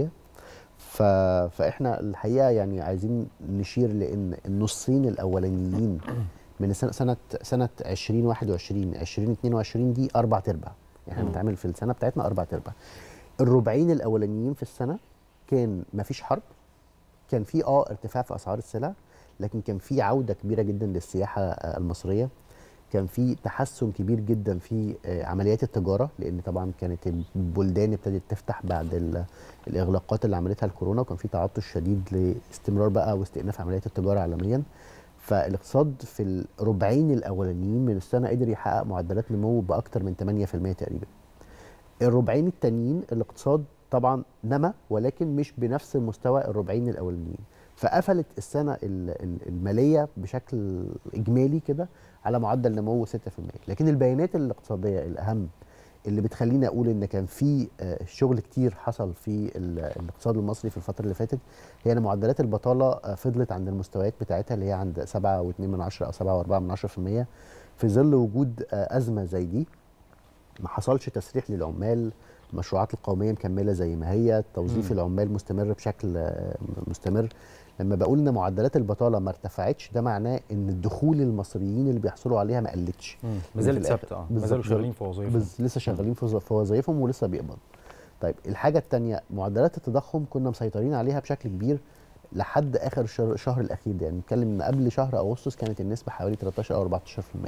ف... فاحنا الحقيقه يعني عايزين نشير لان النصين الاولانيين من سنه سنه سنه 2021 2022 دي اربع ارباع يعني احنا مم. بنتعامل في السنه بتاعتنا اربع ارباع الربعين الاولانيين في السنه كان ما فيش حرب كان في اه ارتفاع في اسعار السلع لكن كان في عوده كبيره جدا للسياحه آه، المصريه كان في تحسن كبير جدا في آه، عمليات التجاره لان طبعا كانت البلدان ابتدت تفتح بعد ال- الاغلاقات اللي عملتها الكورونا وكان في تعطش شديد لاستمرار بقى واستئناف عمليات التجاره عالميا فالاقتصاد في الربعين الاولانيين من السنه قدر يحقق معدلات نمو باكثر من 8% تقريبا الربعين التانيين الاقتصاد طبعا نما ولكن مش بنفس المستوى الربعين الاولانيين فقفلت السنه ال- ال- الماليه بشكل اجمالي كده على معدل نمو 6% لكن البيانات الاقتصاديه الاهم اللي بتخليني اقول ان كان في آه، شغل كتير حصل في ال- الاقتصاد المصري في الفتره اللي فاتت هي ان معدلات البطاله آه، فضلت عند المستويات بتاعتها اللي هي عند 7.2 من عشرة او 7.4 من عشرة في المية في ظل وجود آه، ازمه زي دي ما حصلش تسريح للعمال المشروعات القوميه مكمله زي ما هي توظيف مم. العمال مستمر بشكل آه، مستمر لما بقول ان معدلات البطاله ما ارتفعتش ده معناه ان الدخول المصريين اللي بيحصلوا عليها ما قلتش مم. ما إن زالت في الآخر- ثابتة، آه. ما بالظبط. زالوا شغالين في وظايفهم. بز- لسه شغالين في وظ- في وظايفهم ولسه بيقبضوا طيب الحاجه الثانيه معدلات التضخم كنا مسيطرين عليها بشكل كبير لحد اخر الشهر, الشهر الاخير ده يعني نتكلم ان قبل شهر اغسطس كانت النسبه حوالي 13 او 14%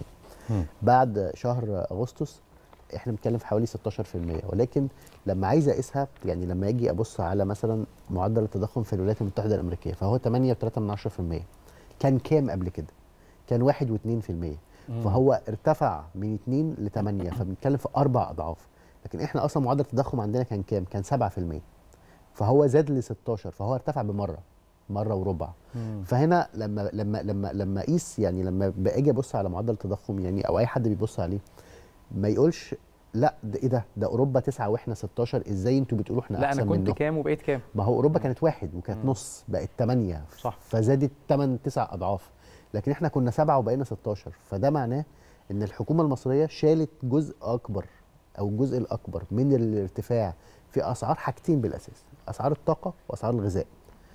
بعد شهر اغسطس احنا بنتكلم في حوالي 16% ولكن لما عايز اقيسها يعني لما اجي ابص على مثلا معدل التضخم في الولايات المتحده الامريكيه فهو 8.3% كان كام قبل كده؟ كان 1 و2% مم. فهو ارتفع من 2 ل 8 فبنتكلم في اربع اضعاف لكن احنا اصلا معدل التضخم عندنا كان كام؟ كان 7% فهو زاد ل 16 فهو ارتفع بمره مره وربع مم. فهنا لما لما لما لما اقيس يعني لما باجي ابص على معدل التضخم يعني او اي حد بيبص عليه ما يقولش لا ده ايه ده ده اوروبا 9 واحنا 16 ازاي انتوا بتقولوا احنا لا احسن انا كنت منكم كام وبقيت كام ما هو اوروبا كانت واحد وكانت مم. نص بقت 8 صح. فزادت 8 9 اضعاف لكن احنا كنا سبعه وبقينا 16 فده معناه ان الحكومه المصريه شالت جزء اكبر او الجزء الاكبر من الارتفاع في اسعار حاجتين بالاساس اسعار الطاقه واسعار الغذاء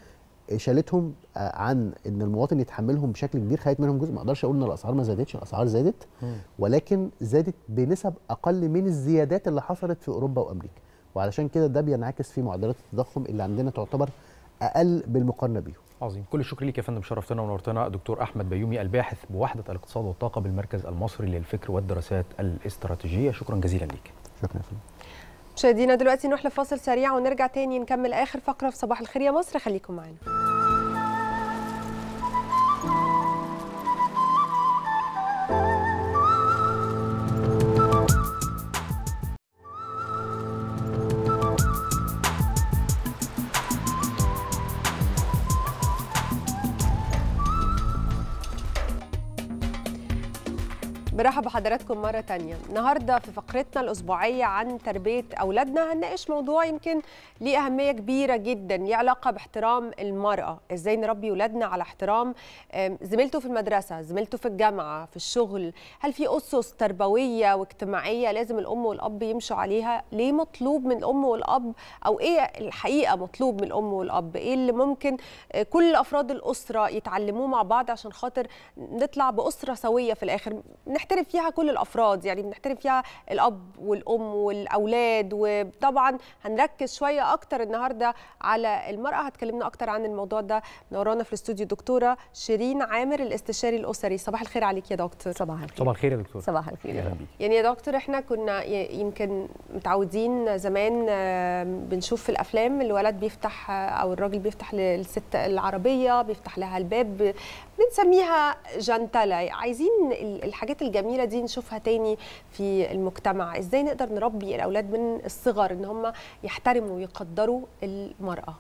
شالتهم آه، عن ان المواطن يتحملهم بشكل كبير خدت منهم جزء ما اقدرش اقول ان الاسعار ما زادتش الاسعار زادت ولكن زادت بنسب اقل من الزيادات اللي حصلت في اوروبا وامريكا وعلشان كده ده بينعكس في معدلات التضخم اللي عندنا تعتبر اقل بالمقارنه بيهم عظيم كل الشكر ليك يا فندم شرفتنا ونورتنا دكتور احمد بيومي الباحث بوحده الاقتصاد والطاقه بالمركز المصري للفكر والدراسات الاستراتيجيه شكرا جزيلا ليك شكرا يا فندم مشاهدينا دلوقتي نروح لفاصل سريع ونرجع تاني نكمل اخر فقره في صباح الخير يا مصر خليكم معانا برحب بحضراتكم مرة تانية النهاردة في فقرتنا الأسبوعية عن تربية أولادنا هنناقش موضوع يمكن ليه أهمية كبيرة جدا ليه علاقة باحترام المرأة إزاي نربي أولادنا على احترام آم، زميلته في المدرسة زميلته في الجامعة في الشغل هل في أسس تربوية واجتماعية لازم الأم والأب يمشوا عليها ليه مطلوب من الأم والأب أو إيه الحقيقة مطلوب من الأم والأب إيه اللي ممكن آه، كل أفراد الأسرة يتعلموه مع بعض عشان خاطر نطلع بأسرة سوية في الآخر نحترم فيها كل الافراد يعني بنحترم فيها الاب والام والاولاد وطبعا هنركز شويه اكتر النهارده على المراه هتكلمنا اكتر عن الموضوع ده منورانا في الاستوديو دكتوره شيرين عامر الاستشاري الاسري صباح الخير عليك يا دكتور صباح الخير صباح الخير يا دكتور صباح الخير اهلا بيك يعني يا دكتور احنا كنا ي- يمكن متعودين زمان آم، بنشوف في الافلام الولد بيفتح آه، او الراجل بيفتح للست العربيه بيفتح لها الباب بنسميها جنتلة عايزين ال- الحاجات الجميله دي نشوفها تاني في المجتمع ازاي نقدر نربي الاولاد من الصغر ان هم يحترموا ويقدروا المراه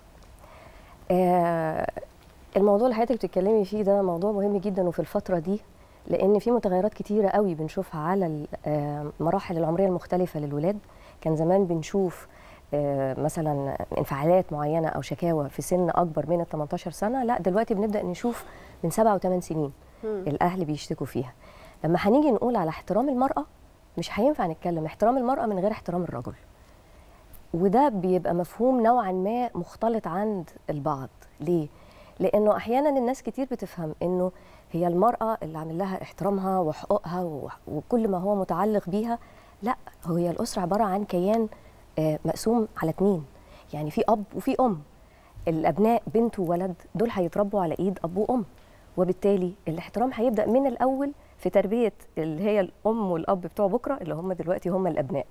آه الموضوع اللي حضرتك بتتكلمي فيه ده موضوع مهم جدا وفي الفتره دي لان في متغيرات كتيره قوي بنشوفها على ال- آه، المراحل العمريه المختلفه للولاد كان زمان بنشوف آه، مثلا انفعالات معينه او شكاوى في سن اكبر من ال 18 سنه لا دلوقتي بنبدا نشوف من سبع وثمان سنين مم. الاهل بيشتكوا فيها لما هنيجي نقول على احترام المراه مش هينفع نتكلم احترام المراه من غير احترام الرجل وده بيبقى مفهوم نوعا ما مختلط عند البعض ليه لانه احيانا الناس كتير بتفهم انه هي المراه اللي عامل لها احترامها وحقوقها و- وكل ما هو متعلق بيها لا هو هي الاسره عباره عن كيان آه، مقسوم على اتنين يعني في اب وفي ام الابناء بنت وولد دول هيتربوا على ايد اب وام وبالتالي الاحترام هيبدا من الاول في تربيه اللي هي الام والاب بتوع بكره اللي هم دلوقتي هم الابناء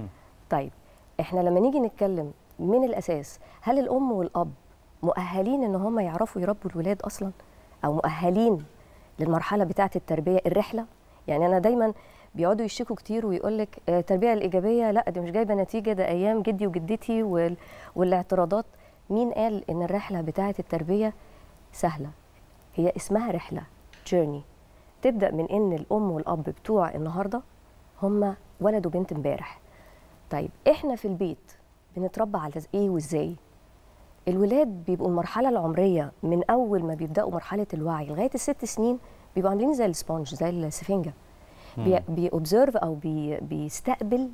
طيب احنا لما نيجي نتكلم من الاساس هل الام والاب مؤهلين ان هم يعرفوا يربوا الولاد اصلا او مؤهلين للمرحله بتاعه التربيه الرحله يعني انا دايما بيقعدوا يشتكوا كتير ويقول لك التربيه الايجابيه لا دي مش جايبه نتيجه ده ايام جدي وجدتي وال... والاعتراضات مين قال ان الرحله بتاعه التربيه سهله هي اسمها رحله جيرني تبدا من ان الام والاب بتوع النهارده هم ولد وبنت امبارح طيب احنا في البيت بنتربى على ايه وازاي الولاد بيبقوا المرحله العمريه من اول ما بيبداوا مرحله الوعي لغايه الست سنين بيبقوا عاملين زي السبونج زي السفنجه بي بيوبزرف او بي بيستقبل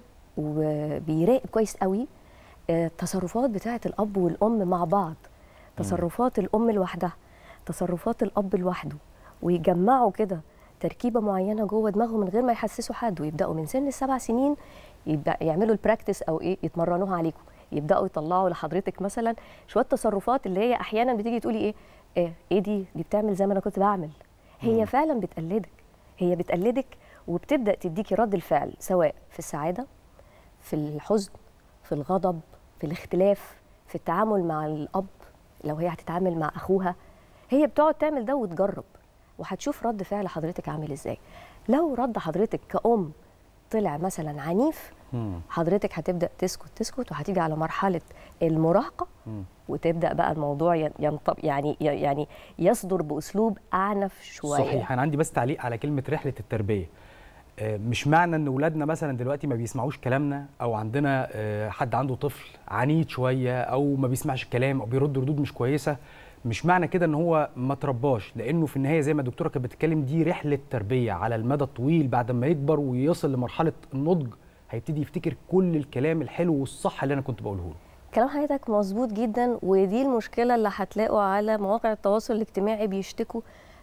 وبيراقب كويس قوي آه، التصرفات بتاعه الاب والام مع بعض تصرفات الام لوحدها تصرفات الاب لوحده ويجمعوا كده تركيبه معينه جوه دماغهم من غير ما يحسسوا حد ويبداوا من سن السبع سنين يبدا يعملوا البراكتس او ايه يتمرنوها عليكم يبداوا يطلعوا لحضرتك مثلا شويه تصرفات اللي هي احيانا بتيجي تقولي ايه ايه, إيه دي دي بتعمل زي ما انا كنت بعمل هي مم. فعلا بتقلدك هي بتقلدك وبتبدا تديكي رد الفعل سواء في السعاده في الحزن في الغضب في الاختلاف في التعامل مع الاب لو هي هتتعامل مع اخوها هي بتقعد تعمل ده وتجرب وهتشوف رد فعل حضرتك عامل ازاي لو رد حضرتك كأم طلع مثلا عنيف حضرتك هتبدا تسكت تسكت وهتيجي على مرحله المراهقه وتبدا بقى الموضوع ين- ينطب يعني يعني يصدر باسلوب اعنف شويه صحيح انا عندي بس تعليق على كلمه رحله التربيه آه، مش معنى ان اولادنا مثلا دلوقتي ما بيسمعوش كلامنا او عندنا آه، حد عنده طفل عنيد شويه او ما بيسمعش الكلام او بيرد ردود مش كويسه مش معنى كده ان هو ما ترباش لانه في النهايه زي ما الدكتوره كانت بتتكلم دي رحله تربيه على المدى الطويل بعد ما يكبر ويصل لمرحله النضج هيبتدي يفتكر كل الكلام الحلو والصح اللي انا كنت بقوله له كلام حضرتك مظبوط جدا ودي المشكله اللي هتلاقوا على مواقع التواصل الاجتماعي بيشتكوا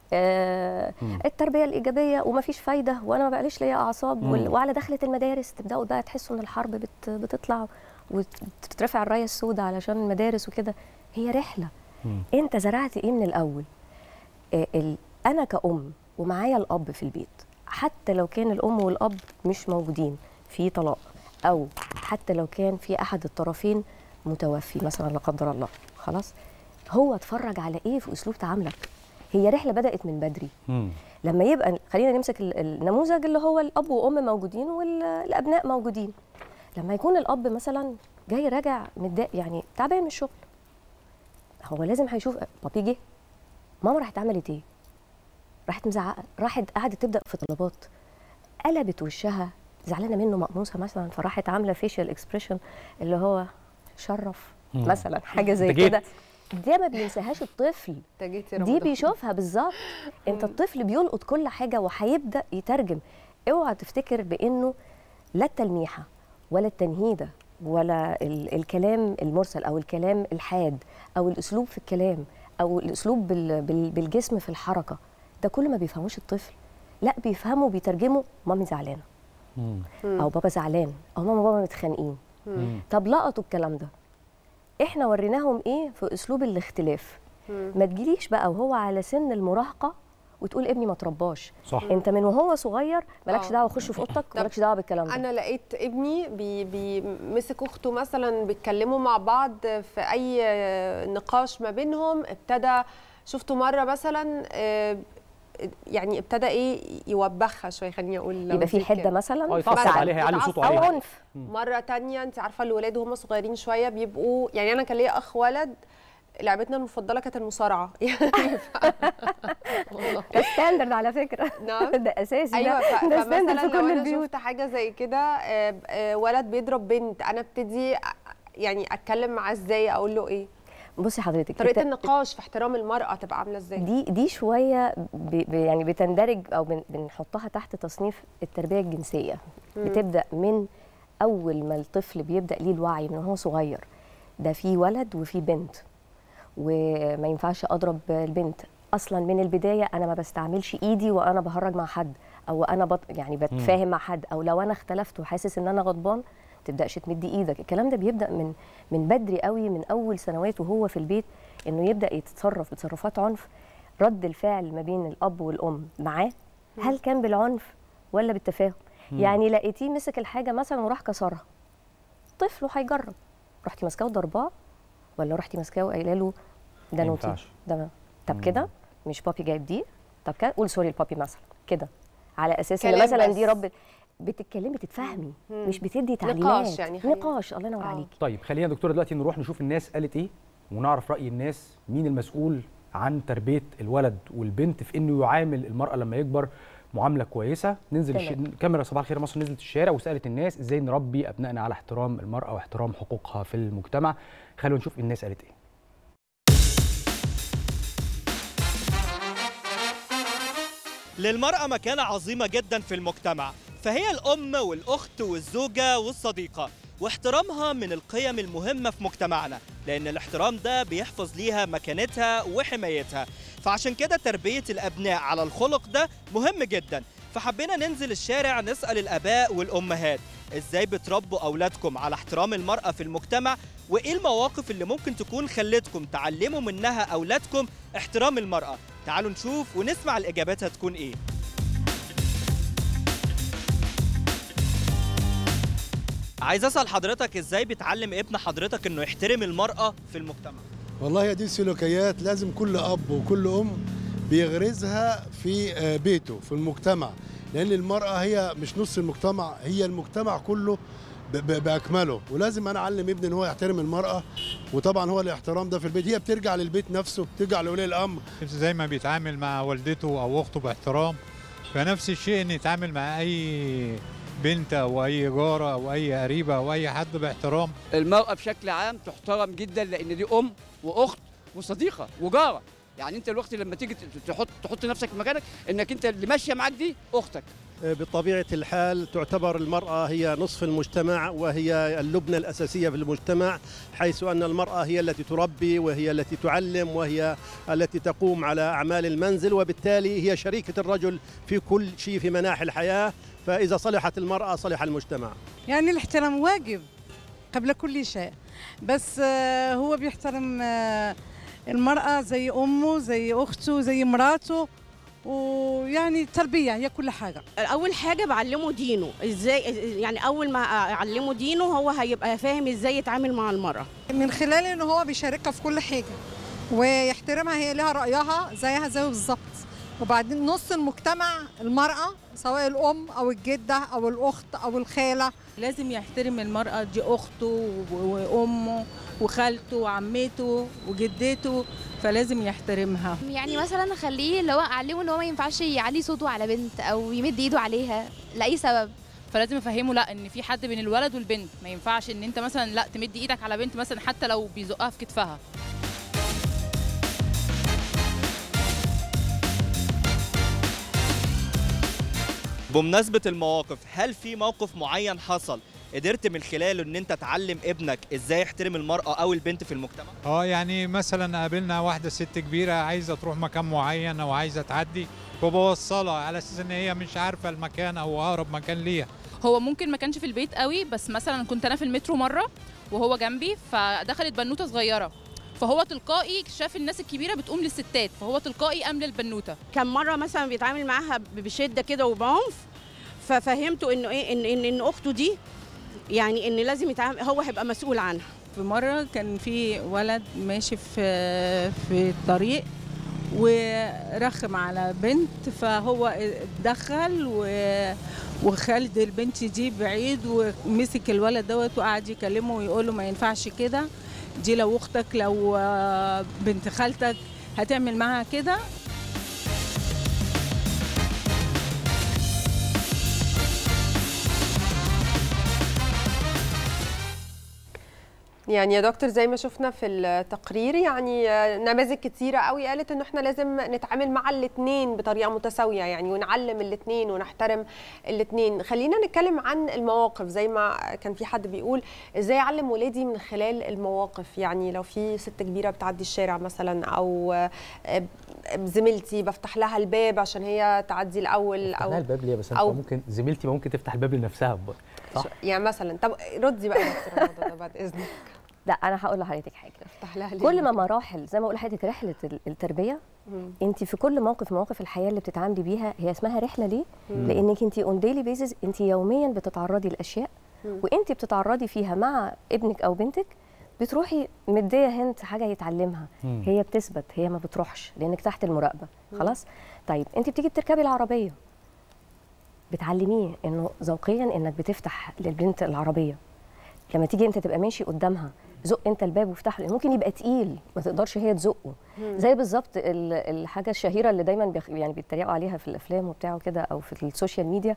آه مم. التربيه الايجابيه ومفيش فايده وانا ما بقاليش ليا اعصاب مم. وال- وعلى دخله المدارس تبداوا بقى تحسوا ان الحرب بت بتطلع وتترفع الرايه السوداء علشان المدارس وكده هي رحله انت زرعت ايه من الاول آه ال... انا كأم ومعايا الاب في البيت حتى لو كان الام والاب مش موجودين في طلاق او حتى لو كان في احد الطرفين متوفي مثلا لا قدر الله خلاص هو اتفرج على ايه في اسلوب تعاملك هي رحله بدات من بدري لما يبقى خلينا نمسك ال- النموذج اللي هو الاب وام موجودين والابناء موجودين لما يكون الاب مثلا جاي راجع متضايق يعني تعبان من الشغل هو لازم هيشوف بابي جه ماما راحت عملت ايه راحت مزعقه راحت قعدت تبدا في طلبات قلبت وشها زعلانه منه مقموصه مثلا فراحت عامله فيشيال اكسبريشن اللي هو شرف مم. مثلا حاجه زي أنت جيت. كده ده ما بينساهاش الطفل انت جيت يا دي رمضان. بيشوفها بالظبط انت الطفل بيلقط كل حاجه وهيبدا يترجم اوعى تفتكر بانه لا التلميحه ولا التنهيده ولا ال الكلام المرسل او الكلام الحاد او الاسلوب في الكلام او الاسلوب بال بال بالجسم في الحركه ده كله ما بيفهموش الطفل لا بيفهموا وبيترجموا مامي زعلانه او بابا زعلان او ماما وبابا متخانقين طب لقطوا الكلام ده احنا وريناهم ايه في اسلوب الاختلاف ما تجيليش بقى وهو على سن المراهقه وتقول ابني ما ترباش صح. انت من وهو صغير مالكش آه. دعوه خش في اوضتك مالكش دعوه بالكلام ده انا لقيت ابني بي بي مسك اخته مثلا بيتكلموا مع بعض في اي نقاش ما بينهم ابتدى شفته مره مثلا آه، يعني ابتدى ايه يوبخها شويه خليني اقول لو يبقى في دي حده كده. مثلا اه يتعصب عليها يعلي صوته او عليها عنف مره تانية انت عارفه الولاد وهم صغيرين شويه بيبقوا يعني انا كان ليا اخ ولد لعبتنا المفضله كانت المصارعه يعني ده ستاندرد على فكره نعم ده اساسي ايوه ده ف- ده ستاندرد فمثلا في لو كل انا البيوت شفت حاجه زي كده آه، آه، ولد بيضرب بنت انا ابتدي أ- يعني اتكلم معاه ازاي اقول له ايه بصي حضرتك طريقه الت- النقاش في احترام المراه تبقى عامله ازاي دي دي شويه ب ب يعني بتندرج او بن بنحطها تحت تصنيف التربيه الجنسيه مم. بتبدا من اول ما الطفل بيبدا ليه الوعي من هو صغير ده في ولد وفي بنت وما ينفعش اضرب البنت اصلا من البدايه انا ما بستعملش ايدي وانا بهرج مع حد او انا بط يعني بتفاهم مع حد او لو انا اختلفت وحاسس ان انا غضبان تبداش تمدي ايدك الكلام ده بيبدا من من بدري قوي من اول سنوات وهو في البيت انه يبدا يتصرف بتصرفات عنف رد الفعل ما بين الاب والام معاه هل كان بالعنف ولا بالتفاهم مم. يعني لقيتيه مسك الحاجه مثلا وراح كسرها طفل هيجرب رحتي ماسكاه وضرباه ولا رحتي ماسكاه وقايله له ده ما نوتي ينفعش. ده طب كده مش بابي جايب دي طب كده قول سوري لبابي مثلا كده على اساس ان كلام مثلا بس. دي رب بتتكلمي بتتفهمي مم. مش بتدي نقاش تعليمات يعني خلينا- نقاش الله ينور آه. عليك طيب خلينا يا دكتوره دلوقتي نروح نشوف الناس قالت ايه ونعرف راي الناس مين المسؤول عن تربيه الولد والبنت في انه يعامل المراه لما يكبر معامله كويسه ننزل الش... تمام. كاميرا صباح الخير مصر نزلت الشارع وسالت الناس ازاي نربي ابنائنا على احترام المراه واحترام حقوقها في المجتمع خلونا نشوف الناس قالت ايه للمرأة مكانة عظيمة جدا في المجتمع فهي الأم والأخت والزوجة والصديقة واحترامها من القيم المهمة في مجتمعنا لأن الاحترام ده بيحفظ ليها مكانتها وحمايتها فعشان كده تربية الأبناء على الخلق ده مهم جدا فحبينا ننزل الشارع نسأل الآباء والأمهات إزاي بتربوا أولادكم على احترام المرأة في المجتمع وإيه المواقف اللي ممكن تكون خلتكم تعلموا منها أولادكم احترام المرأة تعالوا نشوف ونسمع الإجابات هتكون إيه عايز اسال حضرتك ازاي بتعلم ابن حضرتك انه يحترم المراه في المجتمع والله دي سلوكيات لازم كل اب وكل ام بيغرزها في آه، بيته في المجتمع لان المراه هي مش نص المجتمع هي المجتمع كله ب- ب- باكمله ولازم انا اعلم ابني ان هو يحترم المراه وطبعا هو الاحترام ده في البيت هي بترجع للبيت نفسه بترجع لولي الامر زي ما بيتعامل مع والدته او اخته باحترام فنفس الشيء ان يتعامل مع اي بنت او اي جاره او اي قريبه او اي حد باحترام المرأة بشكل عام تحترم جدا لأن دي أم وأخت وصديقة وجارة يعني أنت الوقت لما تيجي تحط تحط نفسك في مكانك إنك أنت اللي ماشية معاك دي أختك بطبيعة الحال تعتبر المرأة هي نصف المجتمع وهي اللبنة الأساسية في المجتمع حيث أن المرأة هي التي تربي وهي التي تعلم وهي التي تقوم على أعمال المنزل وبالتالي هي شريكة الرجل في كل شيء في مناحي الحياة فإذا صلحت المرأة صلح المجتمع يعني الاحترام واجب قبل كل شيء بس آه، هو بيحترم آه، المرأة زي أمه زي أخته زي مراته ويعني التربية هي كل حاجة اول حاجه بعلمه دينه ازاي يعني اول ما اعلمه دينه هو هيبقى فاهم ازاي يتعامل مع المراه من خلال ان هو بيشاركها في كل حاجه ويحترمها هي لها رايها زيها زيه بالظبط وبعدين نص المجتمع المراه سواء الام او الجده او الاخت او الخاله لازم يحترم المرأة دي أخته و- وأمه وخالته وعمته وجدته فلازم يحترمها يعني مثلا اخليه اللي هو اعلمه ان هو ما ينفعش يعلي صوته على بنت او يمد ايده عليها لاي سبب فلازم افهمه لا ان في حد بين الولد والبنت ما ينفعش ان انت مثلا لا تمد ايدك على بنت مثلا حتى لو بيزقها في كتفها بمناسبة المواقف هل في موقف معين حصل قدرت من خلاله ان انت تعلم ابنك ازاي يحترم المرأة او البنت في المجتمع؟ اه يعني مثلا قابلنا واحده ست كبيره عايزه تروح مكان معين او عايزه تعدي فبوصلها على اساس ان هي مش عارفه المكان او اقرب مكان ليها هو ممكن ما كانش في البيت قوي بس مثلا كنت انا في المترو مره وهو جنبي فدخلت بنوته صغيره فهو تلقائي شاف الناس الكبيره بتقوم للستات فهو تلقائي قام للبنوته كان مره مثلا بيتعامل معاها بشده كده وبعنف ففهمته انه ايه ان ان, إن اخته دي يعني ان لازم يتعامل هو هيبقى مسؤول عنها في مره كان في ولد ماشي في في الطريق ورخم على بنت فهو اتدخل و وخالد البنت دي بعيد ومسك الولد دوت وقعد يكلمه ويقول له ما ينفعش كده دي لو اختك لو بنت خالتك هتعمل معاها كده يعني يا دكتور زي ما شفنا في التقرير يعني نماذج كتيرة قوي قالت انه احنا لازم نتعامل مع الاثنين بطريقة متساوية يعني ونعلم الاثنين ونحترم الاثنين خلينا نتكلم عن المواقف زي ما كان في حد بيقول ازاي اعلم ولادي من خلال المواقف يعني لو في ست كبيرة بتعدي الشارع مثلا او زميلتي بفتح لها الباب عشان هي تعدي الاول او الباب ليه بس أو ممكن زميلتي ممكن تفتح الباب لنفسها صح يعني مثلا طب ردي بقى يا دكتور الموضوع ده بعد اذنك لا انا هقول لحضرتك حاجه افتح لها كل ما مراحل زي ما اقول لحضرتك رحله التربيه انت في كل موقف مواقف الحياه اللي بتتعاملي بيها هي اسمها رحله ليه مم. لانك انت اون ديلي بيزز انت يوميا بتتعرضي لاشياء مم. وانت بتتعرضي فيها مع ابنك او بنتك بتروحي مديه هنت حاجه يتعلمها مم. هي بتثبت هي ما بتروحش لانك تحت المراقبه مم. خلاص طيب انت بتيجي بتركبي العربيه بتعلميه انه ذوقيا انك بتفتح للبنت العربيه لما تيجي انت تبقى ماشي قدامها زق انت الباب وافتحه لان ممكن يبقى تقيل ما تقدرش هي تزقه مم. زي بالظبط ال- الحاجه الشهيره اللي دايما بيخ... يعني بيتريقوا عليها في الافلام وبتاع وكده او في السوشيال ميديا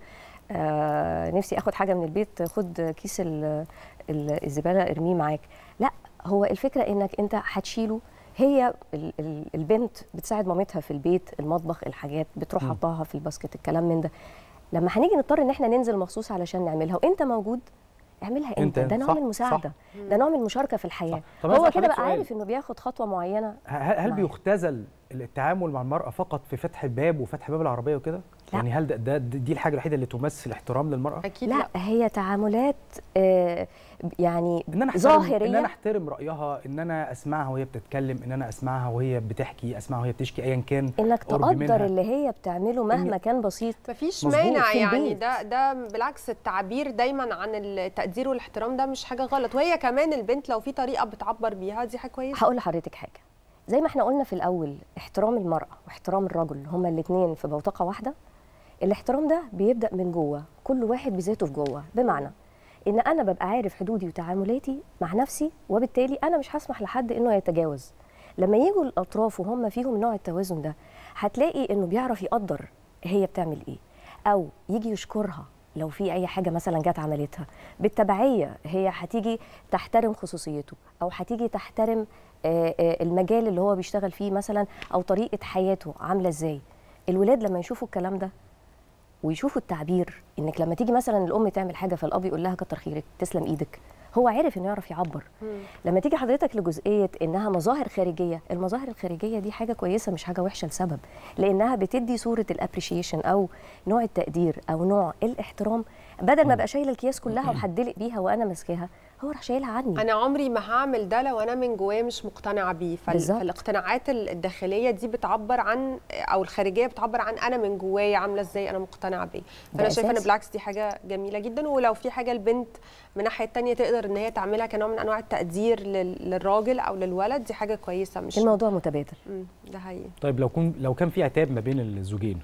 آه نفسي اخد حاجه من البيت خد كيس ال- ال- الزباله ارميه معاك لا هو الفكره انك انت هتشيله هي ال- ال- البنت بتساعد مامتها في البيت المطبخ الحاجات بتروح مم. حطاها في الباسكت الكلام من ده لما هنيجي نضطر ان احنا ننزل مخصوص علشان نعملها وانت موجود اعملها انت, أنت، ده نوع صح، من المساعده صح. ده نوع من المشاركه في الحياه طب هو أسأل كده حضرتك بقى سؤال. عارف انه بياخد خطوه معينه هل هل معاه. بيختزل التعامل مع المرأة فقط في فتح الباب وفتح باب العربية وكده؟ يعني هل ده, ده دي الحاجة الوحيدة اللي تمثل احترام للمرأة؟ اكيد لا, هي تعاملات آه يعني ان انا احترم ظاهريه ان انا احترم رايها ان انا اسمعها وهي بتتكلم ان انا اسمعها وهي بتحكي اسمعها وهي بتشكي ايا كان انك قرب تقدر منها. اللي هي بتعمله مهما كان بسيط مفيش مظبوط. مانع في يعني البيت. ده ده بالعكس التعبير دايما عن التقدير والاحترام ده مش حاجه غلط وهي كمان البنت لو في طريقه بتعبر بيها دي حاجه كويسه هقول لحضرتك حاجه زي ما احنا قلنا في الاول احترام المراه واحترام الرجل هما الاثنين في بوتقه واحده الاحترام ده بيبدا من جوه كل واحد بذاته في جوه بمعنى ان انا ببقى عارف حدودي وتعاملاتي مع نفسي وبالتالي انا مش هسمح لحد انه يتجاوز لما يجوا الاطراف وهم فيهم نوع التوازن ده هتلاقي انه بيعرف يقدر هي بتعمل ايه او يجي يشكرها لو في اي حاجه مثلا جت عملتها بالتبعيه هي هتيجي تحترم خصوصيته او هتيجي تحترم آه، آه، المجال اللي هو بيشتغل فيه مثلا او طريقه حياته عامله ازاي الولاد لما يشوفوا الكلام ده ويشوفوا التعبير انك لما تيجي مثلا الام تعمل حاجه فالاب يقول لها كتر خيرك تسلم ايدك هو عارف انه يعرف يعبر لما تيجي حضرتك لجزئيه انها مظاهر خارجيه المظاهر الخارجيه دي حاجه كويسه مش حاجه وحشه لسبب لانها بتدي صوره الابريشيشن او نوع التقدير او نوع الاحترام بدل ما ابقى شايله الكياس كلها وهدلق بيها وانا ماسكاها هو راح شايلها عني انا عمري ما هعمل ده لو انا من جوايا مش مقتنعه بيه فال- بالظبط. فالاقتناعات الداخليه دي بتعبر عن او الخارجيه بتعبر عن انا من جوايا عامله ازاي انا مقتنعه بيه فانا شايفه ان أساسي. بالعكس دي حاجه جميله جدا ولو في حاجه البنت من الناحيه التانية تقدر ان هي تعملها كنوع من انواع التقدير لل- للراجل او للولد دي حاجه كويسه مش الموضوع متبادل مم، ده حقيقي طيب لو كن لو كان في عتاب ما بين الزوجين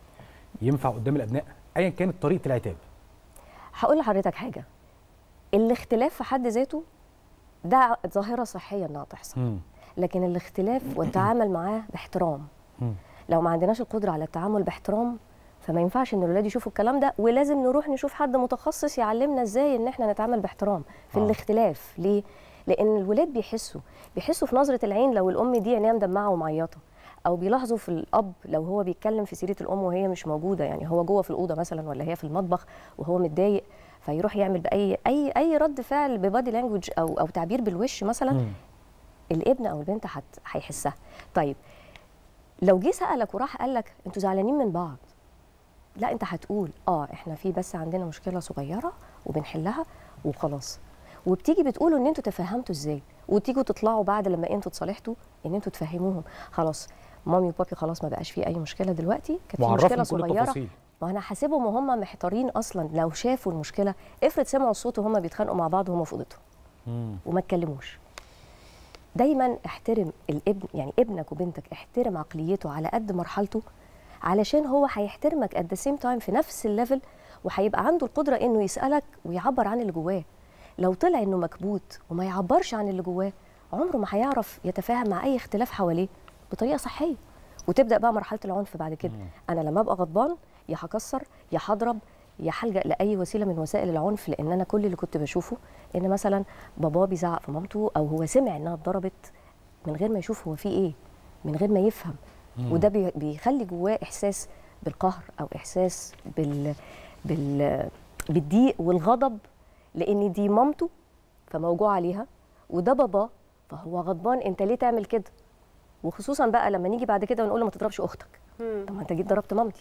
ينفع قدام الابناء ايا كانت طريقه العتاب هقول لحضرتك حاجه الاختلاف في حد ذاته ده ظاهره صحيه انها تحصل مم. لكن الاختلاف والتعامل معاه باحترام لو ما عندناش القدره على التعامل باحترام فما ينفعش ان الولاد يشوفوا الكلام ده ولازم نروح نشوف حد متخصص يعلمنا ازاي ان احنا نتعامل باحترام في آه. آه. الاختلاف ليه لان الولاد بيحسوا بيحسوا في نظره العين لو الام دي عينيها مدمعه ومعيطه او بيلاحظوا في الاب لو هو بيتكلم في سيره الام وهي مش موجوده يعني هو جوه في الاوضه مثلا ولا هي في المطبخ وهو متضايق فيروح يعمل باي اي اي رد فعل ببادي لانجوج او او تعبير بالوش مثلا مم. الابن او البنت هت- هيحسها طيب لو جه سالك وراح قال لك انتوا زعلانين من بعض لا انت هتقول اه احنا في بس عندنا مشكله صغيره وبنحلها وخلاص وبتيجي بتقولوا ان انتوا تفهمتوا ازاي وتيجوا تطلعوا بعد لما انتوا اتصالحتوا ان انتوا تفهموهم خلاص مامي وبابي خلاص ما بقاش في اي مشكله دلوقتي كانت في وعرفهم مشكله كل صغيره التفاصيل. ما انا حاسبهم وهم محتارين اصلا لو شافوا المشكله افرض سمعوا الصوت وهم بيتخانقوا مع بعض وهم في اوضتهم وما اتكلموش دايما احترم الابن يعني ابنك وبنتك احترم عقليته على قد مرحلته علشان هو هيحترمك ات ذا سيم تايم في نفس الليفل وهيبقى عنده القدره انه يسالك ويعبر عن اللي جواه لو طلع انه مكبوت وما يعبرش عن اللي جواه عمره ما هيعرف يتفاهم مع اي اختلاف حواليه بطريقه صحيه وتبدا بقى مرحله العنف بعد كده انا لما ابقى غضبان يا هكسر يا هضرب يا هلجا لاي وسيله من وسائل العنف لان انا كل اللي كنت بشوفه ان مثلا باباه بيزعق في مامته او هو سمع انها اتضربت من غير ما يشوف هو في ايه من غير ما يفهم مم. وده بي- بيخلي جواه احساس بالقهر او احساس بال بال بالضيق والغضب لان دي مامته فموجوع عليها وده باباه فهو غضبان انت ليه تعمل كده وخصوصا بقى لما نيجي بعد كده ونقول له ما تضربش اختك طب ما انت جيت ضربت مامتي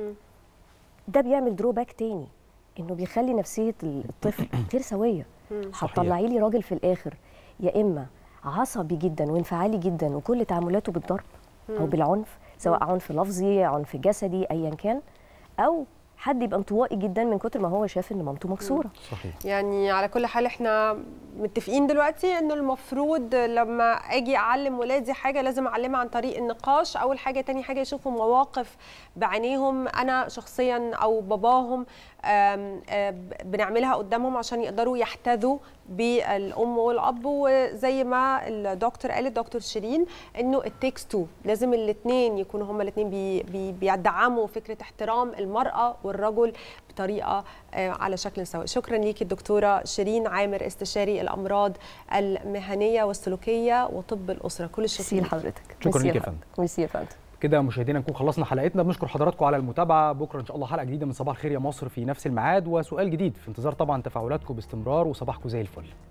ده بيعمل دروباك تاني انه بيخلي نفسيه الطفل غير سويه هتطلعي لي راجل في الاخر يا اما عصبي جدا وانفعالي جدا وكل تعاملاته بالضرب او مم. بالعنف سواء عنف لفظي عنف جسدي ايا كان او حد يبقى انطوائي جدا من كتر ما هو شاف ان مامته مكسوره صحيح يعني على كل حال احنا متفقين دلوقتي انه المفروض لما اجي اعلم ولادي حاجه لازم اعلمها عن طريق النقاش اول حاجه تاني حاجه يشوفوا مواقف بعينيهم انا شخصيا او باباهم آم، آم، بنعملها قدامهم عشان يقدروا يحتذوا بالام والاب وزي ما الدكتور قالت دكتور شيرين انه التكس تو لازم الاثنين يكونوا هما الاثنين بي بي بيدعموا فكره احترام المراه والرجل بطريقه آه، على شكل سواء شكرا ليكي الدكتوره شيرين عامر استشاري الامراض المهنيه والسلوكيه وطب الاسره كل الشكر ميرسي ليكي. لحضرتك شكراً ميرسي ليك يا فندم. فندم. ميرسي يا فندم كده مشاهدينا نكون خلصنا حلقتنا بنشكر حضراتكم على المتابعه بكره ان شاء الله حلقه جديده من صباح الخير يا مصر في نفس الميعاد وسؤال جديد في انتظار طبعا تفاعلاتكم باستمرار وصباحكم زي الفل